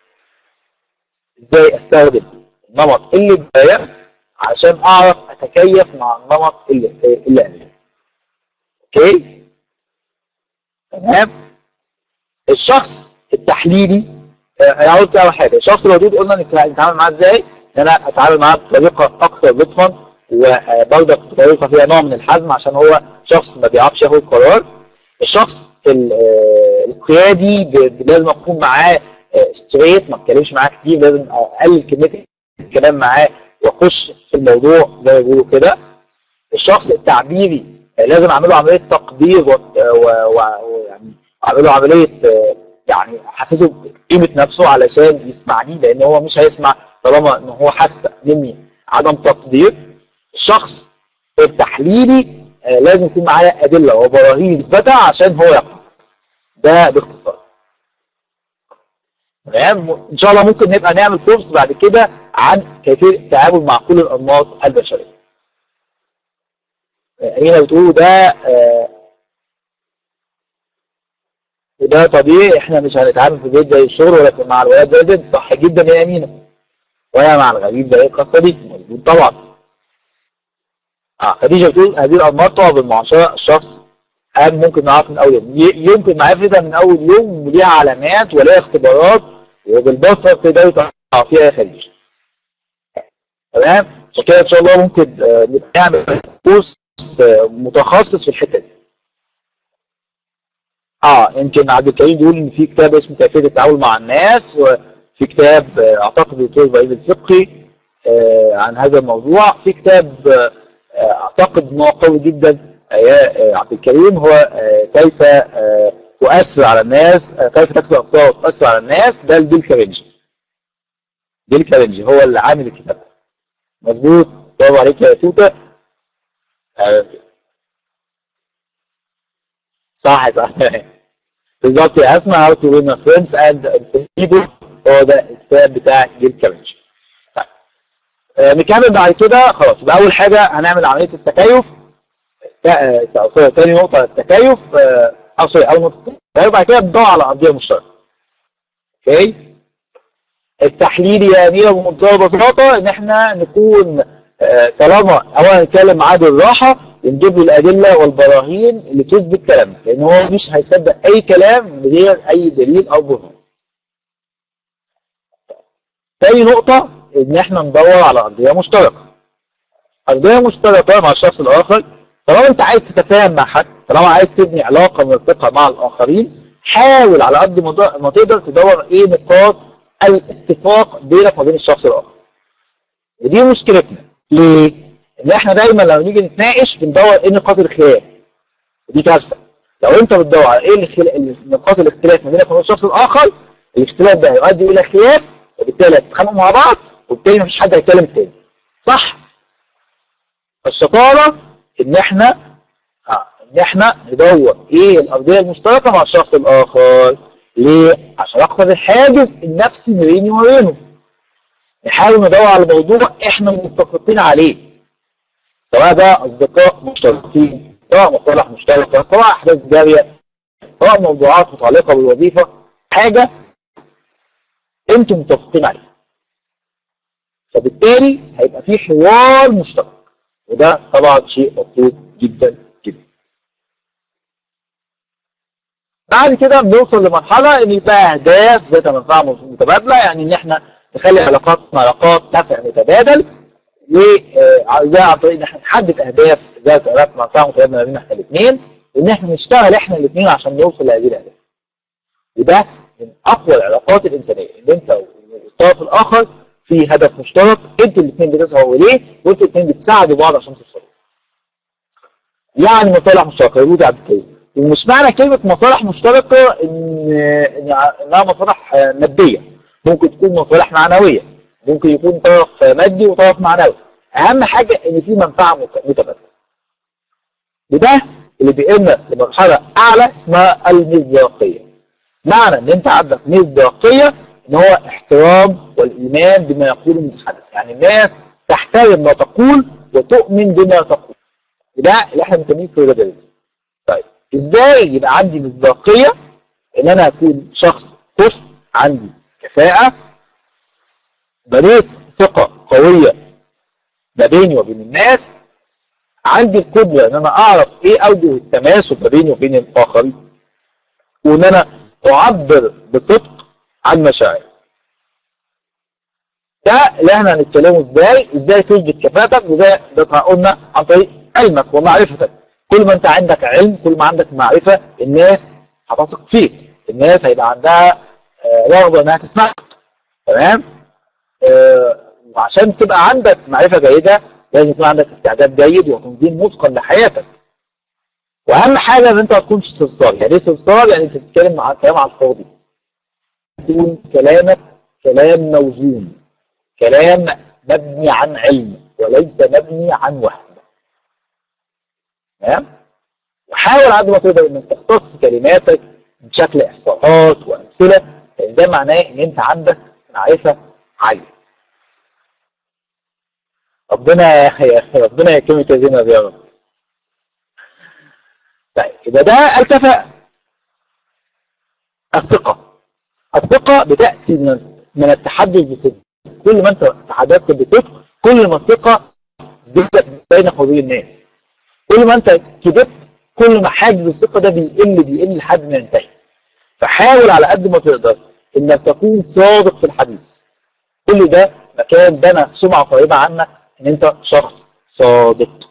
ازاي استخدم النمط اللي جوايا عشان اعرف اتكيف مع النمط اللي اللي قبلي اوكي تمام الشخص التحليلي انا قلت اول حاجه الشخص الودود قلنا نتعامل معاه ازاي ان انا اتعامل معاه بطريقه اكثر لطفا وبرضه بطريقه فيها نوع من الحزم عشان هو شخص ما بيعرفش ياخد قرار الشخص القيادي لازم اكون معاه ستريت ما اتكلمش معاه كتير لازم اقلل كميه الكلام معاه واخش في الموضوع زي ما بيقولوا كده الشخص التعبيري لازم اعمل له عمليه تقدير ويعني اعمل له عمليه يعني احسسه بقيمه نفسه علشان يسمعني لان هو مش هيسمع طالما ان هو حس مني عدم تقدير الشخص التحليلي لازم يكون معايا ادله وبراهين فتى عشان هو يقرا ده باختصار تمام ان شاء الله ممكن نبقى نعمل كورس بعد كده عن كيفيه التعامل مع كل الانماط البشريه هنا بتقولوا ده آه وده طبيعي احنا مش هنتعامل في البيت زي الشغل ولكن مع الولاد زي البنت صح جدا يا امينه ولا مع الغريب زي القصه دي مظبوط طبعا اه خديجه بتقول هذه الانماط تقع بالمعاشره الشخص أهم ممكن نعرف من اول يوم يمكن معرفتها من اول يوم وليها علامات وليها اختبارات وبالبصر تقدري تعرفيها يا خديجه تمام فكده ان شاء الله ممكن آه نعمل كورس آه متخصص في الحته دي اه يمكن عبد الكريم بيقول ان في كتاب اسمه كيفيه التعامل مع الناس وفي كتاب آه اعتقد الدكتور ابراهيم الفقي عن هذا الموضوع في كتاب اعتقد انه قوي جدا يا عبد الكريم هو كيف تؤثر على الناس كيف تكسب افكار وتؤثر على الناس ده البيل كارنجي بيل كارنجي هو اللي عامل الكتاب مظبوط برافو عليك يا توته صح صح بالظبط يا اسماء هاو تو وين فريندز اند people هو ده الكتاب بتاع جيل كارنجي طيب نكمل بعد كده خلاص يبقى اول حاجه هنعمل عمليه التكيف تاني نقطة التكيف أو سوري أول نقطة التكيف بعد كده بندور على أرضية مشتركة أوكي التحليل يعني بمنتهى البساطة إن إحنا نكون طالما أولا نتكلم معاه بالراحة ونجيب له الأدلة والبراهين اللي تثبت كلامنا لأن هو مش هيصدق أي كلام من غير أي دليل أو برهان. تاني نقطة إن إحنا ندور على أرضية مشتركة. أرضية مشتركة مع الشخص الآخر طالما أنت عايز تتفاهم مع حد طالما عايز تبني علاقة مرتقة مع الآخرين حاول على قد ما تقدر تدور إيه نقاط الاتفاق بينك وبين الشخص الآخر. ودي مشكلتنا. ليه؟ ان احنا دايما لما نيجي نتناقش بندور ايه نقاط الخلاف ودي كارثه لو انت بتدور على ايه الخل... نقاط الاختلاف ما بينك وبين الشخص الاخر الاختلاف ده هيؤدي الى خلاف وبالتالي هتتخانقوا مع بعض وبالتالي مفيش حد هيتكلم التاني صح الشطاره ان احنا آه. ان احنا ندور ايه الارضيه المشتركه مع الشخص الاخر ليه عشان اكسر الحاجز النفسي ما بيني وما بينه نحاول ندور على موضوع احنا متفقين عليه سواء ده اصدقاء مشتركين سواء مصالح مشتركه سواء احداث جاريه سواء موضوعات متعلقه بالوظيفه حاجه انتم متفقين عليها فبالتالي هيبقى في حوار مشترك وده طبعا شيء مطلوب جدا جدا بعد كده بنوصل لمرحله ان يبقى اهداف ذات منفعه متبادله يعني ان احنا نخلي علاقاتنا علاقات نفع متبادل وده عن طريق ان احنا نحدد اهداف ذات علاقه منفعه متبادله ما بيننا احنا الاثنين وان احنا نشتغل احنا الاثنين عشان نوصل لهذه الاهداف. وده من اقوى العلاقات الانسانيه ان انت والطرف الاخر في هدف مشترك انتوا الاثنين بتسعوا اليه وانتوا الاثنين بتساعدوا بعض عشان توصلوا. يعني مصالح مشتركه يقول عبد الكريم ومش معنى كلمه مصالح مشتركه ان انها مصالح ماديه ممكن تكون مصالح معنويه ممكن يكون طرف مادي وطرف معنوي اهم حاجه ان في منفعه متبادله وده اللي بيقلنا لمرحله اعلى اسمها المصداقيه معنى ان انت عندك مصداقيه ان هو احترام والايمان بما يقوله المتحدث يعني الناس تحترم ما تقول وتؤمن بما تقول وده اللي احنا بنسميه كريديبيلتي طيب ازاي يبقى عندي مصداقيه ان انا اكون شخص كفء عندي كفاءه بنيت ثقة قوية ما بيني وبين الناس عندي القدرة ان انا اعرف ايه اوجه التماسك ما بيني وبين الاخرين وان انا اعبر بصدق عن مشاعري ده اللي احنا هنتكلمه ازاي ازاي تثبت كفاءتك وزي ده قلنا عن طريق علمك ومعرفتك كل ما انت عندك علم كل ما عندك معرفة الناس هتثق فيك الناس هيبقى عندها رغبة انها تسمعك تمام آه وعشان تبقى عندك معرفة جيدة لازم يكون عندك استعداد جيد وتنظيم متقن لحياتك واهم حاجة ان انت ما تكونش صرصار يعني ايه صرصار يعني انت بتتكلم مع كلام على الفاضي يكون كلامك كلام موزون كلام مبني عن علم وليس مبني عن وهم تمام وحاول على قد ما تقدر انك تختص كلماتك بشكل احصاءات وامثله لان ده معناه ان انت عندك معرفه عاليه ربنا يا ربنا يكرمك يا زينب يا رب طيب يبقى ده الكفاءة الثقة الثقة بتأتي من من التحدث بصدق كل ما انت تحدثت بصدق كل ما الثقة زادت بينك وبين الناس كل ما انت كبرت كل ما حاجز الثقة ده بيقل بيقل لحد ما ينتهي فحاول على قد ما تقدر انك تكون صادق في الحديث كل ده مكان بنى سمعة طيبة عنك ان انت شخص صادق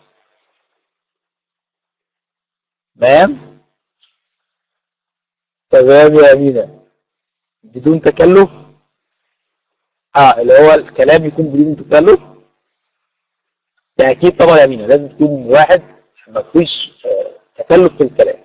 تمام تمام يا أمينة بدون تكلف اه اللي هو الكلام يكون بدون تكلف ده اكيد طبعا يا أمينة لازم تكون واحد ما فيش آه تكلف في الكلام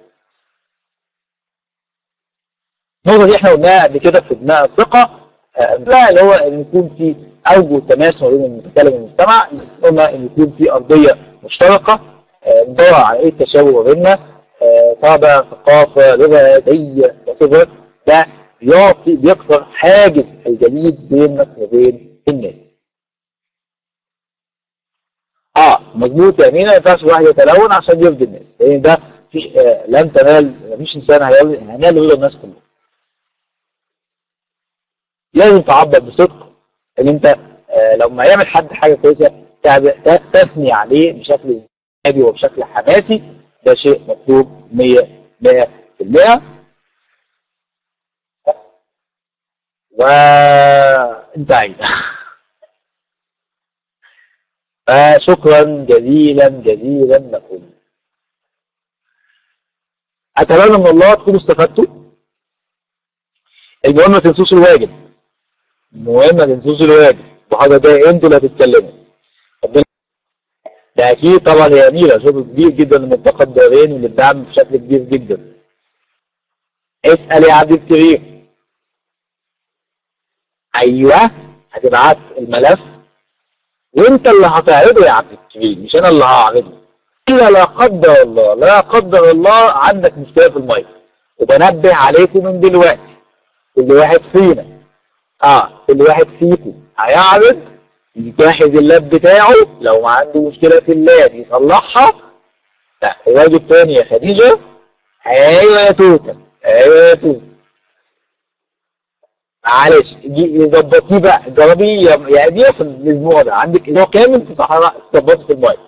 النقطة دي احنا قلناها قبل كده في بناء الثقة لا اللي هو ان يكون في اوجه تماس ما بين المتكلم والمستمع قلنا ان يكون في ارضيه مشتركه ندور على ايه التشابه ما بيننا سواء بقى ثقافه لغه دي وكذا ده بيعطي بيكسر حاجز الجليد بينك وبين الناس. اه مظبوط يا امينه ما ينفعش الواحد يتلون عشان يرضي الناس لان ده في آه لن تنال مفيش انسان هيرضي هينال رضا الناس كلهم لازم تعبر بصدق ان انت آه لما يعمل حد حاجه كويسه تثني عليه بشكل ايجابي وبشكل حماسي ده شيء مطلوب 100 100% بس وانتهينا فشكرا جزيلا جزيلا لكم اتمنى من الله تكونوا استفدتوا المهم ما تنسوش الواجب المهم ما تنسوش الواجب وحاجه ده انتوا اللي هتتكلموا ده اكيد طبعا يا اميره شغل كبير جدا لمنطقه الدارين وللدعم بشكل كبير جدا اسال يا عبد الكريم ايوه هتبعت الملف وانت اللي هتعرضه يا عبد الكريم مش انا اللي هعرضه الا لا قدر الله لا قدر الله عندك مشكله في المايك وبنبه عليكم من دلوقتي كل واحد فينا اه كل واحد فيكم هيعرض يجهز اللاب بتاعه لو عنده مشكله في اللاب يصلحها لا الواجب تاني يا خديجه ايوه يا توته ايوه يا توته معلش ظبطيه بقى جربيه يعني دي في الاسبوع ده عندك اسبوع كامل تظبطي في المايك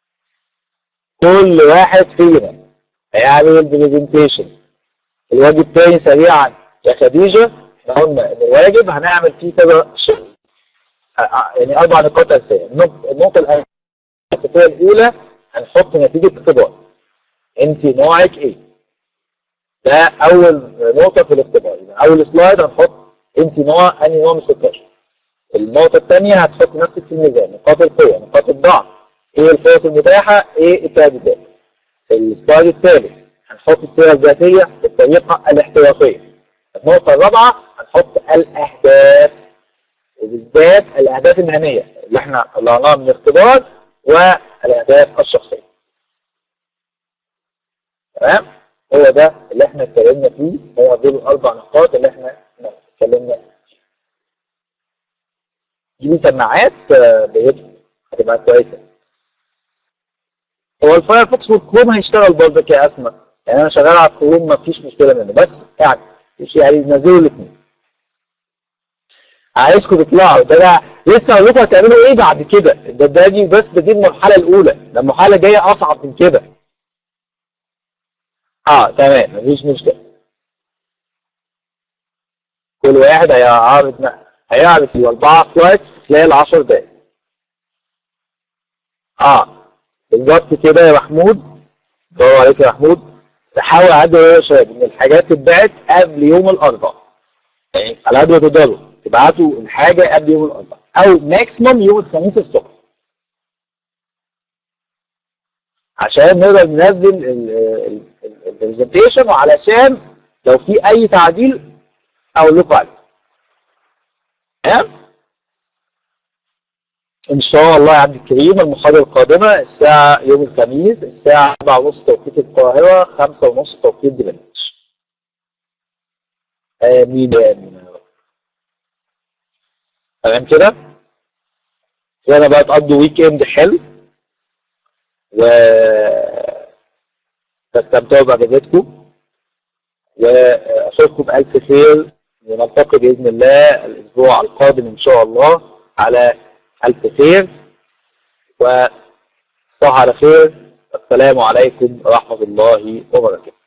كل واحد فينا هيعمل البرزنتيشن الواجب تاني سريعا يا خديجه احنا قلنا ان الواجب هنعمل فيه كذا شغل يعني اربع نقاط اساسيه النقطه الاساسيه الاولى هنحط نتيجه اختبار انت نوعك ايه ده اول نقطه في الاختبار اول سلايد هنحط انت نوع انهي نوع من 16 النقطه الثانيه هتحط نفسك في الميزان نقاط القوه نقاط الضعف ايه الفرص المتاحه ايه التهديدات السلايد الثالث هنحط السيره الذاتيه بالطريقه الاحترافيه النقطه الرابعه هنحط الاهداف وبالذات الاهداف المهنيه اللي احنا طلعناها من الاختبار والاهداف الشخصيه تمام هو ده اللي احنا اتكلمنا فيه هو دول الاربع نقاط اللي احنا اتكلمنا فيه دي سماعات بهيدفون هتبقى كويسه هو الفايرفوكس والكروم هيشتغل برضك يا اسماء يعني انا شغال على الكروم ما فيش مشكله منه بس يعني مش يعني نزلوا الاثنين عايزكم تطلعوا ده انا لسه هقول لكم هتعملوا ايه بعد كده ده ده دي بس ده دي المرحله الاولى ده المرحله الجايه اصعب من كده اه تمام مفيش مشكله كل واحد هيعرض هيعرض فيه اربعه سلايدز في خلال 10 دقايق اه بالظبط كده يا محمود برافو عليك يا محمود تحاول على قد ما يا شباب ان الحاجات تتبعت قبل يوم الاربعاء يعني على قد ما تقدروا تبعتوا الحاجه قبل يوم الاربعاء او ماكسيموم يوم الخميس الصبح عشان نقدر ننزل البرزنتيشن وعلشان لو في اي تعديل اقول لكم عليه تمام ان شاء الله يا عبد الكريم المحاضره القادمه الساعه يوم الخميس الساعه 4:30 توقيت القاهره 5:30 توقيت جرينتش امين يا امين يا رب تمام كده كده بقى تقضوا ويك اند حلو و تستمتعوا باجازتكم واشوفكم بالف خير ونلتقي باذن الله الاسبوع القادم ان شاء الله على الف خير وصباح على خير السلام عليكم ورحمه الله وبركاته